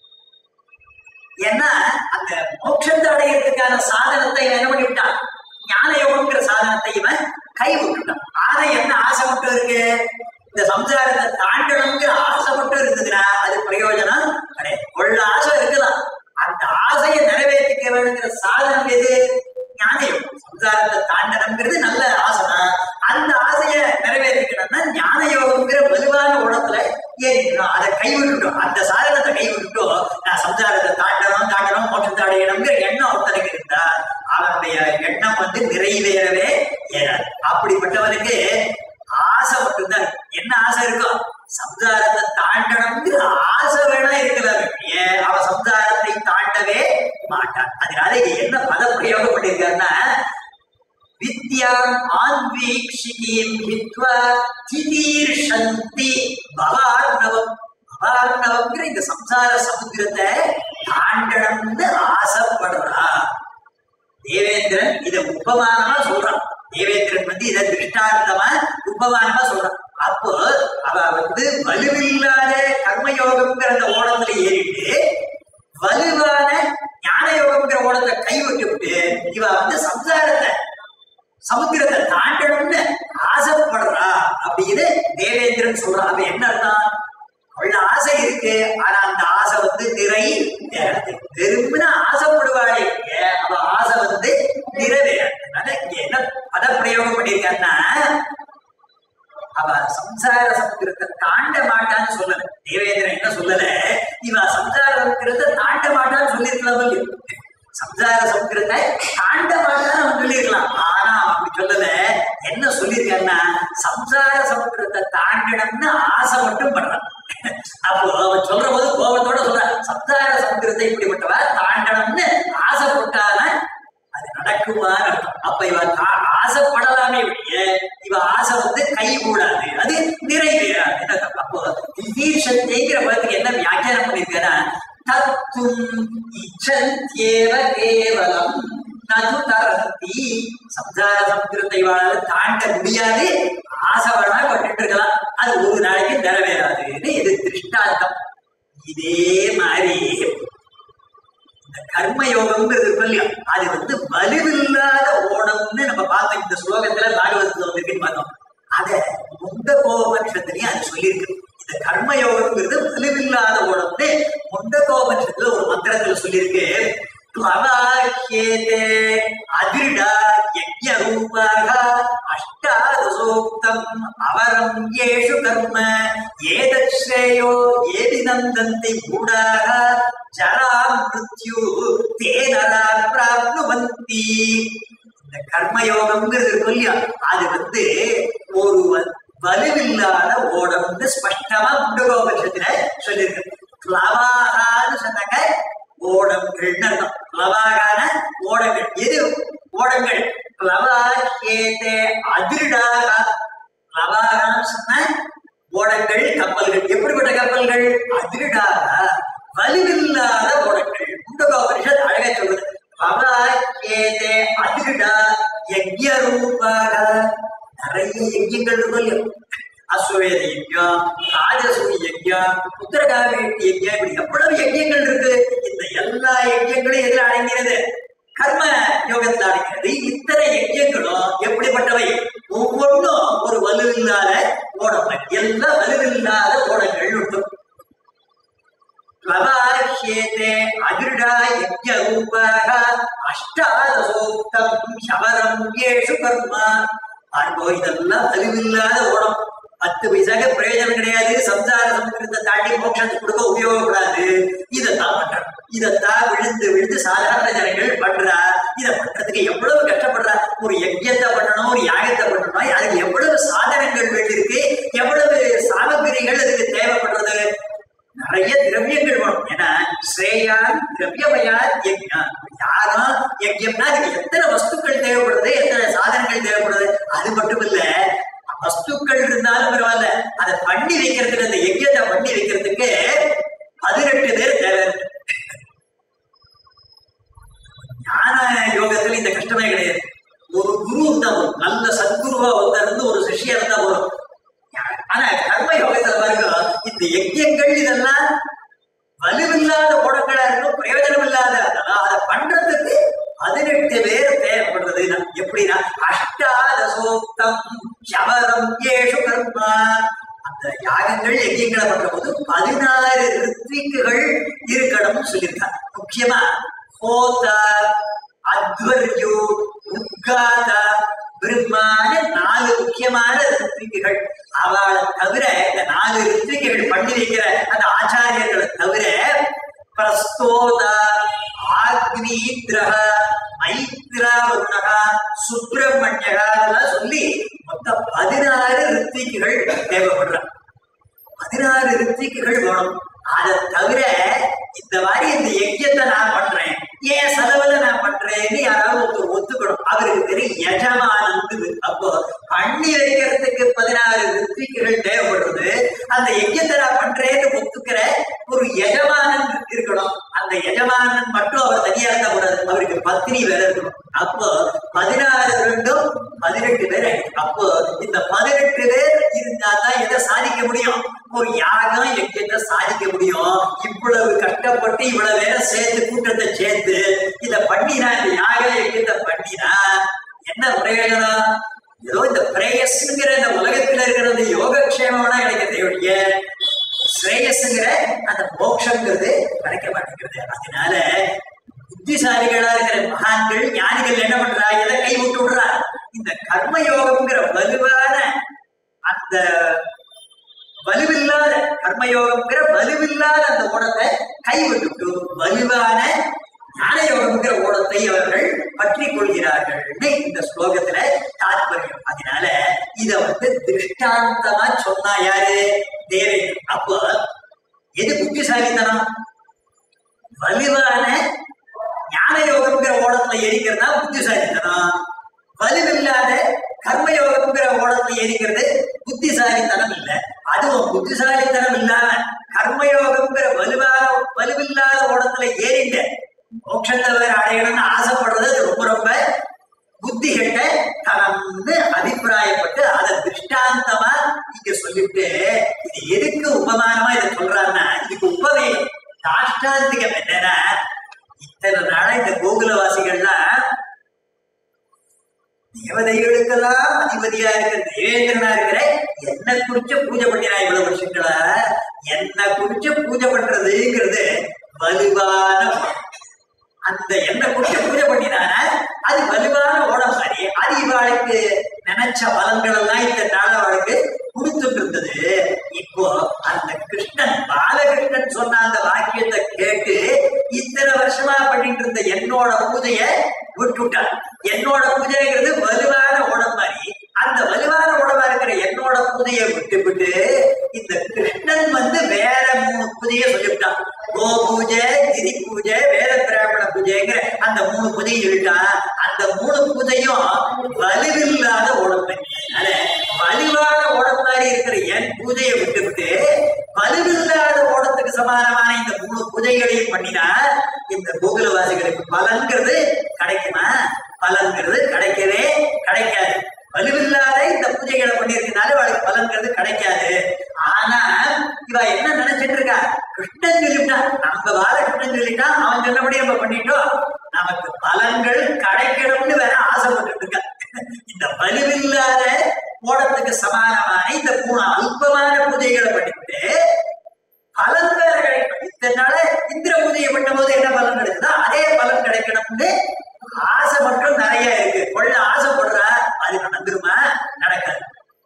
ஏன்னா அந்த மோட்சத்தை அடையிறதுக்கான சாதனத்தை இவன் என்ன பண்ணிவிட்டான் ஞான யோகம்ங்கிற சாதனத்தை இவன் கை விட்டுட்டான் ஆனா என்ன ஆசை மட்டும் இருக்கு இந்த சம்சாரத்தை தாண்டணுங்கிற ஆசை மட்டும் இருந்ததுன்னா அது பிரயோஜனம் கிடையாது உள்ள ஆசை இருக்கலாம் அந்த ஆசையை நிறைவேற்றிக்க வேணுங்கிற சாதனம் எது ஞான யோகம் சம்சாரத்தை தாண்டனம்ங்கிறது நல்ல ஆசைதான் அந்த ஆசையை நிறைவேற்றிக்கணும்னா ஞான யோகம்ங்கிற வலுவான உடத்துல ஏறிக்கணும் அதை கைவிட்டுட்டோம் அந்த சாதனத்தை கைவிட்டுட்டோம் நான் சம்சாரத்தை தாண்டணும் தாண்டணும் மோட்சத்தை அடையணுங்கிற எண்ணம் ஒருத்தனுக்கு இருந்தா அவனுடைய எண்ணம் வந்து நிறைவேறவே ஏறாது அப்படிப்பட்டவனுக்கு ஆசை மட்டும்தான் இருக்கு. என்ன ஆசை இருக்கும் சம்சாரத்தை தாண்டணுங்கிற ஆசை வேணா இருக்கலாம் ஏன் அவன் சம்சாரத்தை தாண்டவே மாட்டான் அதனால இங்க என்ன பத பிரயோகம் பண்ணிருக்காருன்னா வித்யாம் ஆன்வீக்ஷிகீம் வித்வா திதீர்ஷந்தி பவார்ணவம் பவார்ணவம்ங்கிற இந்த சம்சார சமுத்திரத்தை தாண்டணும்னு ஆசைப்படுறா தேவேந்திரன் இத உபமானமா சொல்றான் தேவேந்திரன் வந்து இத திருஷ்டாந்தமா உபமானமா சொல்றான் அப்போ அவ வந்து வலுவில்லாத கர்மயோகம்ங்கிற அந்த ஓடத்துல ஏறிட்டு வலுவான ஞான யோகம்ங்கிற ஓடத்தை கைவிட்டு விட்டு இவ வந்து சம்சாரத்தை சமுத்திரத்தை தாண்டணும்னு ஆசைப்படுறா அப்படின்னு தேவேந்திரன் சொல்றான் அது என்ன அர்த்தம் உள்ள ஆசை இருக்கு ஆனா அந்த ஆசை வந்து நிறை வேறாது வெறும்னு ஆசைப்படுவாளே ஏன் அவ ஆசை வந்து நிறைவேறாது அதனால இங்க என்ன பத பிரயோகம் பண்ணியிருக்காருன்னா அவ சம்சார சமுத்திரத்தை தாண்ட மாட்டான்னு சொல்லல தேவேந்திரன் என்ன சொல்லல இவ சம்சார சமுத்திரத்தை தாண்ட மாட்டான்னு சொல்லியிருக்கலாம் இல்லையோ? சம்சார சமுத்திரத்தை தாண்ட மாட்டான்னு அவன் சொல்லியிருக்கலாம் ஆனா அவன் அப்படி சொல்லல என்ன சொல்லியிருக்காருன்னா சம்சார சமுத்திரத்தை தாண்டணும்னு ஆசை மட்டும் பண்றான் அப்போ அவன் சொல்ற போது கோபத்தோட சொல்றான் சம்சார சமுத்திரத்தை இப்படிப்பட்டவ தாண்டணும்னு ஆசைப்பட்டான அது நடக்குமான்னு அர்த்தம் அப்ப இவ தா- ஆசைப்படலாமே ஒழிய இவ ஆசை வந்து கை கூடாது அது நிறைவேறாது என்ன அர்த்தம்? அப்போ விதீஷத்தைங்கிற பதத்துக்கு என்ன வியாக்கியானம் பண்ணிருக்கேன்னா தத்தும் இச்சந்தேவ கேவலம் நது தரந்தி சம்சார சமுத்திரத்தை வாழ தாண்ட முடியாது ஆசை வேணா பட்டுட்டு இருக்கலாம் அது ஒரு நாளைக்கு நிறைவேறாதுன்னு இது திருஷ்டாந்தம் இதே மாதிரி இந்த கர்ம யோகம்ங்கிறது இருக்கு இல்லையா அது வந்து வலுவில்லாத ஓடம்னு நம்ம பார்த்தோம் இந்த ஸ்லோகத்துல பாகவதத்துல வந்திருக்குன்னு பார்த்தோம் அத முந்த கோபட்சத்திலையும் அது சொல்லியிருக்கு இந்த கர்ம யோகம்ங்கிறது வலுவில்லாத ஓடம்னு முந்த கோபட்சத்துல ஒரு மந்திரத்துல சொல்லியிருக்கு प्लवाह्येते अधिर्डा यज्ञरूपाः अष्टादशोक्तम् अवरम् येषु कर्म एतच्छ्रेयो ये विनन्दन्ति गूढाः जराम् मृत्यु ते नरा प्राप्नुवन्ति இந்த கர்மயோகம்ங்கிறது இருக்கு இல்லையா அது வந்து ஒரு வ- வலுவில்லாத ஓடம்னு ஸ்பஷ்டமா முண்டகோபட்சத்துல சொல்லியிருக்கு பிளவாகான்னு சொன்னாங்க ஓடங்கள்னு அர்த்தம் பிளவாகான ஓடங்கள் எது ஓடங்கள் பிளவாகேதே அதிர்டாக பிளவாகான்னு சொன்ன ஓடங்கள் கப்பல்கள் எப்படிப்பட்ட கப்பல்கள் அதிர்டாக வலுவில்லாத ஓடங்கள் முண்டகோபனிஷத் அழகா சொல்றது பிளவாகேதே அதிர்டா யஜ்ய ரூபாக நிறைய யஜ்யங்கள் இருக்கும் இல்லையா அஸ்வவேத யஜ்யம் ராஜசூய யஜ்யம் உத்தரகாவேட்டி யஜ்யம் இப்படி எவ்வளவு யஜ்யங்கள் இருக்கு இந்த எல்லா யஜ்யங்களும் எதில் அடங்கிறது கர்ம யோகத்தில் அடங்கிறது இத்தனை யஜ்யங்களும் எப்படிப்பட்டவை ஒவ்வொன்றும் ஒரு வலுவில்லாத ஓடங்கள் எல்லாம் வலுவில்லாத ஓடங்கள் உண்டு प्लवाह्येते अदृढा यज्ञरूपाः அஷ்டாதசோக்தம் சபரம் ஏஷு கர்மா பாருங்கோ இதெல்லாம் அறிவில்லாத ஓடம் பத்து பைசாக்கு பிரயோஜனம் கிடையாது சம்சார சமுத்திரத்தை தாண்டி மோட்சத்தை கொடுக்க உபயோகப்படாது இதைத்தான் பண்றான் இதைத்தான் விழுந்து விழுந்து சாதாரண ஜனங்கள் பண்றா இதை பண்றதுக்கு எவ்வளவு கஷ்டப்படுறா ஒரு யஜ்யத்தை பண்ணணும் ஒரு யாகத்தை பண்ணணும் அதுக்கு எவ்வளவு சாதனங்கள் வேண்டியிருக்கு எவ்வளவு சாமகிரிகள் அதுக்கு தேவைப்படுறது நிறைய திரவியங்கள் வேணும் ஏன்னா ஸ்ரேயான் திரவியமயா யஜ்யம் யாரும் யஜ்யம்னா அதுக்கு எத்தனை வஸ்துக்கள் தேவைப்படுது எத்தனை சாதனங்கள் தேவைப்படுது அது மட்டும் இல்ல வஸ்துக்கள் இருந்தாலும் பரவாயில்ல அதை பண்ணி வைக்கிறதுக்கு அந்த யஜ்யத்தை பண்ணி வைக்கிறதுக்கு பதினெட்டு பேர் தேவை ஞான யோகத்துல இந்த கஷ்டமே கிடையாது ஒரு குரு இருந்தா போதும் நல்ல சத்குருவா ஒருத்தர் இருந்து ஒரு சிஷ்யா இருந்தா போதும் ஆனா கர்ம யோகத்துல பாருங்க இந்த யஜ்யங்கள் இதெல்லாம் வலுவில்லாத குணங்களா இருக்கும் பிரயோஜனம் இல்லாத அதெல்லாம் அதை பண்றதுக்கு பதினெட்டு பேர் தேவைப்படுறது எப்படின்னா அஷ்டாதசோக்தம் சபரம் ஏஷு கர்மா அந்த யாகங்கள் யஜ்யங்களை பண்ற போது பதினாறு ரித்விக்குகள் இருக்கணும்னு சொல்லியிருக்காங்க முக்கியமா ஹோதா அத்வர்யு உத்காத பிரம்மான நாலு முக்கியமான ரித்விக்குகள் அவளை தவிர இந்த நாலு ரித்விக்குகள் பண்ணி வைக்கிற அந்த ஆச்சாரியர்களை தவிர பிரஸ்தோத ஆக்னீத்ரஹ மைத்ராவருணக சுப்பிரமணியகா அதெல்லாம் சொல்லி மொத்தம் பதினாறு ரித்விக்குகள் தேவைப்படுறாங்க பதினாறு ரித்திக்குகள் வேணும் அதை தவிர இந்த மாதிரி இந்த யஜ்யத்தை நான் பண்றேன் ஏன் செலவுல நான் பண்றேன்னு யாராவது ஒருத்தர் ஒத்துக்கணும் அவருக்கு தெரியும் எஜமானந்து அப்போ பண்ணி வைக்கிறதுக்கு பதினாறு ரித்திக்குகள் தேவைப்படுறது அந்த யஜ்யத்தை நான் பண்றேன்னு ஒத்துக்கிற ஒரு எஜமானன் இருக்கணும் அந்த எஜமானன் மட்டும் அவர் தனியா இருக்க கூடாது அவருக்கு பத்தினி வேற இருக்கணும் அப்போ பதினாறு ரெண்டும் பதினெட்டு பேர் ஆயிடுச்சு. அப்போ இந்த பதினெட்டு பேர் இருந்தா தான் எதை சாதிக்க முடியும் ஒரு யாகம் யஜ்யத்தை சாதிக்க முடியும் இவ்வளவு கஷ்டப்பட்டு இவ்வளவு பேரை சேர்த்து கூட்டத்தை சேர்த்து இத பண்ணினா இந்த யாக யஜ்யத்தை பண்ணினா என்ன பிரயோஜனம் ஏதோ இந்த பிரேயஸ்ங்கிற இந்த உலகத்துல இருக்கிற இந்த யோகக்ஷேமம்னா கிடைக்கிறதே ஒழிய ஸ்ரேயஸ்ங்கிற அந்த மோட்சங்கிறது கிடைக்க மாட்டேங்கிறது அதனால புத்திசாலிகளா இருக்கிற மகான்கள் ஞானிகள் என்ன பண்றா எதை கை விட்டு விடுறா இந்த கர்ம யோகம்ங்கிற வலுவான அந்த வலுவில்லாத கர்மயோகம்ங்கிற வலுவில்லாத அந்த ஓடத்தை கை விட்டுட்டு வலுவான ஞான யோகம்ங்கிற ஓடத்தை அவர்கள் பற்றி கொள்கிறார்கள்னு இந்த ஸ்லோகத்துல தாத்பரியம் அதனால இத வந்து திருஷ்டாந்தமா சொன்னா யாரு தேவேந்திரன் அப்போ எது புத்திசாலித்தனம் வலுவான ஞான யோகம்ங்கிற ஓடத்துல ஏறிக்கிறதா புத்திசாலித்தனம் வலுவில்லாத கர்மயோகம்ங்கிற ஓடத்துல ஏறிக்கிறது புத்திசாலித்தனம் இல்ல அதுவும் புத்திசாலித்தனம் இல்லாம கர்மயோகம்ங்கிற வலுவான வலுவில்லாத ஓடத்துல ஏறிங்க மோட்சத்தை வேற அடையணும்னு ஆசைப்படுறது அது ரொம்ப ரொம்ப புத்தி கெட்ட தனம்னு அபிப்பிராயப்பட்டு அதை திருஷ்டாந்தமா இங்க சொல்லிட்டு இது எதுக்கு உபமானமா இதை சொல்றாருன்னா இதுக்கு உபவேகம் ஆஷ்டாந்திகம் என்னன்னா இத்தனை நாளா இந்த கோகுலவாசிகள்லாம் தேவதைகளுக்கெல்லாம் அதிபதியா இருக்கிற தேவேந்திரனா இருக்கிற என்ன குறிச்ச பூஜை பண்ணினா இவ்வளவு வருஷங்களா என்ன குறிச்ச பூஜை பண்றதுங்கிறது வலுவான ஓடம். அந்த என்ன குறிச்ச பூஜை பண்ணினானா அது வலுவான ஓடம் மாதிரி அது இவாளுக்கு நினைச்ச பலன்கள் எல்லாம் இந்த நாள் அவளுக்கு கொடுத்துட்டு இருந்தது இப்போ அந்த கிருஷ்ணன் பாலகிருஷ்ணன் சொன்ன அந்த வாக்கியத்தை கேட்டு இத்தனை வருஷமா பண்ணிட்டு இருந்த என்னோட பூஜைய விட்டுட்டான் என்னோட பூஜைங்கிறது வலுவான ஓடம் மாதிரி அந்த வலுவான உடம்பா இருக்கிற என்னோட பூஜையை விட்டுவிட்டு இந்த கிருஷ்ணன் வந்து வேற மூணு பூஜையை சொல்லிவிட்டான் கோ பூஜை திரி பூஜை வேத பிராமண பூஜைங்கிற அந்த மூணு பூஜையை சொல்லிட்டான் அந்த மூணு பூஜையும் வலுவில்லாத உடம்பு அதனால வலுவான உடம்பு மாதிரி இருக்கிற என் பூஜையை விட்டுவிட்டு வலுவில்லாத ஓடத்துக்கு சமானமான இந்த மூணு பூஜைகளையும் பண்ணினா இந்த கோகுலவாசிகளுக்கு பலன்கிறது கிடைக்குமா பலன்கிறது கிடைக்கவே கிடைக்காது வலுவில்லாத இந்த பூஜைகளை பண்ணியிருக்கனால அவளுக்கு பலன்கிறது கிடைக்காது ஆனா இவ என்ன நினைச்சிட்டு இருக்கா கிருஷ்ணன் சொல்லிவிட்டான் நம்ம வாழ கிருஷ்ணன் சொல்லிட்டான் அவன் சொன்னபடி நம்ம பண்ணிட்டோம் நமக்கு பலன்கள் கிடைக்கணும்னு வேற ஆசைப்பட்டு இருக்கா இந்த வலுவில்லாத ஓடத்துக்கு சமானமான இந்த மூணு அல்பமான பூஜைகளை பண்ணிட்டு பலன் வேற கிடைக்கணும் இத்தனை நாள இந்திர பூஜையை பண்ணும்போது என்ன பலன் கிடைச்சதோ அதே பலன் கிடைக்கணும்னு ஆசை மட்டும் நிறைய இருக்கு கொள்ள ஆசைப்படுறா அது நடந்துருமா நடக்காது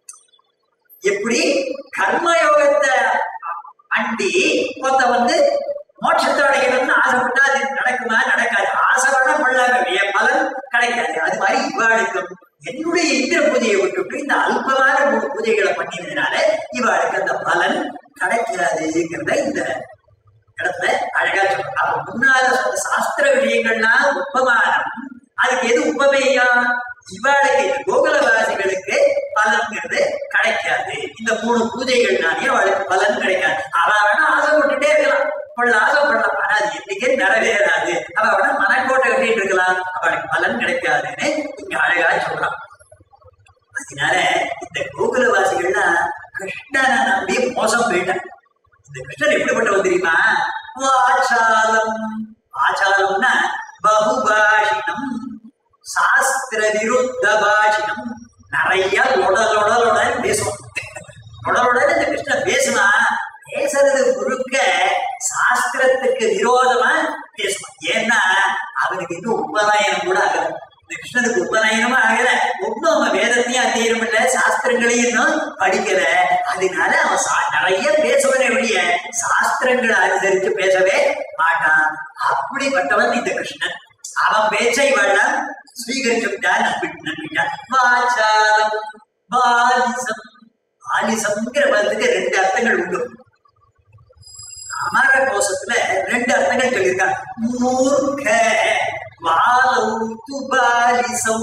எப்படி கர்மயோகத்தை அண்டி மொத்த வந்து மோட்சத்தை அடையணும்னு ஆசைப்பட்டா அது நடக்குமா நடக்காது ஆசைப்பட பல்லாமே பலன் கிடைக்காது அது மாதிரி இவாளுக்கும் என்னுடைய இந்திர பூஜையை விட்டுட்டு இந்த அல்பமான மூணு பூஜைகளை பண்ணினதுனால இவாளுக்கு அந்த பலன் கிடைக்காதுங்கிறத இந்த இடத்துல அழகா சொல்றோம் அப்ப முன்னால சொன்ன சாஸ்திர விஷயங்கள்லாம் உபமானம் அதுக்கு எது உபமேயா இவாளுக்கு இந்த கோகுலவாசிகளுக்கு பலன்கிறது கிடைக்காது இந்த மூணு பூஜைகள்னாலே அவளுக்கு பலன் கிடைக்காது அவ வேணா ஆசைப்பட்டுட்டே இருக்கலாம் கொள்ள ஆசைப்படலாம் ஆனா அது என்னைக்கே நிறைவேறாது அவ வேணா மனக்கோட்டை கட்டிட்டு இருக்கலாம் அவளுக்கு பலன் கிடைக்காதுன்னு இங்க அழகா சொல்றான் அதனால இந்த கோகுலவாசிகள்லாம் கிருஷ்ணனை நம்பி மோசம் போயிட்டான் இந்த கிருஷ்ணன் எப்படிப்பட்டவன் தெரியுமா வாசாலம் வாசாலம்னா பகுபாஷினம் சாஸ்திர விருத்த பாஷினம் நிறைய லொட லொட லொடன்னு பேசுவான் லொட லொடன்னு இந்த கிருஷ்ணன் பேசுனா பேசுறது முழுக்க சாஸ்திரத்துக்கு விரோதமா பேசுவான் ஏன்னா அவனுக்கு இன்னும் உபநயனம் கூட ஆகல இந்த கிருஷ்ணனுக்கு உபநயனமா ஆகல ஒன்னும் அவன் வேதத்தையும் அத்தியனம் இல்ல சாஸ்திரங்களையும் இன்னும் படிக்கல அதனால அவன் சா- நிறைய பேசுவனே வெளிய சாஸ்திரங்களை அனுசரிச்சு பேசவே மாட்டான் அப்படிப்பட்டவன் இந்த கிருஷ்ணன் அவன் பேச்சை வேண்டாம் ஸ்வீகரிச்சுட்டான் நம்பிட்டான் வாச்சாலம் பாலிசம் பாலிசம்ங்கிற பதத்துக்கு ரெண்டு அர்த்தங்கள் உண்டு அமர கோஷத்துல ரெண்டு அர்த்தங்கள் சொல்லியிருக்காங்க மூர்க்க வாலௌ துபாலிசௌ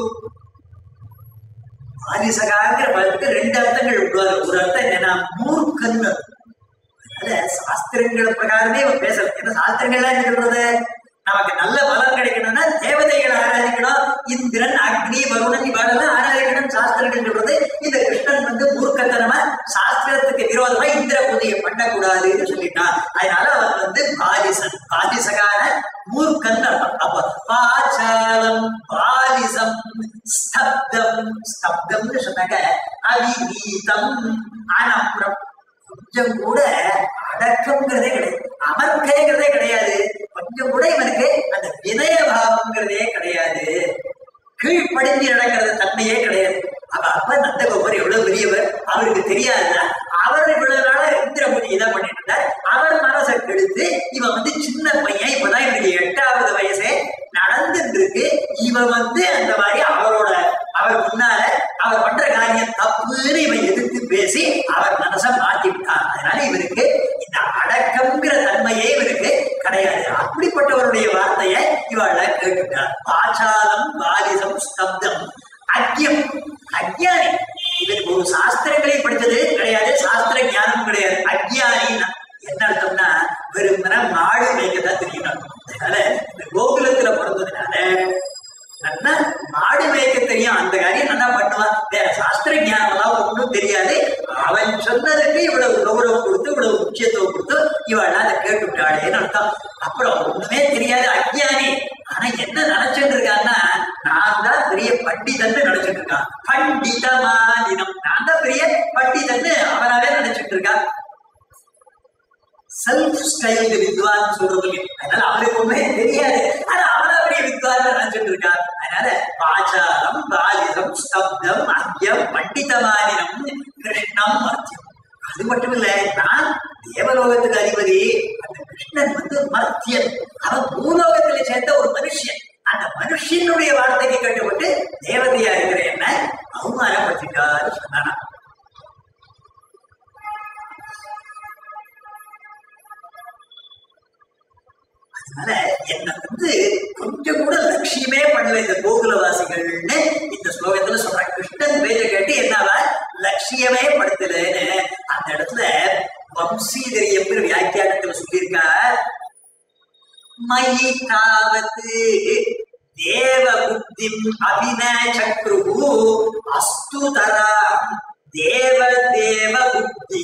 பாலிசகாங்கிற பதத்துக்கு ரெண்டு அர்த்தங்கள் உண்டு அதுல ஒரு அர்த்தம் என்னன்னா மூர்க்கன்னு அதனால சாஸ்திரங்கள் பிரகாரமே இவன் பேசல ஏன்னா சாஸ்திரங்கள்லாம் என்ன சொல்றது நமக்கு நல்ல பலன் கிடைக்கணும்னா தேவதைகளை ஆராதிக்கணும் இந்திரன் அக்னி வருணன் இவாளெல்லாம் ஆராதிக்கணும் சாஸ்திரங்கள் சொல்றது இந்த கிருஷ்ணன் வந்து மூர்க்கத்தனமா சாஸ்திரத்துக்கு விரோதமா இந்திர பூஜையை பண்ணக்கூடாதுன்னு சொல்லிட்டான் அதனால அவன் வந்து பாலிசன் பாலிசகான மூர்க்கன் அர்த்தம் அப்ப பாச்சாலம் பாலிசம் ஸ்தப்தம் ஸ்தப்தம்னு சொன்னாங்க அவிநீதம் அனப்புறம் கொஞ்சம் கூட அடக்கம்ங்கிறதே கிடையாது அமர்க்கைங்கிறதே கிடையாது கொஞ்சம் கூட இவனுக்கு அந்த வினய பாவம்ங்கிறதே கிடையாது கீழ்ப்படிஞ்சு நடக்கிறது தன்மையே கிடையாது அவ அப்ப நந்தகோபர் எவ்வளவு பெரியவர் அவருக்கு தெரியாதுன்னா அவர் இவ்வளவு நாளா இந்திர பூஜை இதை பண்ணிட்டு இருந்தார் அவர் மனசை கெடுத்து இவன் வந்து சின்ன பையன் இப்பதான் இவனுக்கு எட்டாவது வயசே நடந்துட்டு இருக்கு இவன் வந்து அந்த மாதிரி அவரோட அவர் முன்னால அவர் பண்ற காரியம் தப்புன்னு இவன் எதிர்த்து பேசி அவர் மனசை மாத்தி விட்டான் அதனால இவருக்கு இந்த அடக்கம்ங்கிற தன்மையே இவருக்கு கிடையாது அப்படிப்பட்டவருடைய வார்த்தையை இவள கேட்டுட்டார் பாச்சாலம் பாலிசம் ஸ்தப்தம் அக்கியம் அக்ஞானி இவருக்கு ஒரு சாஸ்திரங்களை படிச்சது கிடையாது சாஸ்திர ஞானம் கிடையாது அக்ஞானின்னா என்ன அர்த்தம்னா வெறுமன மாடு மேய்க்கத்தான் தெரியணும் அதனால இந்த கோகுலத்துல பிறந்ததுனால நல்லா மாடு மேய்க்க தெரியும் அந்த காரியம் நல்லா பண்ணுவான் வேற சாஸ்திர ஞானம் எல்லாம் ஒன்றும் தெரியாது அவன் சொன்னதுக்கு இவ்வளவு கௌரவம் கொடுத்து இவ்வளவு முக்கியத்துவம் கொடுத்து இவள் அதை கேட்டுவிட்டாளேன்னு அர்த்தம் அப்புறம் ஒண்ணுமே தெரியாது அஜ்ஞானி ஆனா என்ன நினைச்சிட்டு இருக்கான்னா நான் தான் பெரிய பண்டிதன்னு நினைச்சிட்டு இருக்கான் பண்டிதமானினம் நான் தான் பெரிய பண்டிதன்னு அவனாவே நினைச்சிட்டு இருக்கான் செல்ஃப் ஸ்டைல்டு வித்வான் சொல்றது இல்லை. அதனால அவனுக்கு ஒண்ணுமே தெரியாது ஆனா அவனா பெரிய வித்வான் நினைச்சிட்டு இருக்கான் அதனால பாச்சாரம் பாலிதம் ஸ்தப்தம் அக்யம் பண்டிதமானினம் கிருஷ்ணம் மத்தியம் அது மட்டும் இல்ல நான் தேவலோகத்துக்கு அதிபதி அந்த கிருஷ்ணன் வந்து மர்த்தியன் அவன் பூலோகத்துல சேர்ந்த ஒரு மனுஷன் அந்த மனுஷனுடைய வார்த்தைக்கு கட்டுப்பட்டு தேவதையா இருக்கிற என்ன அவமானப்படுத்திட்டாரு சொன்னானா அதனால என்ன வந்து கொஞ்சம் கூட லட்சியமே பண்ணல இந்த கோகுலவாசிகள்னு இந்த ஸ்லோகத்துல சொல்றாங்க கிருஷ்ணன் பேரை கேட்டு என்னவா லட்சியமே படுத்தலன்னு அந்த இடத்துல வம்சீதரி என்கிற வியாக்கியானத்துல சொல்லியிருக்கா மயி தாவத்து தேவ புத்திம் அபின சக்ரு அஸ்து தராம் தேவ தேவ புத்தி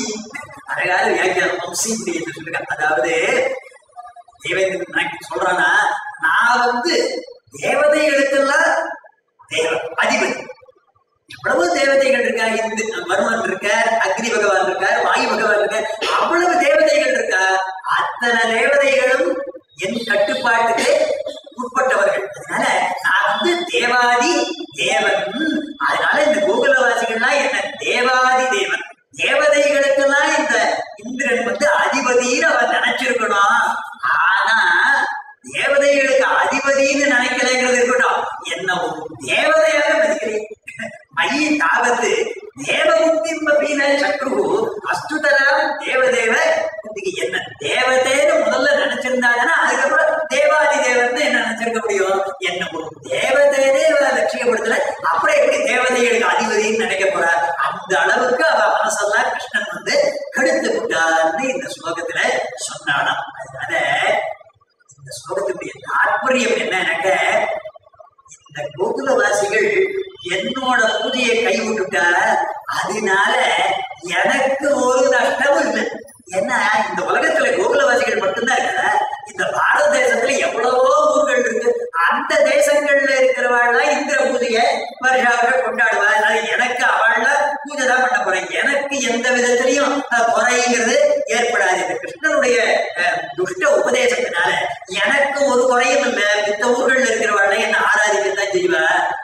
அழகான வியாக்கியானம் வம்சீதரி என்று சொல்லியிருக்கா அதாவது தேவேந்திரன் நாயகன் சொல்றானா நான் வந்து தேவதைகளுக்கெல்லாம் தேவன் அதிபதி எவ்வளவு தேவதைகள் இருக்கா இந்து வருமன் இருக்கார் அக்னி பகவான் இருக்கார் வாயு பகவான் இருக்கார் அவ்வளவு தேவதைகள் இருக்கா அத்தனை தேவதைகளும் என் கட்டுப்பாட்டுக்கு உட்பட்டவர்கள் அதனால நான் வந்து தேவாதி தேவன் அதனால இந்த கோகுலவாசிகள்லாம் என்ன தேவாதி தேவன் தேவதைகளுக்கெல்லாம் இந்த இந்திரன் வந்து அதிபதின்னு அவன் நினைச்சிருக்கணும் ஆனா தேவதைகளுக்கு அதிபதின்னு நினைக்கலைங்கிறது இருக்கட்டும் என்ன ஒரு தேவதையாக மதிக்கிறேன் மயி தாவத்து தேவபுத்தி பீன சக்ரு அஸ்துதராம் தேவதேவ புத்திக்கு என்ன தேவதேன்னு முதல்ல நினைச்சிருந்தாங்கன்னா அதுக்கப்புறம் தேவாதி தேவன் என்ன நினைச்சிருக்க முடியும் என்ன ஒரு தேவதேனே இவ லட்சியப்படுத்தல அப்புறம் எப்படி தேவதைகளுக்கு அதிபதின்னு நினைக்க போறா அந்த அளவுக்கு அவ மனசெல்லாம் கிருஷ்ணன் வந்து கெடுத்து விட்டார்னு இந்த ஸ்லோகத்துல சொன்னானாம் அதனால இந்த ஸ்லோகத்தினுடைய தாற்பயம் என்னன்னாக்க இந்த கோகுலவாசிகள் என்னோட பூஜையை கைவிட்டுட்டா அதனால எனக்கு ஒரு நஷ்டமும் இல்லை ஏன்னா இந்த உலகத்துல கோகுலவாசிகள் மட்டும்தான் இருக்கா இந்த பாரத தேசத்துல எவ்வளவோ ஊர்கள் இருக்கு அந்த தேசங்கள்ல இருக்கிறவாள்லாம் இந்திர பூஜையை வருஷா வருஷம் கொண்டாடுவா அதனால எனக்கு அவள்ல பூஜை தான் பண்ண போறேன் எனக்கு எந்த விதத்திலையும் அஹ், குறைங்கிறது ஏற்படாது இந்த கிருஷ்ணனுடைய அஹ், துஷ்ட உபதேசத்தினால எனக்கு ஒரு குறையும் இல்லை மித்த ஊர்கள்ல இருக்கிறவாள்ல என்ன ஆராதிக்கத்தான் செய்வா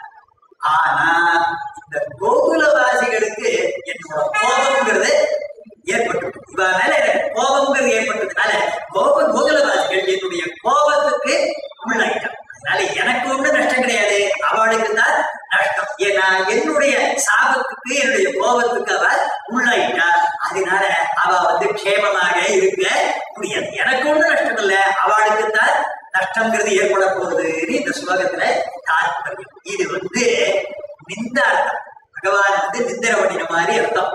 ஆனா இந்த கோகுலவாசிகளுக்கு என்னோட கோபம்ங்கிறது ஏற்பட்டு இவ மேல எனக்கு கோபம்ங்கிறது ஏற்பட்டதுனால கோப கோகுலவாசிகள் என்னுடைய கோபத்துக்கு உள்ளாயிட்டான் அதனால எனக்கு ஒண்ணும் நஷ்டம் கிடையாது அவளுக்கு தான் நஷ்டம் ஏன்னா என்னுடைய சாபத்துக்கு என்னுடைய கோபத்துக்கு அவ உள்ளாயிட்டா அதனால அவ வந்து க்ஷேமமாக இருக்க முடியாது எனக்கு ஒண்ணும் நஷ்டம் இல்லை அவளுக்கு தான் நஷ்டங்கிறது ஏற்பட போகுதுன்னு இந்த ஸ்லோகத்துல தாற்பயம் இது வந்து நிந்த அர்த்தம் பகவான் வந்து நிந்திர பண்ணின மாதிரி அர்த்தம்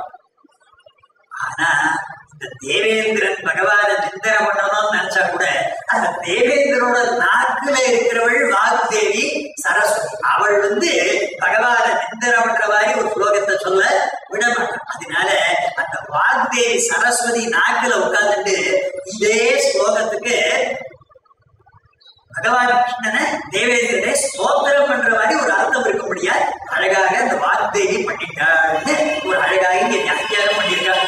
ஆனா இந்த தேவேந்திரன் பகவான நிந்தர பண்ணணும்னு நினைச்சா கூட அந்த தேவேந்திரனோட நாக்குல இருக்கிறவள் வாக்தேவி சரஸ்வதி அவள் வந்து பகவான நிந்தர பண்ற மாதிரி ஒரு ஸ்லோகத்தை சொல்ல விட மாட்டான் அதனால அந்த வாக்தேவி சரஸ்வதி நாக்குல உட்கார்ந்துட்டு இதே ஸ்லோகத்துக்கு பகவான் கிருஷ்ணனை தேவேந்திரனை ஸ்தோத்திரம் பண்ற மாதிரி ஒரு அர்த்தம் இருக்க முடியாது அழகாக அந்த வாக்தேவி பண்ணிட்டாள்னு ஒரு அழகாக இங்க வியாக்கியானம் பண்ணியிருக்காங்க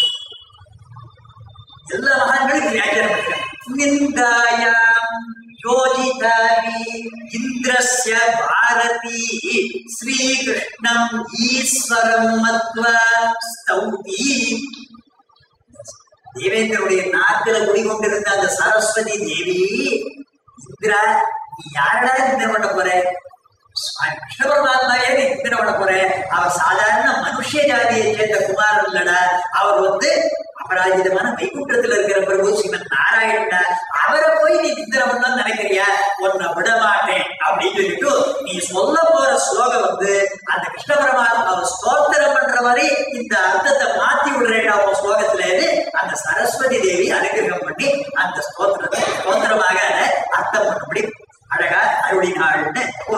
எல்லா மகான்களும் வியாக்கியானம் பண்ணிருக்காங்க நிந்தாயாம் யோஜிதாமி இந்திரஸ்ய பாரதி ஸ்ரீகிருஷ்ணம் ஈஸ்வரம் மத்வா ஸ்தௌதி தேவேந்திரனுடைய நாக்குல குடிகொண்டிருந்த அந்த சரஸ்வதி தேவி இந்திரா நீ யாரடா இந்திரன் பண்ண போற சுவாமி கிருஷ்ண பரமாத்மாவே நீ இந்திரன் பண்ண போற அவர் சாதாரண மனுஷ ஜாதியை சேர்ந்த குமாரன் இல்லடா அவர் வந்து அபராஜிதமான வைகுண்டத்துல இருக்கிற பிரபு ஸ்ரீமன் நாராயணன்டா அவரை போய் நீ நிந்திரம் பண்ணணும்னு நினைக்கிறியா உன்னை விட மாட்டேன் அப்படின்னு சொல்லிட்டு நீ சொல்ல போற ஸ்லோகம் வந்து அந்த கிருஷ்ண பரமாத்மாவை ஸ்தோத்திரம் பண்ற மாதிரி இந்த அர்த்தத்தை மாத்தி விடுறேன்டா உன் ஸ்லோகத்துல அந்த சரஸ்வதி தேவி அனுகிரகம் பண்ணி அந்த ஸ்தோத்திரத்தை ஸ்தோத்திரமாக அதை அர்த்தம் பண்ணும்படி அழகா அருளினாள்னு ஒரு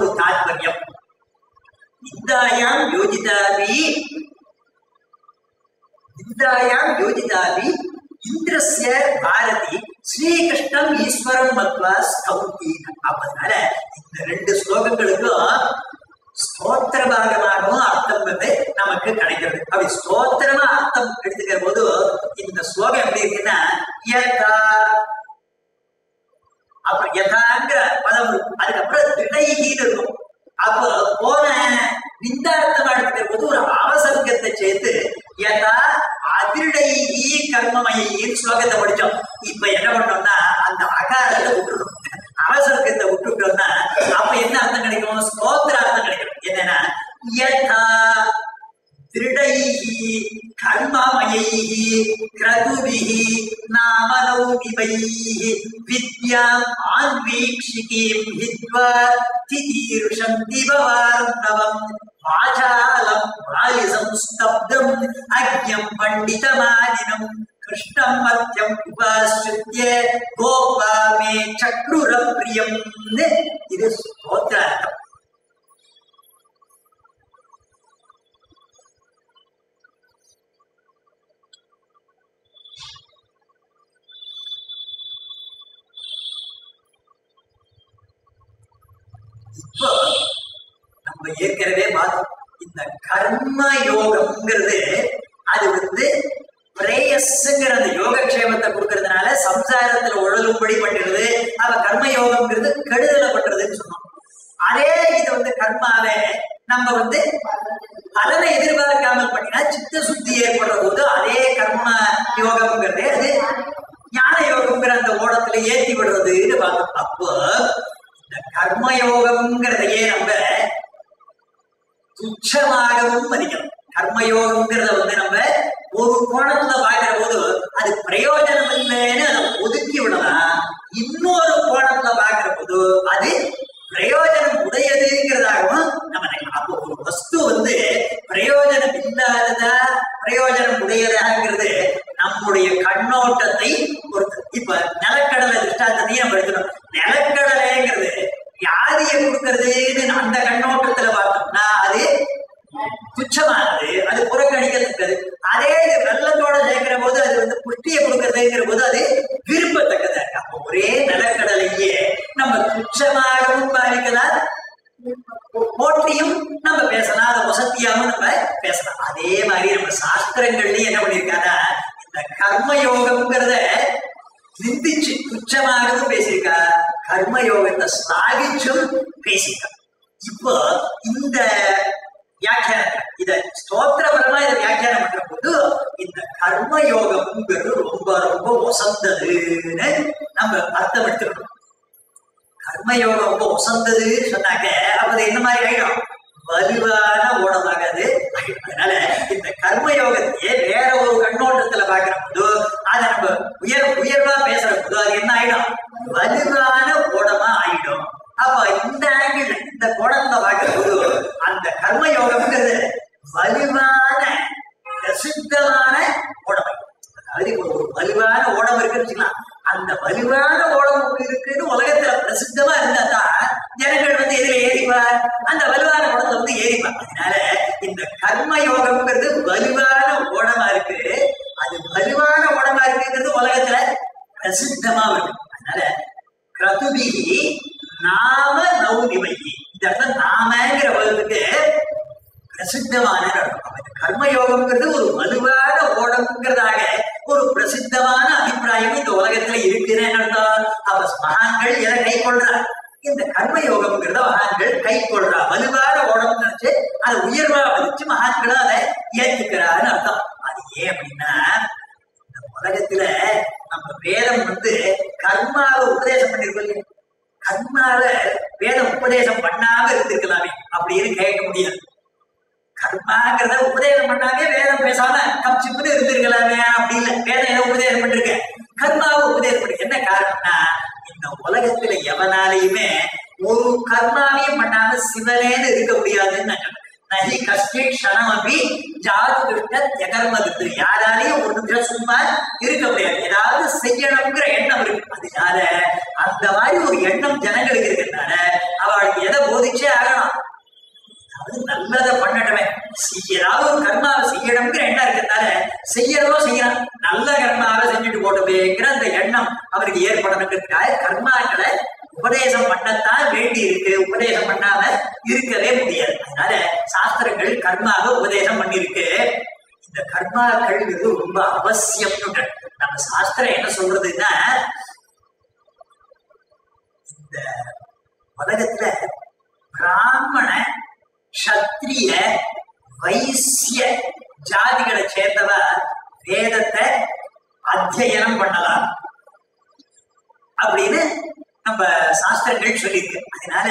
நிந்தாயாம் யோஜிதாபி நிந்தாயாம் யோஜிதாபி இந்திரஸ்ய பாரதி ஸ்ரீகிருஷ்ணம் ஈஸ்வரம் மத்வா ஸ்தௌதி அப்பதனால இந்த ரெண்டு ஸ்லோகங்களுக்கும் ஸ்தோத்திர பாகமாகவும் அர்த்தம் வந்து நமக்கு கிடைக்கிறது அப்படி ஸ்தோத்திரமா அர்த்தம் எடுத்துக்கிற போது இந்த ஸ்லோகம் எப்படி இருக்குன்னா யதா அப்புறம் யதாங்கிற பதம் இருக்கும் அதுக்கப்புறம் திடைகின்னு இருக்கும் அப்போ போன நிந்தார்த்தமா எடுத்துக்கிற போது ஒரு அவசர்க்கத்தை சேர்த்து யதா அதிர்டைகி கர்மமயின்னு ஸ்லோகத்தை படிச்சோம் இப்ப என்ன பண்ணோம்னா அந்த அகாரத்தை விட்டுறோம் அவசர்க்கத்தை விட்டுட்டோம்னா அப்ப என்ன அர்த்தம் கிடைக்கும் ஸ்தோத்திர அர்த்தம் கிடைக்கும் என்னன்னா யதா திருடைः கர்மமயைः क्रतुभिः नामनौमिमैः विद्याम् आन्वीक्षिकीम् हित्वा तितीर्षन्ति भवार्णवम् वाचालम् बालिसंस्तब्धम् अज्ञम् पण्डितमादिनम् कृष्णम् मध्यम् उपाश्रित्य गोपा मे चक्रुरप्रियम् இது ஸ்தோத்திரார்த்தம் இப்போ நம்ம ஏற்கனவே பார்த்தோம் இந்த கர்ம யோகம்ங்கிறது அது வந்து பிரேயஸ்ங்கிற அந்த யோகக்ஷேமத்தை கொடுக்கறதுனால சம்சாரத்துல உழலும்படி பண்ணிடுது அவ கர்ம யோகம்ங்கிறது கெடுதலை பண்றதுன்னு சொன்னோம் அதே இது வந்து கர்மாவே நம்ம வந்து பலனை எதிர்பார்க்காமல் பண்ணினா சித்த சுத்தி ஏற்படுற போது அதே கர்ம யோகம்ங்கிறதே அது ஞான யோகம்ங்கிற அந்த ஓடத்துல ஏத்தி விடுறதுன்னு பார்த்தோம் அப்போ இந்த கர்மயோகம்ங்கிறதையே நம்ம துச்சமாகவும் மதிக்கணும் கர்மயோகம்ங்கிறத வந்து நம்ம ஒரு கோணத்துல பார்க்கிற போது அது பிரயோஜனம் இல்லைன்னு அதை ஒதுக்கி விடலாம் இன்னொரு கோணத்துல பார்க்கிற போது அது பிரயோஜனம் உடையதுங்கிறதாகவும் நம்ம நினைக்கலாம் அப்போ ஒரு வஸ்து வந்து பிரயோஜனம் இல்லாததா பிரயோஜனம் உடையதாங்கிறது நம்முடைய கண்ணோட்டத்தை பொறுத்து இப்ப நிலக்கடலை திருஷ்டாந்தத்தையும் நம்ம எடுக்கணும் நிலக்கடலைங்கிறது வியாதியை கொடுக்கறதுன்னு அந்த கண்ணோட்டத்துல பார்த்தோம்னா அது துச்சமானது அது புறக்கணிக்கத்தக்கது அதே இது வெள்ளத்தோட சேர்க்கிற போது அது வந்து புஷ்டியை கொடுக்கறதுங்கிற போது அது விரும்பத்தக்கதா இருக்கு அப்போ ஒரே நிலக்கடலையே நம்ம துச்சமாகவும் பாவிக்கலாம் போற்றியும் நம்ம பேசலாம் அதை வசதியாகவும் நம்ம பேசலாம் அதே மாதிரி நம்ம சாஸ்திரங்கள்லயும் என்ன பண்ணிருக்காங்கன்னா இந்த கர்ம யோகம்ங்கிறத நிந்திச்சு துச்சமாகவும் பேசியிருக்கா கர்ம யோகத்தை ஸ்லாகிச்சும் பேசியிருக்கா இப்போ இந்த வியாக்கியானம் இத ஸ்தோத்திரபரமா இதை வியாக்கியானம் பண்ற போது இந்த கர்ம யோகம்ங்கிறது ரொம்ப ரொம்ப ஒசந்ததுன்னு நம்ம அர்த்தம் எடுத்துக்கணும் கர்மயோகம் ரொம்ப உசந்ததுன்னு சொன்னாக்க அப்ப அது என்ன மாதிரி ஆயிடும் வலுவான ஓடமாக அது ஆயிடும். அதனால இந்த கர்மயோகத்தையே வேற ஒரு கண்ணோட்டத்துல பாக்குற போது அதை நம்ம உயர் உயர்வா பேசுற போது அது என்ன ஆயிடும் வலுவான ஓடமா ஆயிடும் அப்ப இந்த ஆங்கிள் இந்த கோணத்துல பாக்குற போது அந்த கர்மயோகம்ங்கிறது வலுவான பிரசித்தமான ஓடம் அதாவது இப்போ ஒரு வலுவான ஓடம் இருக்குன்னு வச்சுக்கலாம் அந்த வலுவான ஓடம் ஒண்ணு இருக்குன்னு உலகத்துல பிரசித்தமா இருந்தா தான் ஜனங்கள் வந்து எதுல ஏறிப்பார் அந்த வலுவான ஓடத்துல வந்து ஏறிப்பார் அதனால இந்த கர்ம யோகம்ங்கிறது வலுவான ஓடமா இருக்கு அது வலுவான ஓடமா இருக்குங்கிறது உலகத்துல பிரசித்தமா இருக்கு அதனால கிரதுபிகி நாம நௌனிமயி இந்த இடத்துல நாமங்கிற பதத்துக்கு பிரசித்தமான இடம். அப்ப இந்த கர்மயோகம்ங்கிறது ஒரு வலுவான ஓடம்ங்கிறதாக ஒரு பிரசித்தமான அபிப்பிராயம் இந்த உலகத்துல இருக்குன்னு என்ன அர்த்தம் அவ மகான்கள் எதை கை கொள்றார் இந்த கர்மயோகம்ங்கிறத மகான்கள் கை கொள்றா வலுவான ஓடம் நினைச்சு அதை உயர்வா மதிச்சு மகான்களும் அதை ஏத்துக்கிறான்னு அர்த்தம் அது ஏன் அப்படின்னா இந்த உலகத்துல நம்ம வேதம் வந்து கர்மாவை உபதேசம் பண்ணிருக்கோம் இல்லையா கர்மாவை வேதம் உபதேசம் பண்ணாம இருந்திருக்கலாமே அப்படின்னு கேட்க முடியாது கர்மாங்கிறத உபதேசம் பண்ணாமே வேதம் பேசாம கப்சிப்புன்னு இருந்திருக்கலாமே அப்படி இல்ல வேதம் ஏதோ உபதேசம் பண்ணிருக்க கர்மாவை உபதேசம் பண்ணி என்ன காரணம்னா இந்த உலகத்துல எவனாலையுமே ஒரு கர்மாவையும் பண்ணாம சிவனேன்னு இருக்க முடியாதுன்னு நான் சொல்றேன். நகி கஷ்டி க்ஷணம் அப்படி ஜாது கிருஷ்ண ஜெகர்மது யாராலையும் ஒரு நிமிஷம் சும்மா இருக்க முடியாது ஏதாவது செய்யணுங்கிற எண்ணம் இருக்கு அதனால அந்த மாதிரி ஒரு எண்ணம் ஜனங்களுக்கு இருக்கிறதுனால அவளுக்கு எதை போதிச்சே ஆகணும் அதாவது நல்லதை பண்ணட்டும் வேணுங்கிற எண்ணம் இருக்கிறதால செய்யறதோ செய்யலாம் நல்ல கர்மாவை செஞ்சுட்டு போட்டுவேங்கிற அந்த எண்ணம் அவருக்கு ஏற்படணுங்கிறதுக்காக கர்மாக்களை உபதேசம் பண்ணத்தான் வேண்டி இருக்கு உபதேசம் பண்ணாம இருக்கவே முடியாது அதனால சாஸ்திரங்கள் கர்மாவை உபதேசம் பண்ணிருக்கு இந்த கர்மாக்கள் இது ரொம்ப அவசியம்னு நம்ம சாஸ்திரம் என்ன சொல்றதுன்னா இந்த உலகத்துல பிராமண சத்திரிய வைசிய ஜாதிகளை சேர்ந்தவ வேதத்தை அத்தியனம் பண்ணலாம் அப்படின்னு நம்ம சாஸ்திரங்கள் சொல்லியிருக்கு அதனால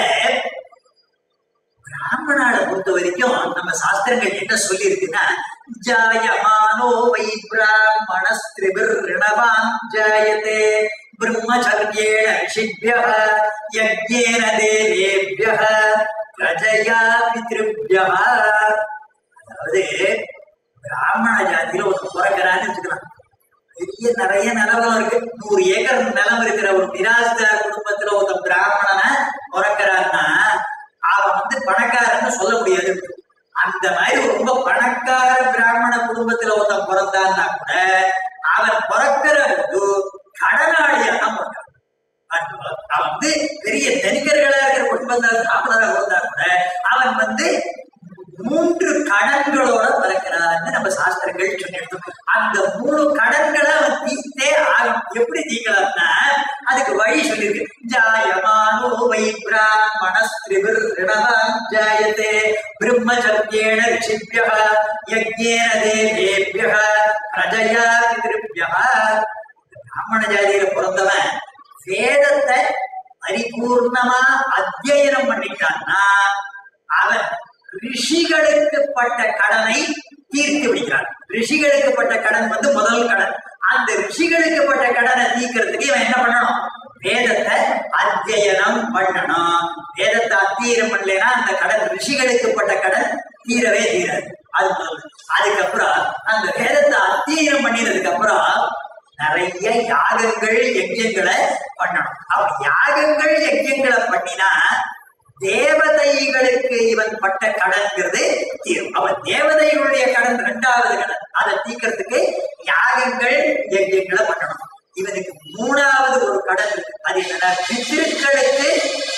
பிராமணால பொறுத்த வரைக்கும் நம்ம சாஸ்திரங்கள் என்ன சொல்லியிருக்குன்னா ஜாயமானோ வை பிராமணஸ்திரிபிர் ரிணவான் ஜாயதே பிரம்மச்சரியேண ரிஷிபியः யஜ்ஞேன தேவேபியः பிரஜயா பித்ருபியः அதாவது பிராமண ஜாதியில ஒரு பிறக்கிறான்னு வச்சுக்கலாம் பெரிய நிறைய நிலவரம் இருக்கு நூறு ஏக்கர் நிலம் இருக்கிற ஒரு மிராஸ்தார் குடும்பத்துல ஒரு பிராமணனை பிறக்கிறான்னா அவன் வந்து பணக்காரன்னு சொல்ல முடியாது அந்த மாதிரி ரொம்ப பணக்கார பிராமண குடும்பத்துல ஒருத்தன் பிறந்தான்னா கூட அவன் பிறக்கிற போது கடனாளியா தான் பிறக்கிறான் அவன் வந்து பெரிய தனிக்கர்களா இருக்கிற குடும்பத்தால் சாப்பிடறா இருந்தா கூட அவன் வந்து மூன்று கடன்களோட பிறக்கிறான்னு நம்ம சாஸ்திரங்கள் சொல்லியிருக்கோம் அந்த மூணு கடன்களை அவன் தீர்த்தே ஆகும் எப்படி தீர்க்கலாம்னா அதுக்கு வழி சொல்லியிருக்கு ஜாயமானோ வை பிராமணஸ்திரிபிர் ரிணவான் ஜாயதே பிரம்மச்சரியேண ரிஷிபிய யஜ்ஞேன தேவேபிய பிரஜயா பிதிருபிய பிராமண ஜாதியில பிறந்தவன் வேதத்தை பரிபூர்ணமா அத்தியனம் பண்ணிட்டான்னா அவன் ரிஷிகளுக்கு பட்ட கடனை தீர்த்து விடுகிறான் ரிஷிகளுக்கு பட்ட கடன் வந்து முதல் கடன் அந்த ரிஷிகளுக்கு பட்ட கடனை தீர்க்கிறதுக்கு இவன் என்ன பண்ணணும் வேதத்தை அத்தியனம் பண்ணணும் வேதத்தை அத்தியனம் பண்ணலைன்னா அந்த கடன் ரிஷிகளுக்கு பட்ட கடன் தீரவே தீராது அது முதல் அதுக்கப்புறம் அந்த வேதத்தை அத்தியனம் பண்ணினதுக்கு அப்புறம் நிறைய யாகங்கள் யஜ்யங்களை பண்ணணும் அவன் யாகங்கள் யஜ்யங்களை பண்ணினா தேவதைகளுக்கு இவன் பட்ட கடன்கிறது தீரும் அவன் தேவதைகளுடைய கடன் இரண்டாவது கடன் அதை தீர்க்கறதுக்கு யாகங்கள் யஜ்யங்களை பண்ணணும் இவனுக்கு மூணாவது ஒரு கடன் இருக்கு அது என்னன்னா பித்திருக்களுக்கு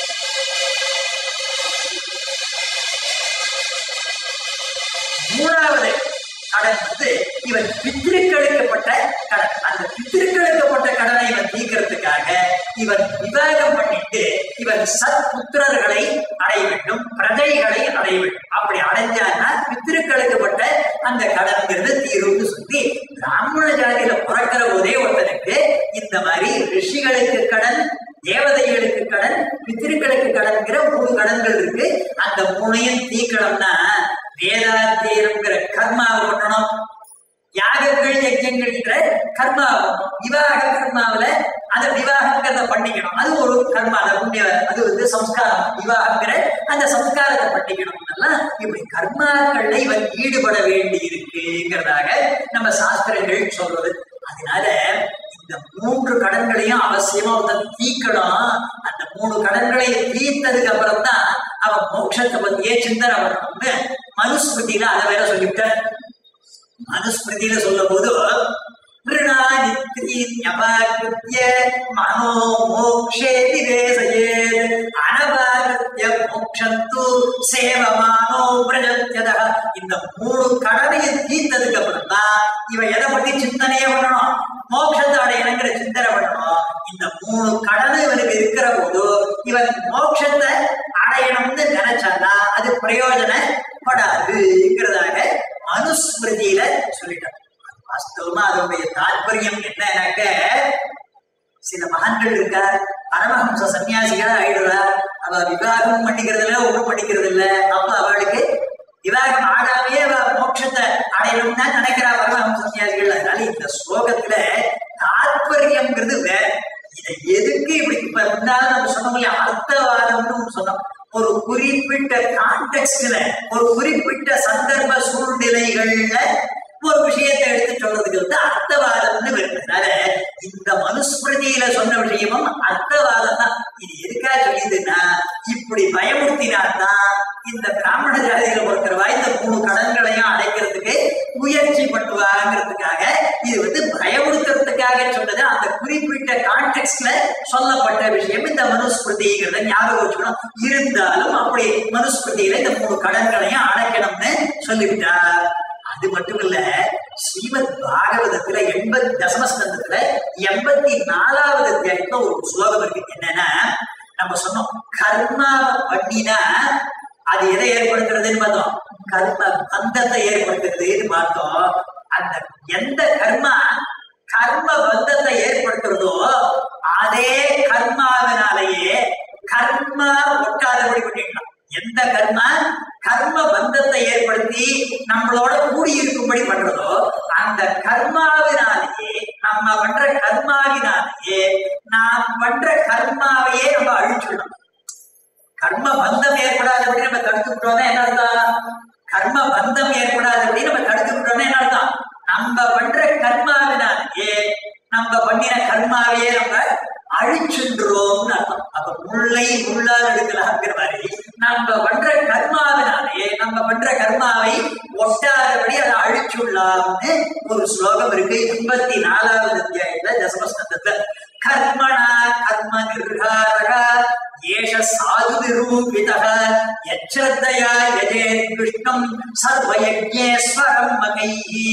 மூணாவது கடன் வந்து இவன் பித்திருக்களுக்கு பட்ட கடன் அந்த பித்திருக்களுக்கு பட்ட கடனை இவன் தீர்க்கறதுக்காக இவன் விவாகம் பண்ணிட்டு இவன் சத் புத்திரர்களை அடைய வேண்டும் பிரஜைகளை அடைய வேண்டும் அப்படி அடைஞ்சான்னா பித்திருக்களுக்கு பட்ட அந்த கடன்கிறது தீரும்னு சொல்லி பிராமண ஜாதியில பிறக்கிற போதே ஒருத்தனுக்கு இந்த மாதிரி ரிஷிகளுக்கு கடன் தேவதைகளுக்கு கடன் பித்திருக்களுக்கு கடன்கிற மூணு கடன்கள் இருக்கு அந்த மூணையும் தீக்கணும்னா வேதாத்தியனம்ங்கிற கர்மாவை பண்ணணும் யாகங்கள் யஜ்யங்கள்ன்ற கர்மாவை விவாக கர்மாவில அந்த விவாகங்கிறத பண்ணிக்கணும் அது ஒரு கர்மா அது புண்ணிய அது வந்து சம்ஸ்காரம் விவாகங்கிற அந்த சம்ஸ்காரத்தை பண்ணிக்கணும்னெல்லாம் இப்படி கர்மாக்கள்ல இவன் ஈடுபட வேண்டி இருக்குங்கிறதாக நம்ம சாஸ்திரங்கள் சொல்றது அதனால இந்த மூன்று கடன்களையும் அவசியமா ஒருத்தன் தீக்கணும் அந்த மூணு கடன்களையும் தீர்த்ததுக்கு அப்புறம் தான் அவன் மோட்சத்தை பத்தியே சிந்தனை பண்ணணும்னு மனுஸ்மிருதியில அதை வேற சொல்லிவிட்டார் மனுஸ்மிருதியில சொல்லும் போது ऋणानित्रीन्यपाकृत्य मनो मोक्षे निवेशयेत् अनपाकृत्य मोक्षन्तु சேவமானோ பிரஜத்யதः இந்த மூணு கடனையும் தீர்த்ததுக்கு அப்புறம் தான் இவன் எதை பத்தி சிந்தனையே பண்ணணும் மோட்சத்தை அடையணுங்கிற சிந்தனை பண்ணணும் இந்த மூணு கடனை இவனுக்கு இருக்கிற போது இவன் மோட்சத்தை அடையணும்னு நினைச்சான்னா அது பிரயோஜனப்படாதுங்கிறதாக மனுஸ்மிருதியில சொல்லிட்டான் வாஸ்தவமா அதனுடைய தாற்பயம் என்னன்னாக்க சில மகான்கள் இருக்கா பரமஹம்ச சன்னியாசிகளா ஆயிடுறா அவ விவாகம் பண்ணிக்கிறது இல்ல ஒண்ணும் பண்ணிக்கிறது இல்ல அப்ப அவளுக்கு விவாகம் ஆடாமையே அவ மோட்சத்தை அடையணும்னு தான் நினைக்கிறா பரமஹம்ச சன்னியாசிகள் அதனால இந்த ஸ்லோகத்துல தாற்பயம்ங்கிறது வேற இதை எதுக்கு இப்படி இப்ப முன்னால நம்ம சொன்னோம் இல்லையா அர்த்தவாதம்னு ஒண்ணு சொன்னோம் ஒரு குறிப்பிட்ட கான்டெக்ட்ல ஒரு குறிப்பிட்ட சந்தர்ப்ப சூழ்நிலைகள்ல ஒரு விஷயத்தை எடுத்து சொல்றதுக்கு வந்து அர்த்தவாதம்னு வருதுனால இந்த மனுஸ்மிருதியில சொன்ன விஷயமும் அர்த்தவாதம் தான் இது எதுக்கா சொல்லிதுன்னா இப்படி பயமுறுத்தினால்தான் இந்த பிராமண ஜாதியில ஒருத்தர் வாய்ந்த மூணு கடன்களையும் அடைக்கிறதுக்கு முயற்சி குறிப்பிட்ட கான்டெக்ட்ல சொல்லப்பட்ட விஷயம் இந்த மனுஸ்மிருதிங்கிறத ஞாபகம் வச்சுக்கணும் இருந்தாலும் அப்படி மனுஸ்மிருதியில இந்த மூணு கடன்களையும் அடைக்கணும்னு சொல்லிவிட்டார் அது மட்டும் இல்ல ஸ்ரீமத் பாகவதத்துல எண்பது தசமஸ்கந்தத்துல எண்பத்தி நாலாவது அத்தியாயத்துல ஒரு ஸ்லோகம் இருக்கு என்னன்னா நம்ம சொன்னோம் கர்மாவை பண்ணினா அது எதை ஏற்படுத்துறதுன்னு பார்த்தோம் கர்ம பந்தத்தை ஏற்படுத்துறதுன்னு பார்த்தோம் அந்த எந்த கர்மா கர்ம பந்தத்தை ஏற்படுத்துறதோ அதே கர்மாவினாலேயே கர்மா ஒட்டாதபடி பண்ணிடலாம் எந்த கர்மா கர்ம பந்தத்தை ஏற்படுத்தி நம்மளோட கூடி இருக்கும்படி பண்றதோ அந்த கர்மாவினாலேயே நம்ம பண்ற கர்மாவினாலேயே நாம் பண்ற கர்மாவையே நம்ம அழிச்சிடணும் கர்ம பந்தம் ஏற்படாதபடி நம்ம தடுத்துக்கிட்டோம்னா என்ன அர்த்தம் கர்ம பந்தம் ஏற்படாதபடி நம்ம தடுத்துக்கிட்டோம்னா என்ன அர்த்தம் நம்ம பண்ற கர்மாவினாலேயே நம்ம பண்ணின கர்மாவையே நம்ம அழிச்சுன்றோம்னு அர்த்தம் அப்ப முல்லை முள்ளால் எடுக்கலாங்கிற மாதிரி நம்ம பண்ற கர்மாவினாலே நம்ம பண்ற கர்மாவை ஒட்டாதபடி அதை அழிச்சுள்ளாம்னு ஒரு ஸ்லோகம் இருக்கு எண்பத்தி நாலாவது அத்தியாயத்துல தசமஸ்கந்தத்துல கர்மணா கர்ம நிர்காரக ஏஷ சாது நிரூபிதः யச்ரத்தயா யஜேத் கிருஷ்ணம் சர்வயஜ்ஞேஸ்வரம் மகைஹி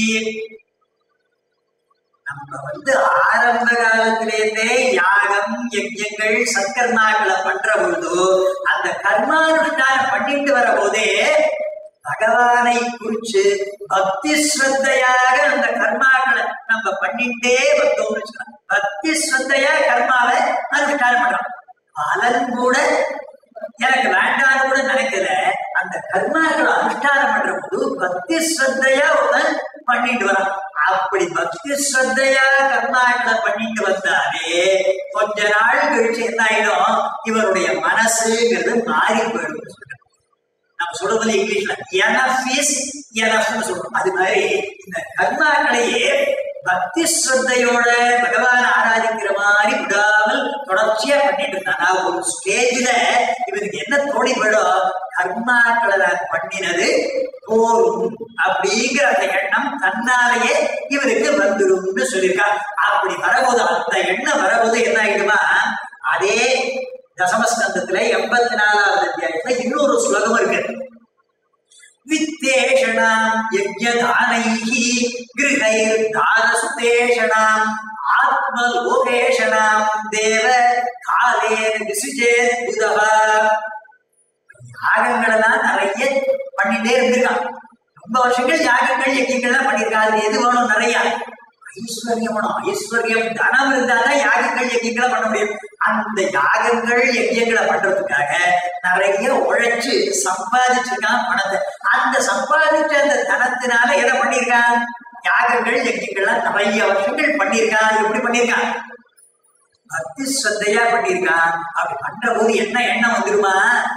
நம்ம வந்து ஆரம்ப காலத்திலேருந்தே யாகம் யஜ்யங்கள் சத்கர்மாக்களை பண்ற பொழுது அந்த கர்மானுஷ்டானம் பண்ணிட்டு வர போதே பகவானை குறிச்சு பக்தி ஸ்ரத்தையாக அந்த கர்மாக்களை நம்ம பண்ணிட்டே வந்தோம்னு வச்சுக்கலாம் பக்தி ஸ்ரத்தையா கர்மாவை அனுஷ்டானம் பண்றோம் பலன் கூட எனக்கு வேண்டாம்னு கூட நினைக்கல அந்த கர்மாக்களை அனுஷ்டானம் பண்ற போது பக்தி ஸ்ரத்தையா ஒருத்தன் பண்ணிட்டு வரான் அப்படி பக்தி ஸ்ரத்தையா கர்மாக்களை பண்ணிட்டு வந்தாலே கொஞ்ச நாள் கழிச்சு என்ன ஆயிடும் இவருடைய மனசுங்கிறது மாறி போயிடும் சொல்றாங்க நம்ம சொல்றதுல இங்கிலீஷ்ல எனஃப் இஸ் எனஃப்னு சொல்றோம் அது மாதிரி இந்த கர்மாக்களையே பக்தி ஸ்ரத்தையோட பகவான் ஆராதிக்கிற மாதிரி விடாமல் தொடர்ச்சியா பண்ணிட்டு இருந்தான் நான் ஒரு ஸ்டேஜ்ல இவனுக்கு என்ன தோணி போயிடும் கர்மாக்களை நான் பண்ணினது போரும் அப்படிங்கிற அந்த எண்ணம் தன்னாலேயே இவனுக்கு வந்துரும்னு சொல்லியிருக்கா அப்படி வரபோது அந்த எண்ணம் வரபோது என்ன ஆயிடுமா அதே தசமஸ்கந்தத்துல எண்பத்தி நாலாவது அத்தியாயத்துல இன்னொரு ஸ்லோகம் இருக்கு வித்தேஷணாம் யஜ்யதானைஹி கிருகைர் தாரசுதேஷணாம் ஆத்மலோகேஷணாம் தேவ காலேன விசுஜேத் புதவா யாகங்களெல்லாம் நிறைய பண்ணிட்டே இருந்திருக்கான் ரொம்ப வருஷங்கள் யாகங்கள் யஜ்யங்கள்லாம் பண்ணியிருக்கான் அது எது வேணும் நிறைய ஐஸ்வர்யம் வேணும் ஐஸ்வர்யம் தனம் இருந்தாதான் யாகங்கள் யஜ்யங்களை பண்ண முடியும் அந்த யாகங்கள் யஜ்யங்களை பண்றதுக்காக நிறைய உழைச்சு சம்பாதிச்சிருக்கான் பணத்தை அந்த சம்பாதிச்ச அந்த தனத்தினால எதை பண்ணியிருக்கான் யாகங்கள் யஜ்யங்கள்லாம் நிறைய வருஷங்கள் பண்ணியிருக்கான் எப்படி பண்ணியிருக்கான் பக்தி ஸ்ரத்தையா பண்ணியிருக்கான் அப்படி பண்ற போது என்ன எண்ணம் வந்துருமா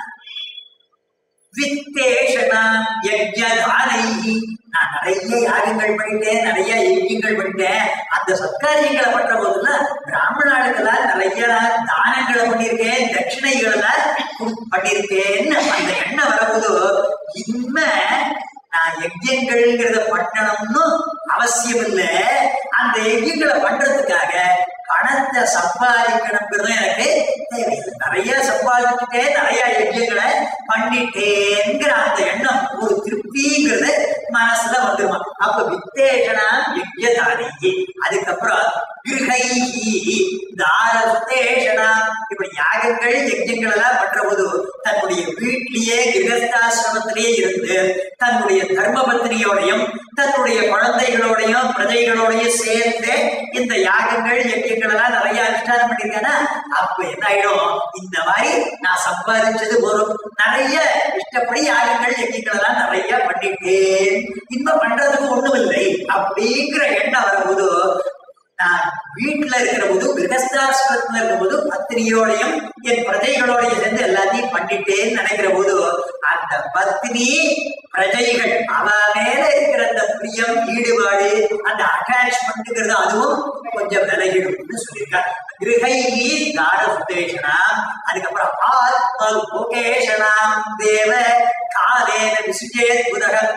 வித்தேஷனாம் யஜ்யதானைஹி நான் நிறைய யாகங்கள் பண்ணிட்டேன் நிறைய யஜ்யங்கள் பண்ணிட்டேன் அந்த சத்காரியங்களை பண்ற போதெல்லாம் பிராமணாளுக்கெல்லாம் நிறைய தானங்களை பண்ணியிருக்கேன் தட்சிணைகளெல்லாம் குடு- பண்ணியிருக்கேன்னு அந்த எண்ணம் வரும்போது இனிமே நான் யஜ்யங்கள்ங்கிறத பண்ணணும்னு அவசியம் இல்லை அந்த யஜ்யங்களை பண்றதுக்காக பணத்தை சம்பாதிக்கணுங்கிறது எனக்கு தேவையில்லை நிறைய சம்பாதிச்சுட்டேன் நிறைய யஜ்யங்களை பண்ணிட்டேங்கிற அந்த எண்ணம் ஒரு திருப்திங்கிறது மனசுல வந்துருமா அப்ப வித்தேஷனா யஜ்யதாரி அதுக்கப்புறம் கிருகைஹி தாரசுதேஷனா இப்படி யாகங்கள் யஜ்யங்கள் எல்லாம் பண்ற போது தன்னுடைய வீட்டிலேயே கிரகஸ்தாசிரமத்திலேயே இருந்து தன்னுடைய தர்ம பத்னியோடையும் தன்னுடைய குழந்தைகளோடையும் பிரஜைகளோடையும் சேர்ந்து இந்த யாகங்கள் யஜ்யங்கள் எல்லாம் நிறைய அனுஷ்டானம் பண்ணிருக்கானா அப்ப என்ன ஆயிடும் இந்த மாதிரி நான் சம்பாதிச்சது போதும் நிறைய இஷ்டப்படி யாகங்கள் யஜ்யங்கள் எல்லாம் நிறைய பண்ணிட்டேன் இன்னும் பண்றதுக்கு ஒண்ணும் இல்லை அப்படிங்கிற எண்ணம் வரும்போது நான் வீட்டுல இருக்கிற போது கிரகஸ்தாசிரமத்துல இருக்கிற போது பத்தினியோடையும் என் பிரஜைகளோடையும் சேர்ந்து எல்லாத்தையும் பண்ணிட்டேன்னு நினைக்கிற போது அந்த பத்தினி பிரஜைகள் அவ மேல இருக்கிற அந்த பிரியம் ஈடுபாடு அந்த அட்டாச்மெண்ட்ங்கிறது அதுவும் கொஞ்சம் விலகிடும்னு சொல்லியிருக்காரு கிரகைகி தார சுதேஷனா அதுக்கப்புறம் ஆத்ம லோகேஷனாம் தேவ காலேன விசுஜே புதகம்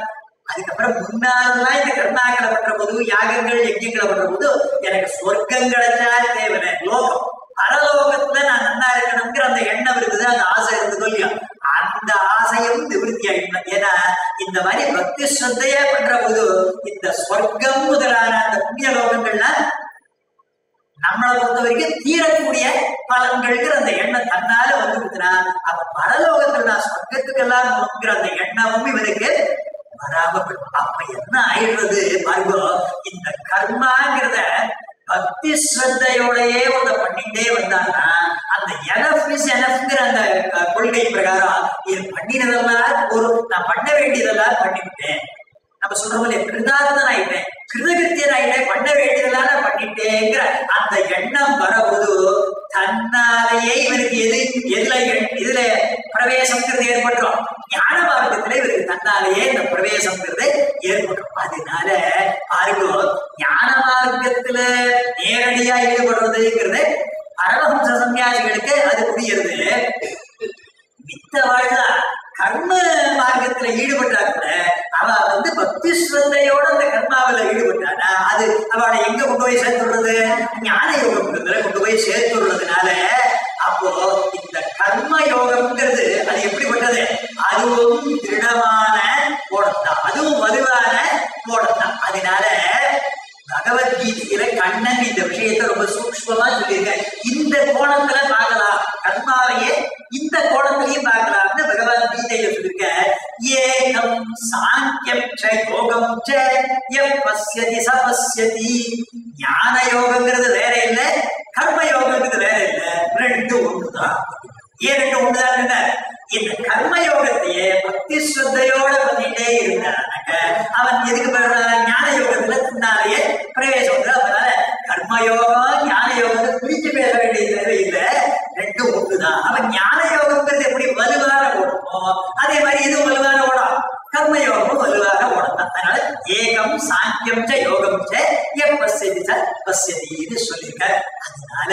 அதுக்கப்புறம் முன்னாலாம் இந்த கர்மாக்களை பண்ற போது யாகங்கள் யஜ்யங்களை பண்ற போது எனக்கு சொர்க்கம் கிடைச்சா தேவையில்லை லோகம் பரலோகத்துல நான் நல்லா இருக்கணுங்கிற அந்த எண்ணம் இருக்குது அந்த ஆசை இருந்ததோ இல்லையா அந்த ஆசையும் நிவர்த்தி ஆயிடும் ஏன்னா இந்த மாதிரி பக்தி ஸ்ரத்தையா பண்ற போது இந்த சொர்க்கம் முதலான அந்த புண்ணிய லோகங்கள்லாம் நம்மளை பொறுத்த வரைக்கும் தீரக்கூடிய பலன்கள்ங்கிற அந்த எண்ணம் தன்னால வந்து கொடுத்தனா அப்ப பரலோகத்துல நான் சொர்க்கத்துக்கெல்லாம் நோக்கிற அந்த எண்ணமும் இவனுக்கு வராம போயிடும். அப்ப என்ன ஆயிடுறது பாருங்க இந்த கர்மாங்கிறத பக்தி ஸ்ரத்தையோடயே ஒருத்த பண்ணிட்டே வந்தான்னா அந்த எனஃப் இஸ் எனஃப்ங்கிற அந்த அஹ், கொள்கை பிரகாரம் இது பண்ணினதெல்லாம் ஒரு நான் பண்ண வேண்டியதெல்லாம் பண்ணிவிட்டேன் நம்ம சொல்றோம் இல்லையா கிருதார்த்தன் ஆயிட்டேன் கிருதகிருத்தியன் ஆயிட்டேன் பண்ண வேண்டியதெல்லாம் நான் பண்ணிட்டேங்கிற அந்த எண்ணம் வரபோது தன்னாலேயே இவருக்கு எது எதுல எண்- இதுல பிரவேசம்ங்கிறது ஏற்பட்டுரும் ஞான மார்க்கத்துல இவருக்கு தன்னாலேயே இந்த பிரவேசம்ங்கிறது ஏற்பட்டுரும் அதனால பாருங்க ஞான மார்க்கத்துல நேரடியா ஈடுபடுறதுங்கிறது பரமஹம்ச சன்னியாசிகளுக்கு அது புரியுறது மித்த வாழ்ந்தா கர்ம மார்க்கத்துல ஈடுபட்டா கூட அவ வந்து பக்தி ஸ்ரத்தையோட அந்த கர்மாவில ஈடுபட்டானா அது அவளை எங்க கொண்டு போய் சேர்த்துடுறது ஞான யோகம்ங்கிறதுல கொண்டு போய் சேர்த்துடுறதுனால அப்போ இந்த கர்ம யோகம்ங்கிறது அது எப்படிப்பட்டது அதுவும் திருடமான ஓடம் தான் அதுவும் வலுவான ஓடம் தான் அதனால பகவத்கீதையில கண்ணன் இந்த விஷயத்தை ரொம்ப சூக்ஷ்மமா சொல்லியிருக்காரு இந்த கோணத்துல பார்க்கலாம் கர்மாவையே இந்த கோணத்திலையும் பார்க்கலாம்னு பகவத்கீதையில சொல்லியிருக்க ஏகம் சாங்கியம் ச யோகம் ச எம் பஸ்யதி ச பஸ்யதி ஞான யோகங்கிறது வேற இல்ல கர்ம யோகங்கிறது வேற இல்ல ரெண்டு ஒண்ணுதான் ஏன் ரெண்டு ஒண்ணுதான் இந்த கர்ம யோகத்தையே பக்தி ஸ்ரத்தையோட பண்ணிட்டே இருந்தானாக்க அவன் எதுக்கு பெறான் ஞான யோகத்துல பின்னாலேயே பிரவேசம் வந்து அதனால கர்ம யோகம் ஞான யோகத்தை பிரிச்சு பேச வேண்டிய தேவையில்லை ரெண்டும் ஒண்ணுதான் அவன் ஞான யோகம்ங்கிறது எப்படி வலுவான ஓடமோ அதே மாதிரி இதுவும் வலுவான ஓடம் கர்ம யோகமும் வலுவாக ஓடம் தான் அதனால ஏகம் சாங்கியம் ச யோகம் ச எப் பசியதி ச பசியதின்னு சொல்லியிருக்கார் அதனால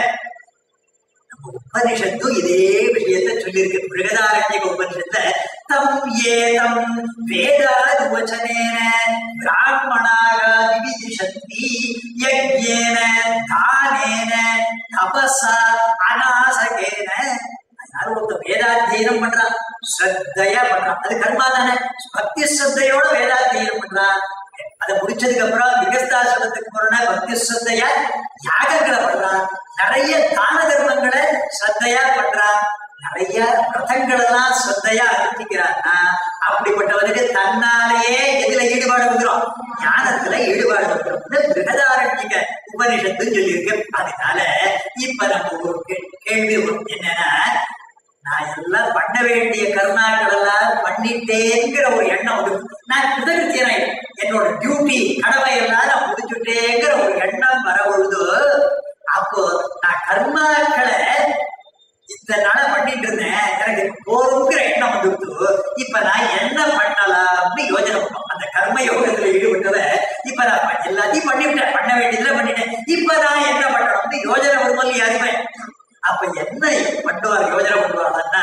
நம்ம உபனிஷத்து இதே விஷயத்தை சொல்லியிருக்கு பிருகதாரண்யக உபனிஷத்துல தம் ஏதம் வேதாது வச்சனேன பிராமணாக விவிதிஷந்தி யஜ்யேன தானேன தபசா அநாசகேன அதனால ஒருத்தர் வேதாத்தியனம் பண்றான் ஸ்ரத்தையா பண்றான் அது கர்மா தானே பக்தி ஸ்ரத்தையோட வேதாத்தியனம் பண்றான் அதை முடிச்சதுக்கு அப்புறம் விகஸ்தாசிரமத்துக்கு போறனா பக்தி ஸ்ரத்தையா யாகங்களை பண்றான் நிறைய தான தர்மங்களை ஸ்ரத்தையா பண்றான் நிறைய ரதங்கள் எல்லாம் ஸ்ரத்தையா அனுப்பிக்கிறான்னா அப்படிப்பட்டவனுக்கு தன்னாலேயே எதுல ஈடுபாடு வந்துடும் ஞானத்துல ஈடுபாடு வந்துடும் பிருகதாரண்யக உபனிஷத்து சொல்லியிருக்கு அதனால இப்ப நம்ம ஒரு கே- கேள்வி வரும். என்னன்னா நான் எல்லாம் பண்ண வேண்டிய கர்மாக்கள் எல்லாம் பண்ணிட்டேங்கிற ஒரு எண்ணம் வந்து நான் கிருதகிருத்தியனாய் என்னோட டியூட்டி கடமை எல்லாம் நான் முடிச்சுட்டேங்கிற ஒரு எண்ணம் வர பொழுது அப்போ நான் கர்மாக்களை இத்தனை நாளா பண்ணிட்டு இருந்தேன் எனக்கு போருங்கிற எண்ணம் வந்துடுத்து இப்ப நான் என்ன பண்ணலாம்னு யோசனை பண்ணோம் அந்த கர்ம யோகத்துல ஈடுபட்டத இப்ப நான் ப- எல்லாத்தையும் பண்ணிவிட்டேன் பண்ண வேண்டியதுல பண்ணிட்டேன் இப்ப நான் என்ன பண்ணணும்னு யோஜனை வரும்போது யாருமே அப்ப என்ன பண்ணுவார் யோஜனை பண்ணுவாங்கன்னா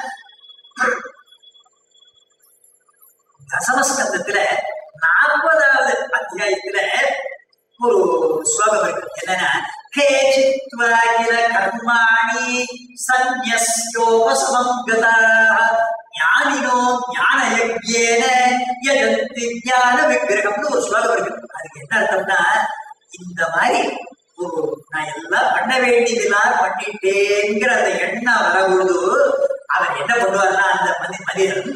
தசமஸ்கந்தத்துல நாற்பதாவது அத்தியாயத்துல ஒரு ஸ்லோகம் இருக்கு என்னன்னா கேச்சித்வாகில கர்மாணி சந்நியோபசமம் கதாः ஞானினோ ஞான யஜ்யேன யஜந்தி ஞான விக்கிரகம்னு ஒரு ஸ்லோகம் இருக்கு அதுக்கு என்ன அர்த்தம்னா இந்த மாதிரி ஒரு நான் எல்லாம் பண்ண வேண்டியதெல்லாம் பண்ணிட்டேங்கிற அந்த எண்ணம் வரபொழுது அவர் என்ன பண்ணுவார்னா அந்த மதி மனிதன்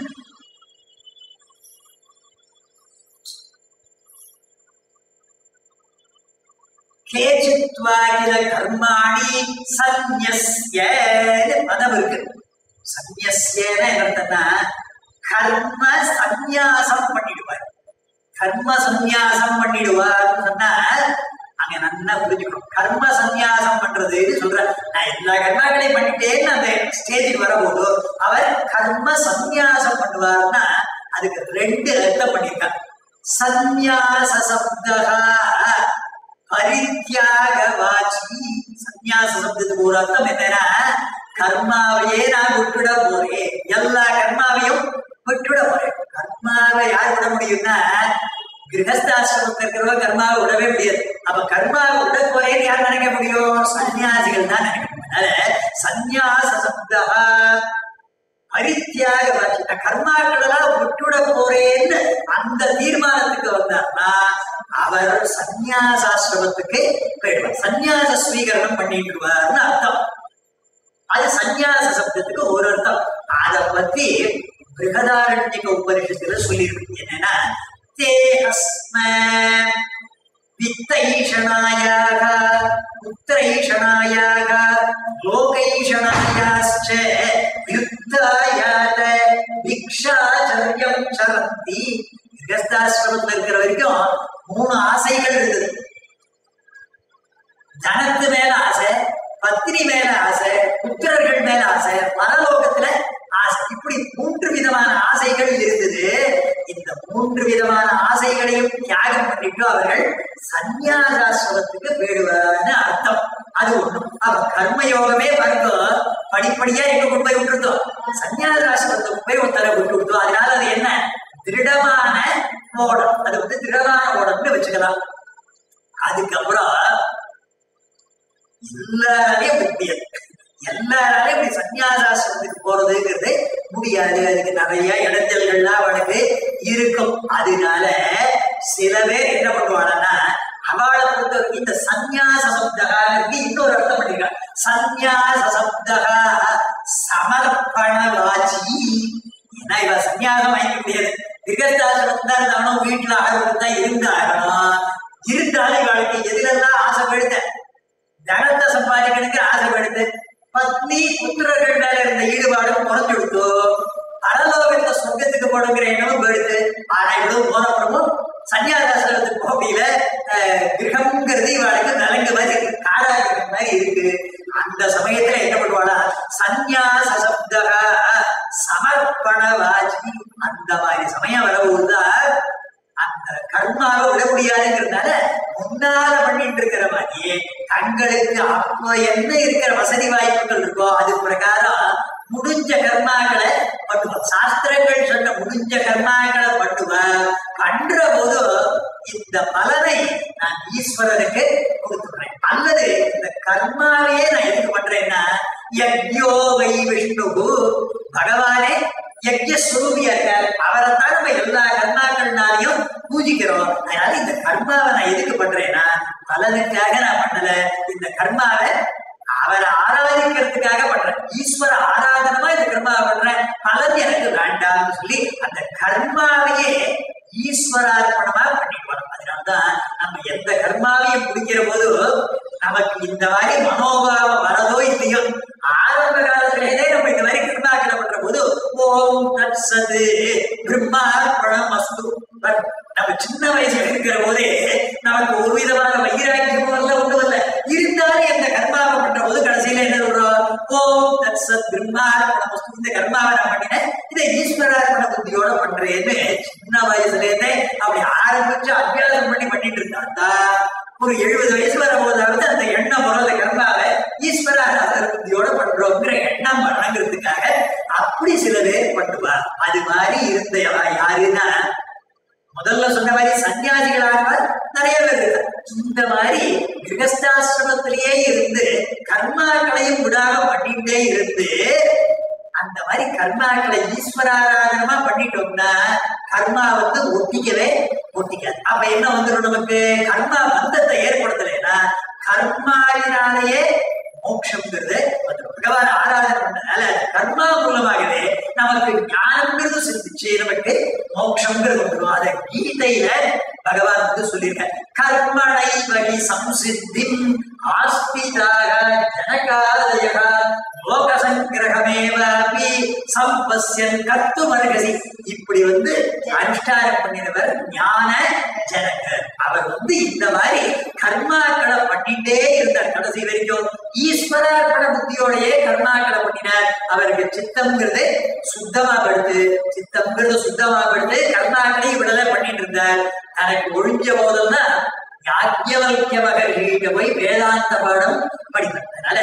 கேச்சித்வாகில கர்மாணி சந்நியஸ்ய பதம் இருக்கு சந்நியஸ்யன என்ன அர்த்தம்னா கர்ம சந்நியாசம் பண்ணிடுவார் கர்ம சந்நியாசம் பண்ணிடுவார்னு சொன்னா அங்க நல்லா புரிஞ்சுக்கணும் கர்ம சந்நியாசம் பண்றதுன்னு சொல்ற நான் எல்லா கர்மாக்களையும் பண்ணிட்டேன்னு அந்த ஸ்டேஜுக்கு வரும்போது அவர் கர்ம சந்நியாசம் பண்ணுவார்னா அதுக்கு ரெண்டு அர்த்தம் பண்ணியிருக்கார் சந்நியாச சப்தகா பரித்தியாகவாச்சி சந்நியாச சப்தத்துக்கு ஒரு அர்த்தம் என்னன்னா கர்மாவையே நான் விட்டுட போறேன் எல்லா கர்மாவையும் விட்டுட போறேன் கர்ம கர்மாவை யார் விட முடியும்னா கிரகஸ்தாசிரமத்தில் இருக்கிறவங்க கர்மாவை விடவே முடியாது அப்ப கர்மாவை விட போறேன்னு யார் நினைக்க முடியும் சன்னியாசிகள் தான் நினைக்க முடியும் அதனால சந்நியாச சப்தா பரித்தியாக இந்த கர்மாக்களெல்லாம் விட்டுட போறேன்னு அந்த தீர்மானத்துக்கு வந்தார்னா அவர் சந்நியாசாசிரமத்துக்கு போயிடுவார் சந்நியாச ஸ்வீகரணம் பண்ணிட்டுருவார்னு அர்த்தம் அது சந்நியாச சப்தத்துக்கு ஒரு அர்த்தம் அத பத்தி பிருகதாரண்யக உபனிஷத்துல சொல்லியிருக்கு என்னன்னா தேஹஸ்ம வித்தைஷணாயாக புத்திரைஷணாயாக லோகைஷணாயாச்ச யுத்தாயாத பிக்ஷாச்சரியம் சரந்தி கிரகஸ்தாசிரமத்துல இருக்கிற வரைக்கும் மூணு ஆசைகள் இருக்குது தனத்து மேல ஆசை பத்னி மேல ஆசை புத்திரர்கள் மேல ஆசை பரலோகத்துல ஆசை இப்படி மூன்று விதமான ஆசைகள் இருக்குது இந்த மூன்று விதமான ஆசைகளையும் தியாகம் பண்ணிட்டு அவர்கள் சந்நியாசாசிரமத்துக்கு போயிடுவான்னு அர்த்தம் அது ஒண்ணும் அவ கர்மயோகமே பாருங்க படிப்படியா எங்க கொண்டு போய் விட்டுருந்தோம் சந்நியாசாசிரமத்துக்கு போய் ஒருத்தரை விட்டு விட்டோம் அதனால அது என்ன திருடமான ஓடம் அது வந்து திருடமான ஓடம்னு வச்சுக்கலாம் அதுக்கப்புறம் எல்லாராலையும் அப்படி முடியாது எல்லாராலையும் இப்படி சன்னியாசாசிரமத்துக்கு போறதுங்கிறது முடியாது அதுக்கு நிறைய இடைஞ்சல்கள்லாம் அவளுக்கு இருக்கும் அதனால சில பேர் என்ன பண்ணுவாங்கன்னா அவளை பொறுத்த வரைக்கும் இந்த சந்நியாச சப்தகாருக்கு இன்னொரு அர்த்தம் பண்ணிருக்காங்க சந்நியாச சப்தகா சமர்ப்பணவாச்சி ஏன்னா இவ சன்னியாசம் வாங்கிக்க முடியாது கிரகஸ்தாசிரமம் தான் இருந்தாலும் வீட்டுல ஆளுநர் தான் இருந்தாகணும் இருந்தாலும் இவளுக்கு எதுலெல்லாம் ஆசைப்படுத்த தனத்தை சம்பாதிக்கிறதுக்கு ஆசைப்படுது பத்னி புத்திரர்கள் மேல இருந்த ஈடுபாடும் குறைஞ்சு கொடுத்தோ பரலோகத்தை சொர்க்கத்துக்கு போடுங்கிற எண்ணமும் போயிடுது ஆனா இவ்வளவு போனப்புறமும் சன்னியாசாசிரமத்துக்கு போக முடியல அஹ், கிரகம்ங்கிறது இவளுக்கு நலங்கு மாதிரி இருக்கு காராகிரகம் மாதிரி இருக்கு அந்த சமயத்துல என்ன பண்ணுவாளா சந்நியாச சப்தக சமர்ப்பணவாச்சி அந்த மாதிரி சமயம் வரவுதான் அந்த கர்மாவை விட முடியாதுங்கிறதுனால முன்னால பண்ணிட்டு இருக்கிற மாதிரியே தங்களுக்கு அப்போ என்ன இருக்கிற வசதி வாய்ப்புகள் இருக்கோ அது பிரகாரம் முடிஞ்ச கர்மாக்களை பண்ணுவோம் சாஸ்திரங்கள் சொன்ன முடிஞ்ச கர்மாக்களை பண்ணுவேன் பண்ற போது இந்த பலனை நான் ஈஸ்வரனுக்கு கொடுத்துடுறேன் அல்லது இந்த கர்மாவையே நான் எதுக்கு பண்றேன்னா யக்யோ வை விஷ்ணு பகவானே யஜ்ய சுரூபியா இருக்கார் அவரைத்தான் நம்ம எல்லா கர்மாக்கள்னாலையும் பூஜிக்கிறோம் அதனால இந்த கர்மாவை நான் எதுக்கு பண்றேன்னா பலனுக்காக நான் பண்ணல இந்த கர்மாவை அவரை ஆராதிக்கிறதுக்காக பண்றேன் ஈஸ்வர ஆராதனமா இந்த கர்மாவை பண்றேன் பலன் எனக்கு வேண்டாம்னு சொல்லி அந்த கர்மாவையே ஈஸ்வரார்ப்பணமா பண்ணிட்டு வரோம் அதனாலதான் நம்ம எந்த கர்மாவையும் முடிக்கிற போது நமக்கு இந்த மாதிரி மனோபாவம் வரதோ இல்லையோ ஆரம்ப காலத்திலேயே நம்ம இந்த மாதிரி கர்மாக்களை பண்ற போது ஓம் தத் சது பிரம்மார்ப்பணம் அஸ்து பட் நம்ம சின்ன வயசுல இருக்கிற போதே நமக்கு ஒரு விதமான வைராக்கியமும் இல்ல ஒண்ணும் இல்ல இருந்தாலும் இந்த கர்மாவை பண்ற போது கடைசியில என்ன சொல்றோம் ஓம் தத் சத் பிரம்மார்ப்பணம் அஸ்து இந்த கர்மாவை நான் பண்ணினேன் இதை ஈஸ்வரார்ப்பண புத்தியோட பண்றேன்னு சின்ன வயசுல இருந்தே அப்படி ஆரம்பிச்சு அபியாசம் பண்ணி பண்ணிட்டு இருந்தா ஒரு எழுபது வயசு வரும்போதாவது அந்த எண்ணம் வரும் அந்த கர்மாவை ஈஸ்வராராதன புத்தியோட பண்றோங்கிற எண்ணம் வழங்குறதுக்காக அப்படி சில பேர் பண்ணுவா அது மாதிரி இருந்த யா- யாருன்னா முதல்ல சொன்ன மாதிரி சன்னியாசிகளாக நிறைய பேர் இருக்காங்க இந்த மாதிரி கிரகஸ்தாசிரமத்திலேயே இருந்து கர்மாக்களையும் விடாம பண்ணிட்டே இருந்து அந்த மாதிரி கர்மாக்களை ஈஸ்வராராதனமா பண்ணிட்டோம்னா கர்மா வந்து ஒட்டிக்கவே ஒட்டிக்காது அப்ப என்ன வந்துடும் நமக்கு கர்மா பந்தத்தை ஏற்படுத்தலைன்னா கர்மாவினாலேயே மோட்சம்ங்கிறது வந்துடும் பகவான் ஆராதனை பண்ணனால அது கர்மா மூலமாகவே நமக்கு ஞானம்ங்கிறது சிந்திச்சு நமக்கு மோட்சம்ங்கிறது வந்துடும் அதை கீதையில பகவான் வந்து சொல்லியிருக்க கர்மணை வகி சம்சித்திம் ஆஸ்பிதாக ஜனகாதய லோக சங்கிரகமேவாபி சம்பஸ்யன் கத்துமர்கசி இப்படி வந்து அனுஷ்டானம் பண்ணினவர் ஞான ஜனகர் அவர் வந்து இந்த மாதிரி கர்மாக்களை பண்ணிட்டே இருந்தார் கடைசி வரைக்கும் ஈஸ்வரார்ப்பண புத்தியோடையே கர்மாக்களை பண்ணினார் அவருக்கு சித்தம்ங்கிறது சுத்தமா படுத்து சித்தம்ங்கிறது சுத்தமா படுத்து கர்மாக்களையும் விடல பண்ணிட்டு இருந்தார் தனக்கு ஒழிஞ்ச போதெல்லாம் யாக்கியவல்ய மகர்கிட்ட போய் வேதாந்த பாடம் படிப்பார் அதனால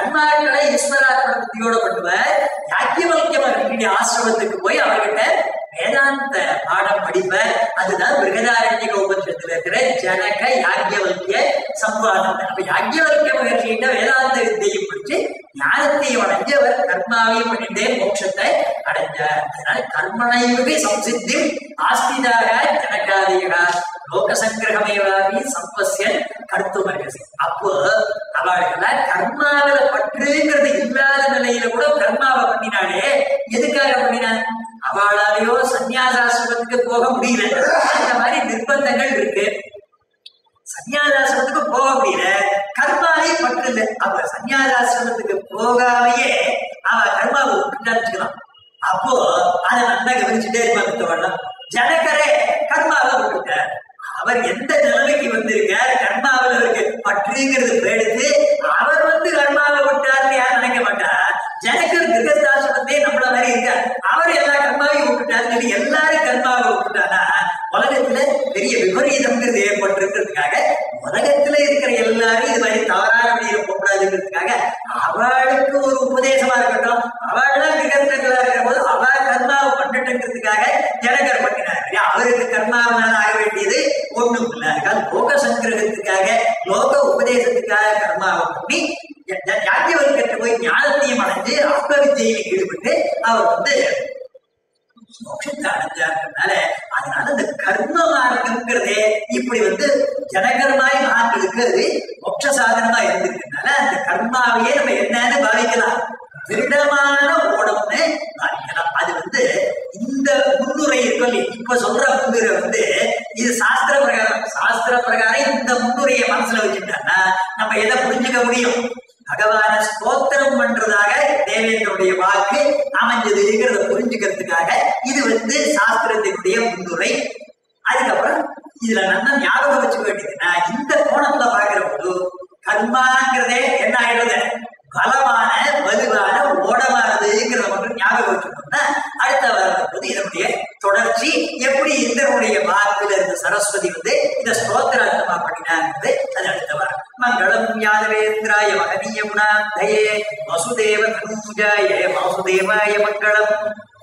கர்மாக்களை ஈஸ்வரார்ப்பண புத்தியோட பண்ணுவார் யாக்கியவல்ய மகர்கிட்ட ஆசிரமத்துக்கு போய் அவர்கிட்ட வேதாந்த பாடம் படிப்ப அதுதான் பிருகதாரண்யக உபனிஷத்துல இருக்கிற ஜனக யாக்கியவல்கிய சம்வாதம் அப்ப யாக்கியவல்கிய மகர்ஷியிட்ட வேதாந்த வித்தையும் படிச்சு ஞானத்தையும் அடைஞ்சு அவர் கர்மாவையும் பண்ணிட்டே மோட்சத்தை அடைஞ்சார் அதனால கர்மணையுமே சம்சித்தி ஆஸ்திதாக ஜனகாதிகா லோக சங்கிரகமேவாகி சம்பஸ்யன் கர்த்துமர்கசி அப்போ அவளுக்கெல்லாம் கர்மாவில பற்றுங்கிறது இல்லாத நிலையில கூட கர்மாவை பண்ணினாலே எதுக்காக பண்ணினான் அவளாலேயோ சன்னியாசாசிரமத்துக்கு போக முடியல அந்த மாதிரி நிர்பந்தங்கள் இருக்கு சன்னியாசாசிரமத்துக்கு போக முடியல கர்மாவே பற்று இல்லை அப்ப சன்னியாசாசிரமத்துக்கு போகாமையே அவ கர்மாவை விட்டுட்டாச்சுக்கலாம் அப்போ அதை நல்லா கவனிச்சுட்டே இருப்பாங்க ஜனகரே கர்மாவை விட்டுட்டார் அவர் எந்த நிலைமைக்கு வந்திருக்கார் கர்மாவில் அவருக்கு பற்றுங்கிறது எடுத்து அவர் வந்து கர்மாவை விட்டார்னு யாரும் நினைக்க மாட்டா ஜனகர் கிரகஸ்தாசிரமத்தே நம்மள மாதிரி இருக்கார் அவர் எல்லா கர்மாவையும் விட்டுட்டாருன்னு சொல்லி எல்லாரும் கர்மாவை விட்டுட்டானா உலகத்துல பெரிய விபரீதம்ங்கிறது ஏற்பட்டிருக்கிறதுக்காக உலகத்துல இருக்கிற எல்லாரும் இது மாதிரி தவறான வழியில போகக்கூடாதுங்கிறதுக்காக அவளுக்கு ஒரு உபதேசமா இருக்கட்டும் அவள்லாம் கிரகஸ்தர்களா இருக்கிற போது அவ கர்மாவை பண்ணிட்டுங்கிறதுக்காக ஜனகர் பண்ணினார் இல்லையா? அவருக்கு கர்மாவனால ஆக வேண்டியது ஒண்ணும் இல்லை அதுக்காக லோக சங்கிரகத்துக்காக லோக உபதேசத்துக்காக கர்மாவை பண்ணி யாக்கியவர்கிட்ட போய் ஞானத்தையும் அடைஞ்சு ஆத்ம வித்தியில ஈடுபட்டு அவர் வந்து மோட்சத்தை அடைஞ்சாருனால அதனால இந்த கர்ம மார்க்கம்ங்கிறதே இப்படி வந்து ஜனகர்மாய் மகான்களுக்கு அது மோட்ச சாதனமா இருந்திருக்கனால அந்த கர்மாவையே நம்ம என்னன்னு பாவிக்கலாம் திருடமான ஓடம்னு பாவிக்கலாம் அது வந்து இந்த முன்னுரை இருக்கும் இல்லையா? இப்ப சொல்ற முன்னுரை வந்து இது சாஸ்திர பிரகாரம் சாஸ்திர பிரகாரம் இந்த முன்னுரையை மனசுல வச்சுட்டான்னா நம்ம எதை புரிஞ்சுக்க முடியும் பகவான ஸ்தோத்திரம் பண்றதாக தேவேந்திரனுடைய வாக்கு அமைஞ்சதுங்கிறத புரிஞ்சுக்கிறதுக்காக இது வந்து சாஸ்திரத்தினுடைய முன்னுரை அதுக்கப்புறம் இதுல நல்லா ஞாபகம் வச்சுக்க வேண்டியதுன்னா இந்த கோணத்துல பாக்குற போது கர்மாங்கிறதே என்ன ஆயிடுது பலமான வலுவான ஓடமானதுங்கிறத மட்டும் ஞாபகம் வச்சுக்கணும்னா அடுத்த வரும்போது இதனுடைய தொடர்ச்சி எப்படி இந்திரனுடைய வாக்குல இருந்த சரஸ்வதி வந்து இந்த ஸ்தோத்திரார்த்தமா பண்ணினாங்கிறது அது அடுத்த வாரம் மங்களம் யாதவேந்திராய மகனீய குணாந்தயே வசுதேவ தனூஜாய வாசுதேவாய மங்களம்